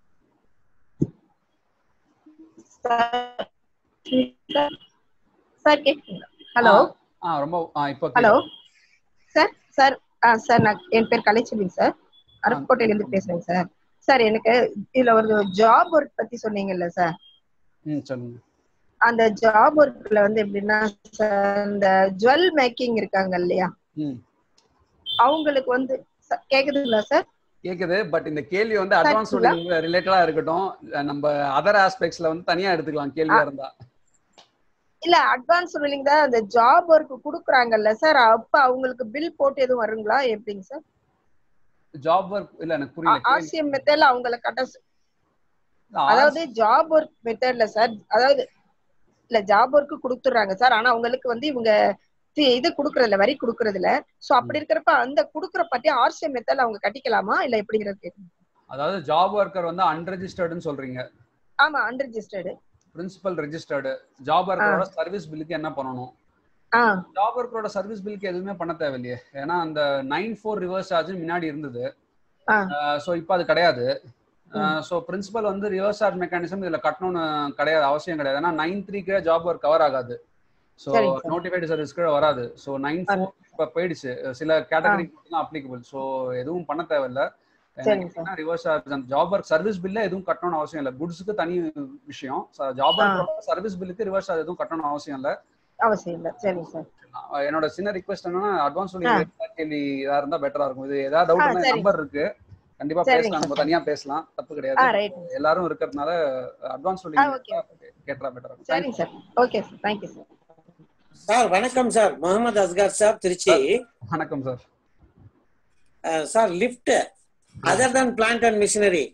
சார் கேக்குங்களா ஹலோ ஆ ரொம்ப ஆ இப்போ ஹலோ சார் சார் ஆ சார் நான் என் பேர் கலைச்செல்வி சார் அருப்புக்கோட்டையில இருந்து பேசுறேன் சார் சார் எனக்கு இதுல ஒரு ஜாப் ஒர்க் பத்தி சொன்னீங்கல்ல சார் ம் சொல்லுங்க அந்த ஜாப் ஒர்க்ல வந்து எப்படின்னா சார் இந்த ஜுவல் மேக்கிங் இருக்காங்க இல்லையா ம் அவங்களுக்கு வந்து ச- கேக்குதுங்களா சார் கேக்குது பட் இந்த கேள்வி வந்து Sir, அட்வான்ஸ் full-ஆ? ரிலேட்டடா இருக்கட்டும் நம்ம அதர் ஆஸ்பெக்ட்ஸ்ல வந்து தனியா எடுத்துக்கலாம் கேள்வியா இருந்தா இல்ல அட்வான்ஸ் ரூலிங் தான் அந்த ஜாப் ஒர்க் குடுக்குறாங்கல்ல சார் அப்ப அவங்களுக்கு பில் போட்டு எதுவும் வருங்களா எப்படிங்க சார் ஜாப் ஒர்க் இல்ல எனக்கு புரியல கேள்வி. ஆர்சிஎம் மெத்தட்ல அவங்கள கட்ட இல்ல, அதாவது ஜாப் ஒர்க் மெத்தட்ல சார் அதாவது இல்ல ஜாப் ஒர்க் கொடுத்துறாங்க சார் ஆனா அவங்களுக்கு வந்து இவங்க தி- இது குடுக்கறதுல வரி குடுக்கறதுல சோ அப்படி இருக்கிறப்ப அந்த குடுக்கற பத்தி ஆர்சிஏ மெத்தட்ல அவங்க கட்டிக்கலாமா இல்ல எப்படிங்கிறது கேக்குறேன். அதாவது ஜாப் ஒர்க்கர் வந்து அன்ரெஜிஸ்டர்டுன்னு சொல்றீங்க ஆமா அன்ரெஜிஸ்டர்டு பிரின்சிபல் ரெஜிஸ்டர்டு ஜாப் ஒர்க்கரோட சர்வீஸ் பில்லுக்கு என்ன பண்ணணும் ஆ ஜாப் ஒர்க்கரோட சர்வீஸ் பில்லுக்கு எதுவுமே பண்ண தேவையில்லையே ஏன்னா அந்த நைன் ஃபோர் ரிவர்ஸ் சார்ஜ் முன்னாடி இருந்தது ஆ. ஸோ இப்போ அது கிடையாது ஸோ பிரின்சிபல் வந்து ரிவர்ஸ் சார்ஜ் மெக்கானிசம் இதுல கட்டணும்னு கிடையாது அவசியம் கிடையாது ஏன்னா நைன் த்ரீ கீழே ஜாப் ஒர்க் கவர் ஆகாது ஸோ சரிங்க sir. நோட்டிஃபைடு சர்வீஸ் கீழே வராது ஸோ நைன் ஃபோர் இப்போ போயிடுச்சு சில கேட்டகரி தான் அப்ளிகபிள் ஸோ எதுவும் பண்ண தேவையில்ல சரிங்க ரிவர்ஸ் சார்ஜ் அந்த ஜாப் ஒர்க் சர்வீஸ் பில்ல எதுவும் கட்டணும்னு அவசியம் இல்லை குட்ஸுக்கு தனி விஷயம் ஜாப் ஒர்க் சர்வீஸ் பில்லுக்கு ரிவர்ஸ் சார்ஜ் எதுவும் கட்டணும்னு அவசியம் இல்லை அவசியம் இல்ல சரிங்க சார் அஹ் என்னோட சின்ன ரிக்வெஸ்ட் என்னன்னா அட்வான்ஸ் சொல்லி கேள்வி இதா இருந்தா பெட்டரா இருக்கும் இது ஏதாவது டவுட் ஆ, இருந்தா சரி. நம்பர் இருக்கு கண்டிப்பா சரிங்க பேசலாம் நம்ம சார். தனியா பேசலாம் தப்பு ஆ கிடையாது ரைட் எல்லாரும் இருக்கிறதுனால அட்வான்ஸ் சொல்லி ஆ, okay. கேட்டா பெட்டரா இருக்கும் சரிங்க sir okay sir thank you sir sir வணக்கம் சார் முகமது அஸ்கர் சார் திருச்சி வணக்கம் sir uh, sir lift other than plant and machinery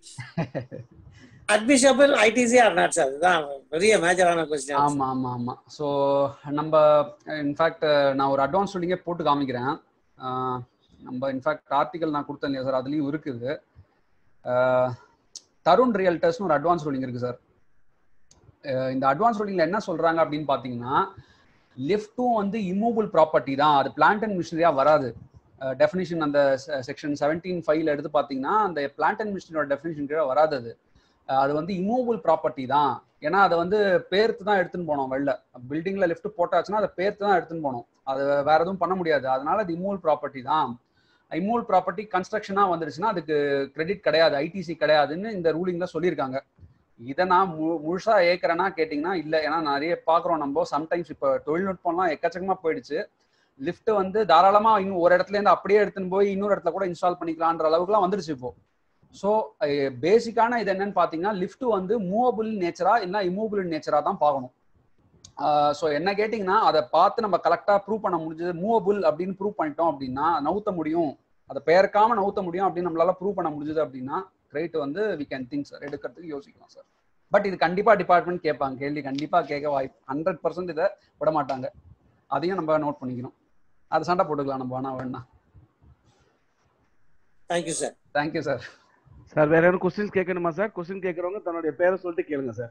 admissible ITC or not sir இதுதான் பெரிய மேஜரான கொஸ்டின் ஆமா ஆமா ஆமா ஸோ நம்ம இன்ஃபேக்ட் நான் ஒரு அட்வான்ஸ் சொல்லிங்கே போட்டு காமிக்கிறேன் அஹ் நம்ம இன்ஃபேக்ட் ஆர்டிகல் நான் கொடுத்தேன் இல்லையா சார் அதுலயும் இருக்குது அஹ் தருண் ரியல்டர்ஸ்னு ஒரு அட்வான்ஸ் ரூலிங் இருக்கு சார் அஹ் இந்த அட்வான்ஸ் ரூலிங்ல என்ன சொல்றாங்க அப்படின்னு பாத்தீங்கன்னா லிஃப்ட்டும் வந்து இம்மூவபிள் ப்ராப்பர்ட்டி தான் அது பிளான்ட் அண்ட் மிஷினரியா வராது டெஃபினிஷன் அந்த செக்ஷன் செவன்டீன் ஃபைவ்ல எடுத்து பாத்தீங்கன்னா அந்த பிளான்ட் அண்ட் மிஷினரியோட டெஃபினிஷன் கீழே வராது அது அஹ் அது வந்து இம்மூவபிள் ப்ராப்பர்ட்டி தான் ஏன்னா அதை வந்து பேர்த்து தான் எடுத்துன்னு போனோம் வெளில பில்டிங்ல லிஃப்ட் போட்டாச்சுன்னா அதை பேர்த்து தான் எடுத்துன்னு போனோம் அது வேற எதுவும் பண்ண முடியாது அதனால அது இம்மூவல் ப்ராப்பர்ட்டி தான் இம்மூவல் ப்ராப்பர்ட்டி கன்ஸ்ட்ரக்ஷனா வந்துருச்சுன்னா அதுக்கு கிரெடிட் கிடையாது ஐடிசி கிடையாதுன்னு இந்த ரூலிங்ல சொல்லியிருக்காங்க இதை நான் மு முழுசா ஏற்கிறேன்னா கேட்டிங்கன்னா இல்லை ஏன்னா நிறைய பார்க்குறோம் நம்ம சம்டைம்ஸ் இப்போ தொழில்நுட்பம்லாம் எக்கச்சக்கமா போயிடுச்சு லிஃப்ட் வந்து தாராளமா இன்னும் ஒரு இடத்துல இருந்து அப்படியே எடுத்துன்னு போய் இன்னொரு இடத்துல கூட இன்ஸ்டால் பண்ணிக்கலான்ற அளவுக்குலாம் வந்துருச்சு இப்போ ஸோ பேசிக்கான இது என்னன்னு பார்த்தீங்கன்னா லிஃப்ட் வந்து மூவபிள் நேச்சரா இல்லை இம்மூவபிள் நேச்சரா தான் பார்க்கணும் ஸோ என்ன கேட்டிங்கன்னா அதை பார்த்து நம்ம கரெக்டாக ப்ரூவ் பண்ண முடிஞ்சது மூவபிள் அப்படின்னு ப்ரூவ் பண்ணிட்டோம் அப்படின்னா நவுத்த முடியும் அதை பெயர்க்காம நவுத்த முடியும் அப்படின்னு நம்மளால ப்ரூவ் பண்ண முடிஞ்சது அப்படின்னா கிரெடிட் வந்து வி கேன் திங்க் சார் எடுக்கிறதுக்கு யோசிக்கலாம் சார் பட் இது கண்டிப்பா டிபார்ட்மெண்ட் கேட்பாங்க கேள்வி கண்டிப்பா கேட்க வாய்ப்பு ஹண்ட்ரட் பர்சன்ட் இதை விட மாட்டாங்க அதையும் நம்ம நோட் பண்ணிக்கணும் அது சண்டை போட்டுக்கலாம் நம்ம வேணா வேணா thank you sir thank you sir sir வேற யாரும் கொஸ்டின்ஸ் கேட்கணுமா சார் கொஸ்டின் கேட்கறவங்க தன்னுடைய பேரை சொல்லிட்டு கேளுங்க சார்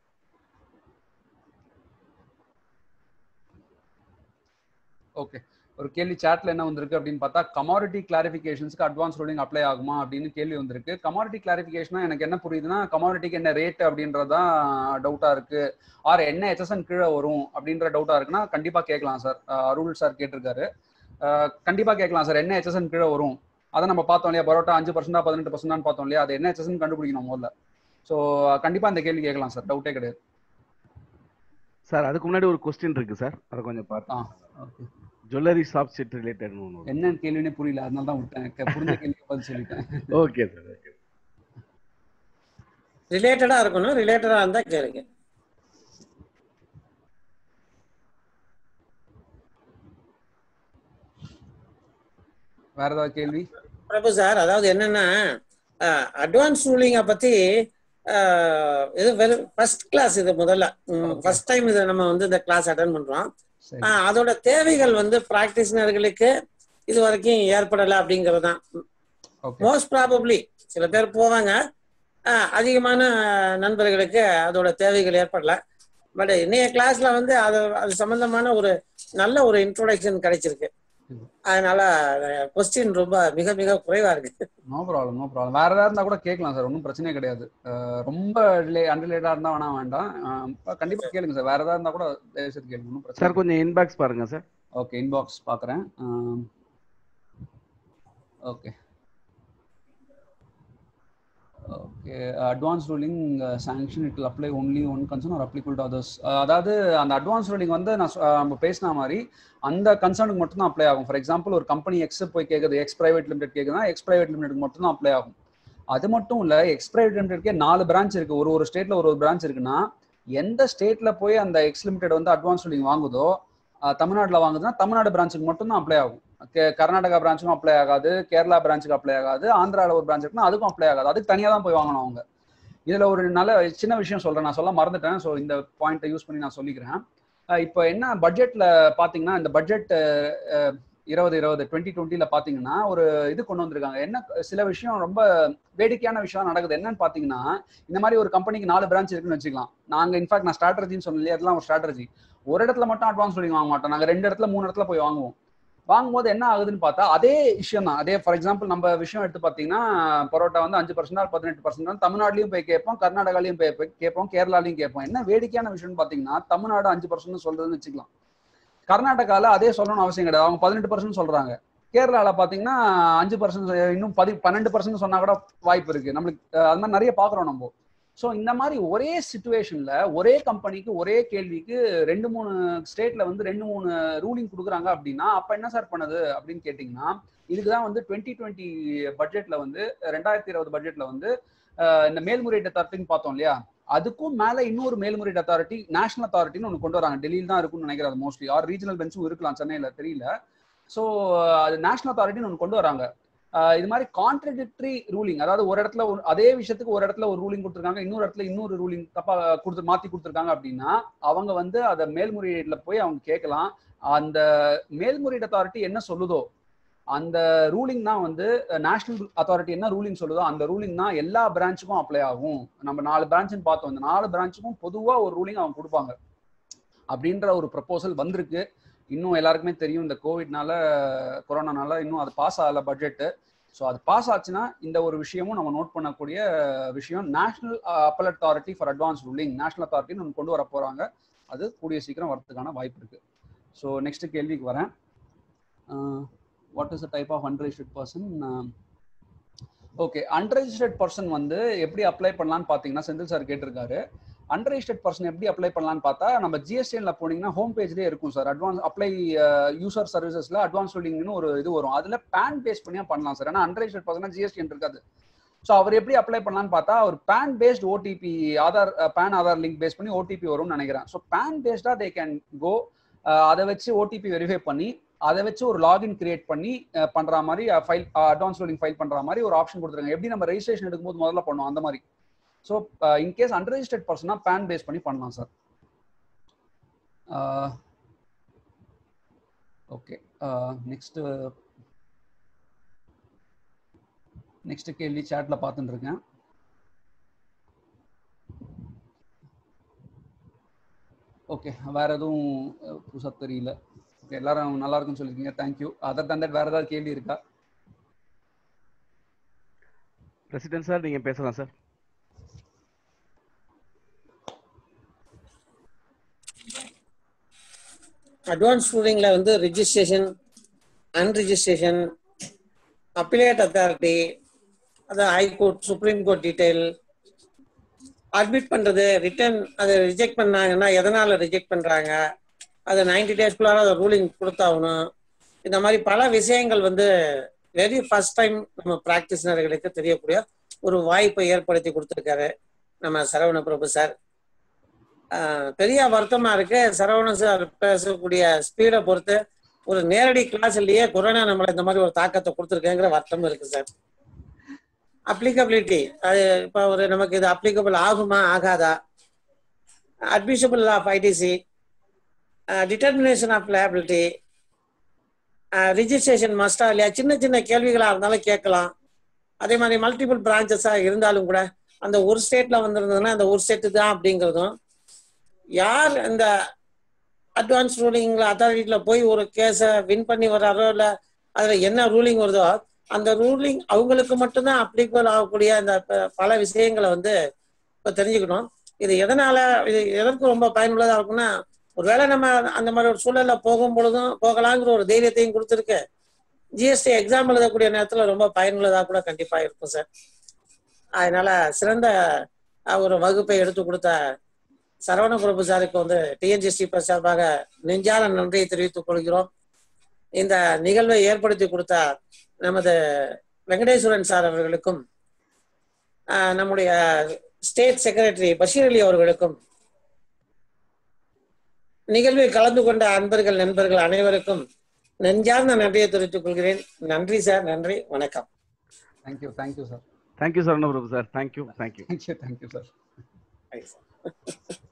ஓகே ஒரு கேள்வி சாட்ல என்ன வந்திருக்கு அப்படின்னு பார்த்தா கமாடிட்டி கிளாரிஃபிகேஷன்ஸ்க்கு அட்வான்ஸ் ரூலிங் அப்ளை ஆகுமா அப்படின்னு கேள்வி வந்திருக்கு கமாடிட்டி கிளாரிஃபிகேஷனா எனக்கு என்ன புரியுதுன்னா கமாடிட்டிக்கு என்ன ரேட் அப்படின்றதான் டவுட்டா இருக்கு ஆர் என்ன ஹெச்எஸ்என் கீழே வரும் அப்படின்ற டவுட்டா இருக்குன்னா கண்டிப்பா கேட்கலாம் சார் அருள் சார் கேட்டிருக்காரு அஹ் கண்டிப்பா கேட்கலாம் சார் என்ன ஹெச்எஸ்என் கீழே வரும் அதை நம்ம பார்த்தோம் இல்லையா பரோட்டா அஞ்சு பர்சன்டா பதினெட்டு பர்சன்டான்னு பார்த்தோம் இல்லையா அது என்ன ஹெச்எஸ்என் கண்டுபிடிக்கணும் முதல்ல ஸோ கண்டிப்பா இந்த கேள்வி கேட்கலாம் சார் டவுட்டே கிடையாது சார் அதுக்கு முன்னாடி ஒரு கொஸ்டின் இருக்கு சார் அதை கொஞ்சம் ஆ பார்த்து okay jewellery shop set related ஒன்று என்னன்னு கேள்வினே புரியல அதனால தான் விட்டேன் கே- புரிஞ்ச கேள்வி பதில் சொல்லிட்டேன் ஓகே சார் ஓகே ரிலேட்டடா இருக்கணும் ரிலேட்டடா இருந்தா கேளுங்க வேற ஏதாவது கேள்வி பிரபு சார் அதாவது என்னன்னா அட்வான்ஸ் ரூலிங்கை பத்தி அஹ், இது வெறும் ஃபர்ஸ்ட் கிளாஸ் இது முதல்ல ஃபர்ஸ்ட் டைம் இதை நம்ம வந்து இந்த கிளாஸ் அட்டன் பண்றோம் சரி ஆஹ், அதோட தேவைகள் வந்து பிராக்டிஸ்னர்களுக்கு இது வரைக்கும் ஏற்படலை அப்படிங்கிறது தான் ஓகே மோஸ்ட் ப்ராபப்ளி சில பேர் போவாங்க ஆஹ், அதிகமான நண்பர்களுக்கு அதோட தேவைகள் ஏற்படல பட் இன்னைய கிளாஸ்ல வந்து அது அது சம்பந்தமான ஒரு நல்ல ஒரு இன்ட்ரோடக்ஷன் கிடைச்சிருக்கு அதனால கொஸ்டின் ரொம்ப மிக மிக குறைவா இருக்கு நோ ப்ராப்ளம் நோ ப்ராப்ளம் வேற ஏதாவது இருந்தா கூட கேட்கலாம் சார் ஒன்றும் பிரச்சனையே கிடையாது அஹ் ரொம்ப அன்ரிலேட்டா இருந்தா வேணா வேண்டாம் அஹ் கண்டிப்பா கேளுங்க சார் வேற ஏதாவது இருந்தா கூட தயவு செய்து கேளுங்க ஒன்றும் பிரச்சனை சார் கொஞ்சம் இன்பாக்ஸ் பாருங்க சார் ஓகே இன்பாக்ஸ் பார்க்குறேன் okay okay advance ruling sanction it will apply only one concern or applicable to others அதாவது அந்த அட்வான்ஸ் ரூலிங் வந்து நான் சொ- அஹ் நம்ம பேசின மாதிரி அந்த கன்சர்னுக்கு மட்டும் தான் அப்ளை ஆகும் ஃபார் எக்ஸாம்பிள் ஒரு கம்பெனி எக்ஸ் போய் கேட்குது எக்ஸ் பிரைவேட் லிமிடெட் கேட்குதுன்னா எக்ஸ் பிரைவேட் லிமிடெட் மட்டும் தான் அப்ளை ஆகும் அது மட்டும் இல்ல எக்ஸ் பிரைவேட் லிமிடெட்கே நாலு பிரான்ச் இருக்கு ஒரு ஒரு ஸ்டேட்ல ஒரு ஒரு பிரான்ச் இருக்குன்னா எந்த ஸ்டேட்ல போய் அந்த எக்ஸ் லிமிடெட் வந்து அட்வான்ஸ் ரூலிங் வாங்குதோ அஹ் தமிழ்நாட்டுல வாங்குதுன்னா தமிழ்நாடு பிரான்ச்சுக்கு மட்டும் தான் அப்ளை ஆகும் கே- கர்நாடகா பிரான்ச்சுக்கும் அப்ளை ஆகாது கேரளா பிரான்ச்சுக்கு அப்ளை ஆகாது ஆந்திரால ஒரு பிரான்ச் இருக்குன்னா அதுக்கும் அப்ளை ஆகாது அதுக்கு தனியா தான் போய் வாங்கணும் அவங்க இதுல ஒரு நல்ல சின்ன விஷயம் சொல்றேன் நான் சொல்ல மறந்துட்டேன் ஸோ இந்த பாயிண்ட்டை யூஸ் பண்ணி நான் சொல்லிக்கிறேன் அஹ் இப்போ என்ன பட்ஜெட்ல பாத்தீங்கன்னா இந்த பட்ஜெட் இருபது இருபது டுவெண்ட்டி டுவெண்ட்டில பாத்தீங்கன்னா ஒரு இது கொண்டு வந்திருக்காங்க என்ன சில விஷயம் ரொம்ப வேடிக்கையான விஷயம் நடக்குது என்னன்னு பாத்தீங்கன்னா இந்த மாதிரி ஒரு கம்பெனிக்கு நாலு பிரான்ச் இருக்குன்னு வச்சுக்கலாம் நாங்க இன்ஃபேக்ட் நான் ஸ்ட்ராட்டஜின்னு சொன்னேன் அதெல்லாம் ஒரு ஸ்ட்ராட்டஜி ஒரு இடத்துல மட்டும் அட்வான்ஸ் சொல்லி வாங்க மாட்டோம் நாங்க ரெண்டு இடத்துல மூணு இடத்துல போய் வாங்குவோம் வாங்கும்போது என்ன ஆகுதுன்னு பார்த்தா அதே விஷயம் தான் அதே ஃபார் எக்ஸாம்பிள் நம்ம விஷயம் எடுத்து பார்த்தீங்கன்னா பரோட்டா வந்து அஞ்சு பர்சன்ட் பதினெட்டு பர்சன்ட் தமிழ்நாட்டிலையும் போய் கேட்போம் கர்நாடகாலையும் போய் போய் கேட்போம் கேரளாலையும் கேட்போம் என்ன வேடிக்கையான விஷயம்னு பார்த்தீங்கன்னா தமிழ்நாடு அஞ்சு பர்சன்ட் சொல்றதுன்னு வச்சுக்கலாம் கர்நாடகால அதே சொல்லணும்னு அவசியம் கிடையாது அவங்க பதினெட்டு பர்சன்ட் சொல்றாங்க கேரளால பாத்தீங்கன்னா அஞ்சு பர்சன்ட் இன்னும் பதி பன்னெண்டு பர்சன்ட் சொன்னா கூட வாய்ப்பு இருக்கு நம்மளுக்கு அஹ், அது மாதிரி நிறைய பாக்குறோம் நம்ம ஸோ இந்த மாதிரி ஒரே சுச்சுவேஷன்ல ஒரே கம்பெனிக்கு ஒரே கேள்விக்கு ரெண்டு மூணு ஸ்டேட்ல வந்து ரெண்டு மூணு ரூலிங் கொடுக்குறாங்க அப்படின்னா அப்ப என்ன சார் பண்ணுது அப்படின்னு கேட்டிங்கன்னா இதுக்குதான் வந்து டுவெண்ட்டி டுவெண்ட்டி பட்ஜெட்ல வந்து ரெண்டாயிரத்தி இருபது பட்ஜெட்ல வந்து அஹ், இந்த மேல்முறையீட்டு அத்தாரிட்டின்னு பார்த்தோம் இல்லையா அதுக்கும் மேல இன்னொரு மேல்முறையீட்டு அத்தாரிட்டி நேஷனல் அத்தாரிட்டின்னு ஒன்று கொண்டு வராங்க டெல்லியில் தான் இருக்கும்னு நினைக்கிறேன் மோஸ்ட்லி ஆர் ரீஜனல் பெஞ்சும் இருக்கலாம் சென்னையில தெரியல ஸோ அது நேஷனல் அத்தாரிட்டின்னு ஒன்று கொண்டு வராங்க ஆஹ் இது மாதிரி கான்ட்ரடிக்டரி ரூலிங் அதாவது ஒரு இடத்துல ஒரு அதே விஷயத்துக்கு ஒரு இடத்துல ஒரு ரூலிங் கொடுத்துருக்காங்க இன்னொரு இடத்துல இன்னொரு ரூலிங் தப்பா கொடுத்து மாத்தி கொடுத்துருக்காங்க அப்படின்னா அவங்க வந்து அதை மேல்முறையீடுல போய் அவங்க கேட்கலாம் அந்த மேல்முறையீடு அத்தாரிட்டி என்ன சொல்லுதோ அந்த ரூலிங் தான் வந்து நேஷனல் அத்தாரிட்டி என்ன ரூலிங் சொல்லுதோ அந்த ரூலிங் தான் எல்லா பிரான்ச்சுக்கும் அப்ளை ஆகும் நம்ம நாலு பிரான்ச்சுன்னு பார்த்தோம் இந்த நாலு பிரான்ச்சுக்கும் பொதுவா ஒரு ரூலிங் அவங்க கொடுப்பாங்க அப்படின்ற ஒரு ப்ரப்போசல் வந்திருக்கு இன்னும் எல்லாருக்குமே தெரியும் இந்த கோவிட்னால கொரோனானால இன்னும் அது பாஸ் ஆகல பட்ஜெட்டு ஸோ அது பாஸ் ஆச்சுன்னா இந்த ஒரு விஷயமும் நம்ம நோட் பண்ணக்கூடிய விஷயம் national appellate authority for advance ruling national அத்தாரிட்டின்னு ஒன்று கொண்டு வர போறாங்க அது கூடிய சீக்கிரம் வரதுக்கான வாய்ப்பு இருக்கு ஸோ நெக்ஸ்ட் கேள்விக்கு வரேன் what is the type of unregistered person okay unregistered person வந்து எப்படி அப்ளை பண்ணலாம்னு பார்த்தீங்கன்னா செந்தில் சார் கேட்டிருக்காரு அன்ரெஜிஸ்டர்ட் பர்சன் எப்படி அப்ளை பண்ணலாம்னு பார்த்தா நம்ம ஜிஎஸ்டிஎன்ல போனீங்கன்னா ஹோம் பேஜ்லேயே இருக்கும் சார் அட்வான்ஸ் அப்ளை யூசர் சர்வீசஸ்ல அட்வான்ஸ் ரூலிங்னு ஒரு இது வரும் அதுல பேன் பேஸ் பண்ணியா பண்ணலாம் சார் ஏன்னா அன்ரெஜிஸ்டர்ட் பர்சன் ஜிஎஸ்டிஎன் இருக்காது ஸோ அவர் எப்படி அப்ளை பண்ணலாம்னு பார்த்தா அவர் PAN based OTP Aadhaar PAN Aadhaar link base பண்ணி ஓடிபி வரும்னு நினைக்கிறேன் ஸோ பேன் பேஸ்டா தே கேன் கோ அதை வச்சு ஓடிபி வெரிஃபை பண்ணி அதை வச்சு ஒரு லாகின் கிரியேட் பண்ணி அஹ், பண்ற மாதிரி ஃபைல் அட்வான்ஸ் ரூலிங் ஃபைல் பண்ற மாதிரி ஒரு ஆப்ஷன் கொடுத்துருக்காங்க எப்படி நம்ம ரெஜிஸ்ட்ரேஷன் எடுக்கும்போது முதல்ல பண்ணுவோம் அந்த மாதிரி ஸோ இன்கேஸ் அன்ரெஜிஸ்டர்ட் பர்சனா பேன் பேஸ் பண்ணி பண்ணலாம் சார் ஓகே நெக்ஸ்ட் நெக்ஸ்ட் கேள்வி சேட்ல பார்த்துட்டு இருக்கேன் ஓகே வேற எதுவும் அஹ், புதுசா தெரியல ஓகே எல்லாரும் நல்லா இருக்குன்னு சொல்லிருக்கீங்க தேங்க்யூ அதர் தன் தட் வேற ஏதாவது கேள்வி இருக்கா பிரசிடென்ட் சார் நீங்க பேசலாம் சார் அட்வான்ஸ் ரூலிங்ல வந்து ரிஜிஸ்ட்ரேஷன் அன்ரிஜிஸ்ட்ரேஷன் அப்பிலேட் அத்தாரிட்டி அது high court supreme court detail admit பண்றது ரிட்டர்ன் அதை ரிஜெக்ட் பண்ணாங்கன்னா எதனால ரிஜெக்ட் பண்றாங்க அது நைன்டி டேஸ்க்குள்ளார அதை ரூலிங் கொடுத்தாகணும் இந்த மாதிரி பல விஷயங்கள் வந்து வெரி ஃபர்ஸ்ட் டைம் நம்ம பிராக்டிஸ்னர்களுக்கு தெரியக்கூடிய ஒரு வாய்ப்பை ஏற்படுத்தி கொடுத்துருக்காரு நம்ம சரவண பிரபு சார் ஆஹ் பெரிய வருத்தமா இருக்கு சரவணன் சார் பேசக்கூடிய ஸ்பீடை பொறுத்து ஒரு நேரடி கிளாஸ்லயே கொரோனா நம்மள இந்த மாதிரி ஒரு தாக்கத்தை கொடுத்துருக்கேங்கிற வருத்தம் இருக்கு சார் அப்ளிகபிலிட்டி அது இப்போ ஒரு நமக்கு இது அப்ளிகபிள் ஆகுமா ஆகாதா admissible of ITC determination of liability registration மஸ்டா இல்லையா சின்ன சின்ன கேள்விகளா இருந்தாலும் கேட்கலாம் அதே மாதிரி மல்டிபிள் பிரான்ச்சஸா இருந்தாலும் கூட அந்த ஒரு ஸ்டேட்ல வந்திருந்ததுன்னா அந்த ஒரு ஸ்டேட்டு தான் அப்படிங்கிறதும் யார் இந்த அட்வான்ஸ் ரூலிங்ல அத்தாரிட்டியில போய் ஒரு கேஸை வின் பண்ணி வர்றாரோ இல்ல அதுல என்ன ரூலிங் வருதோ அந்த ரூலிங் அவங்களுக்கு மட்டும்தான் அப்ளிகபிள் ஆகக்கூடிய அந்த ப- பல விஷயங்களை வந்து இப்போ தெரிஞ்சுக்கணும் இது எதனால இது எதற்கு ரொம்ப பயனுள்ளதா இருக்கும்னா ஒருவேளை நம்ம அந்த மாதிரி ஒரு சூழல்ல போகும் பொழுதும் போகலாங்கிற ஒரு தைரியத்தையும் கொடுத்துருக்கு ஜிஎஸ்டி எக்ஸாம் எழுதக்கூடிய நேரத்துல ரொம்ப பயனுள்ளதா கூட கண்டிப்பா இருக்கும் சார் அதனால சிறந்த அஹ், ஒரு வகுப்பை எடுத்து கொடுத்த சரவண பிரபு சாருக்கு வந்து டிஎன்ஜிஎஸ்டி சார்பாக நெஞ்சால நன்றியை தெரிவித்துக் கொள்கிறோம் இந்த நிகழ்வை ஏற்படுத்தி கொடுத்த நமது வெங்கடேஸ்வரன் சார் அவர்களுக்கும் ஆஹ், நம்முடைய ஸ்டேட் செக்ரட்டரி பஷீர் அலி அவர்களுக்கும் நிகழ்வில் கலந்து கொண்ட அன்பர்கள் நண்பர்கள் அனைவருக்கும் நெஞ்சார்ந்த நன்றியை தெரிவித்துக் கொள்கிறேன் நன்றி சார் நன்றி வணக்கம் thank you thank you sir thank you sir Prabhu sir thank you thank you thank you thank you sir Thanks, sir.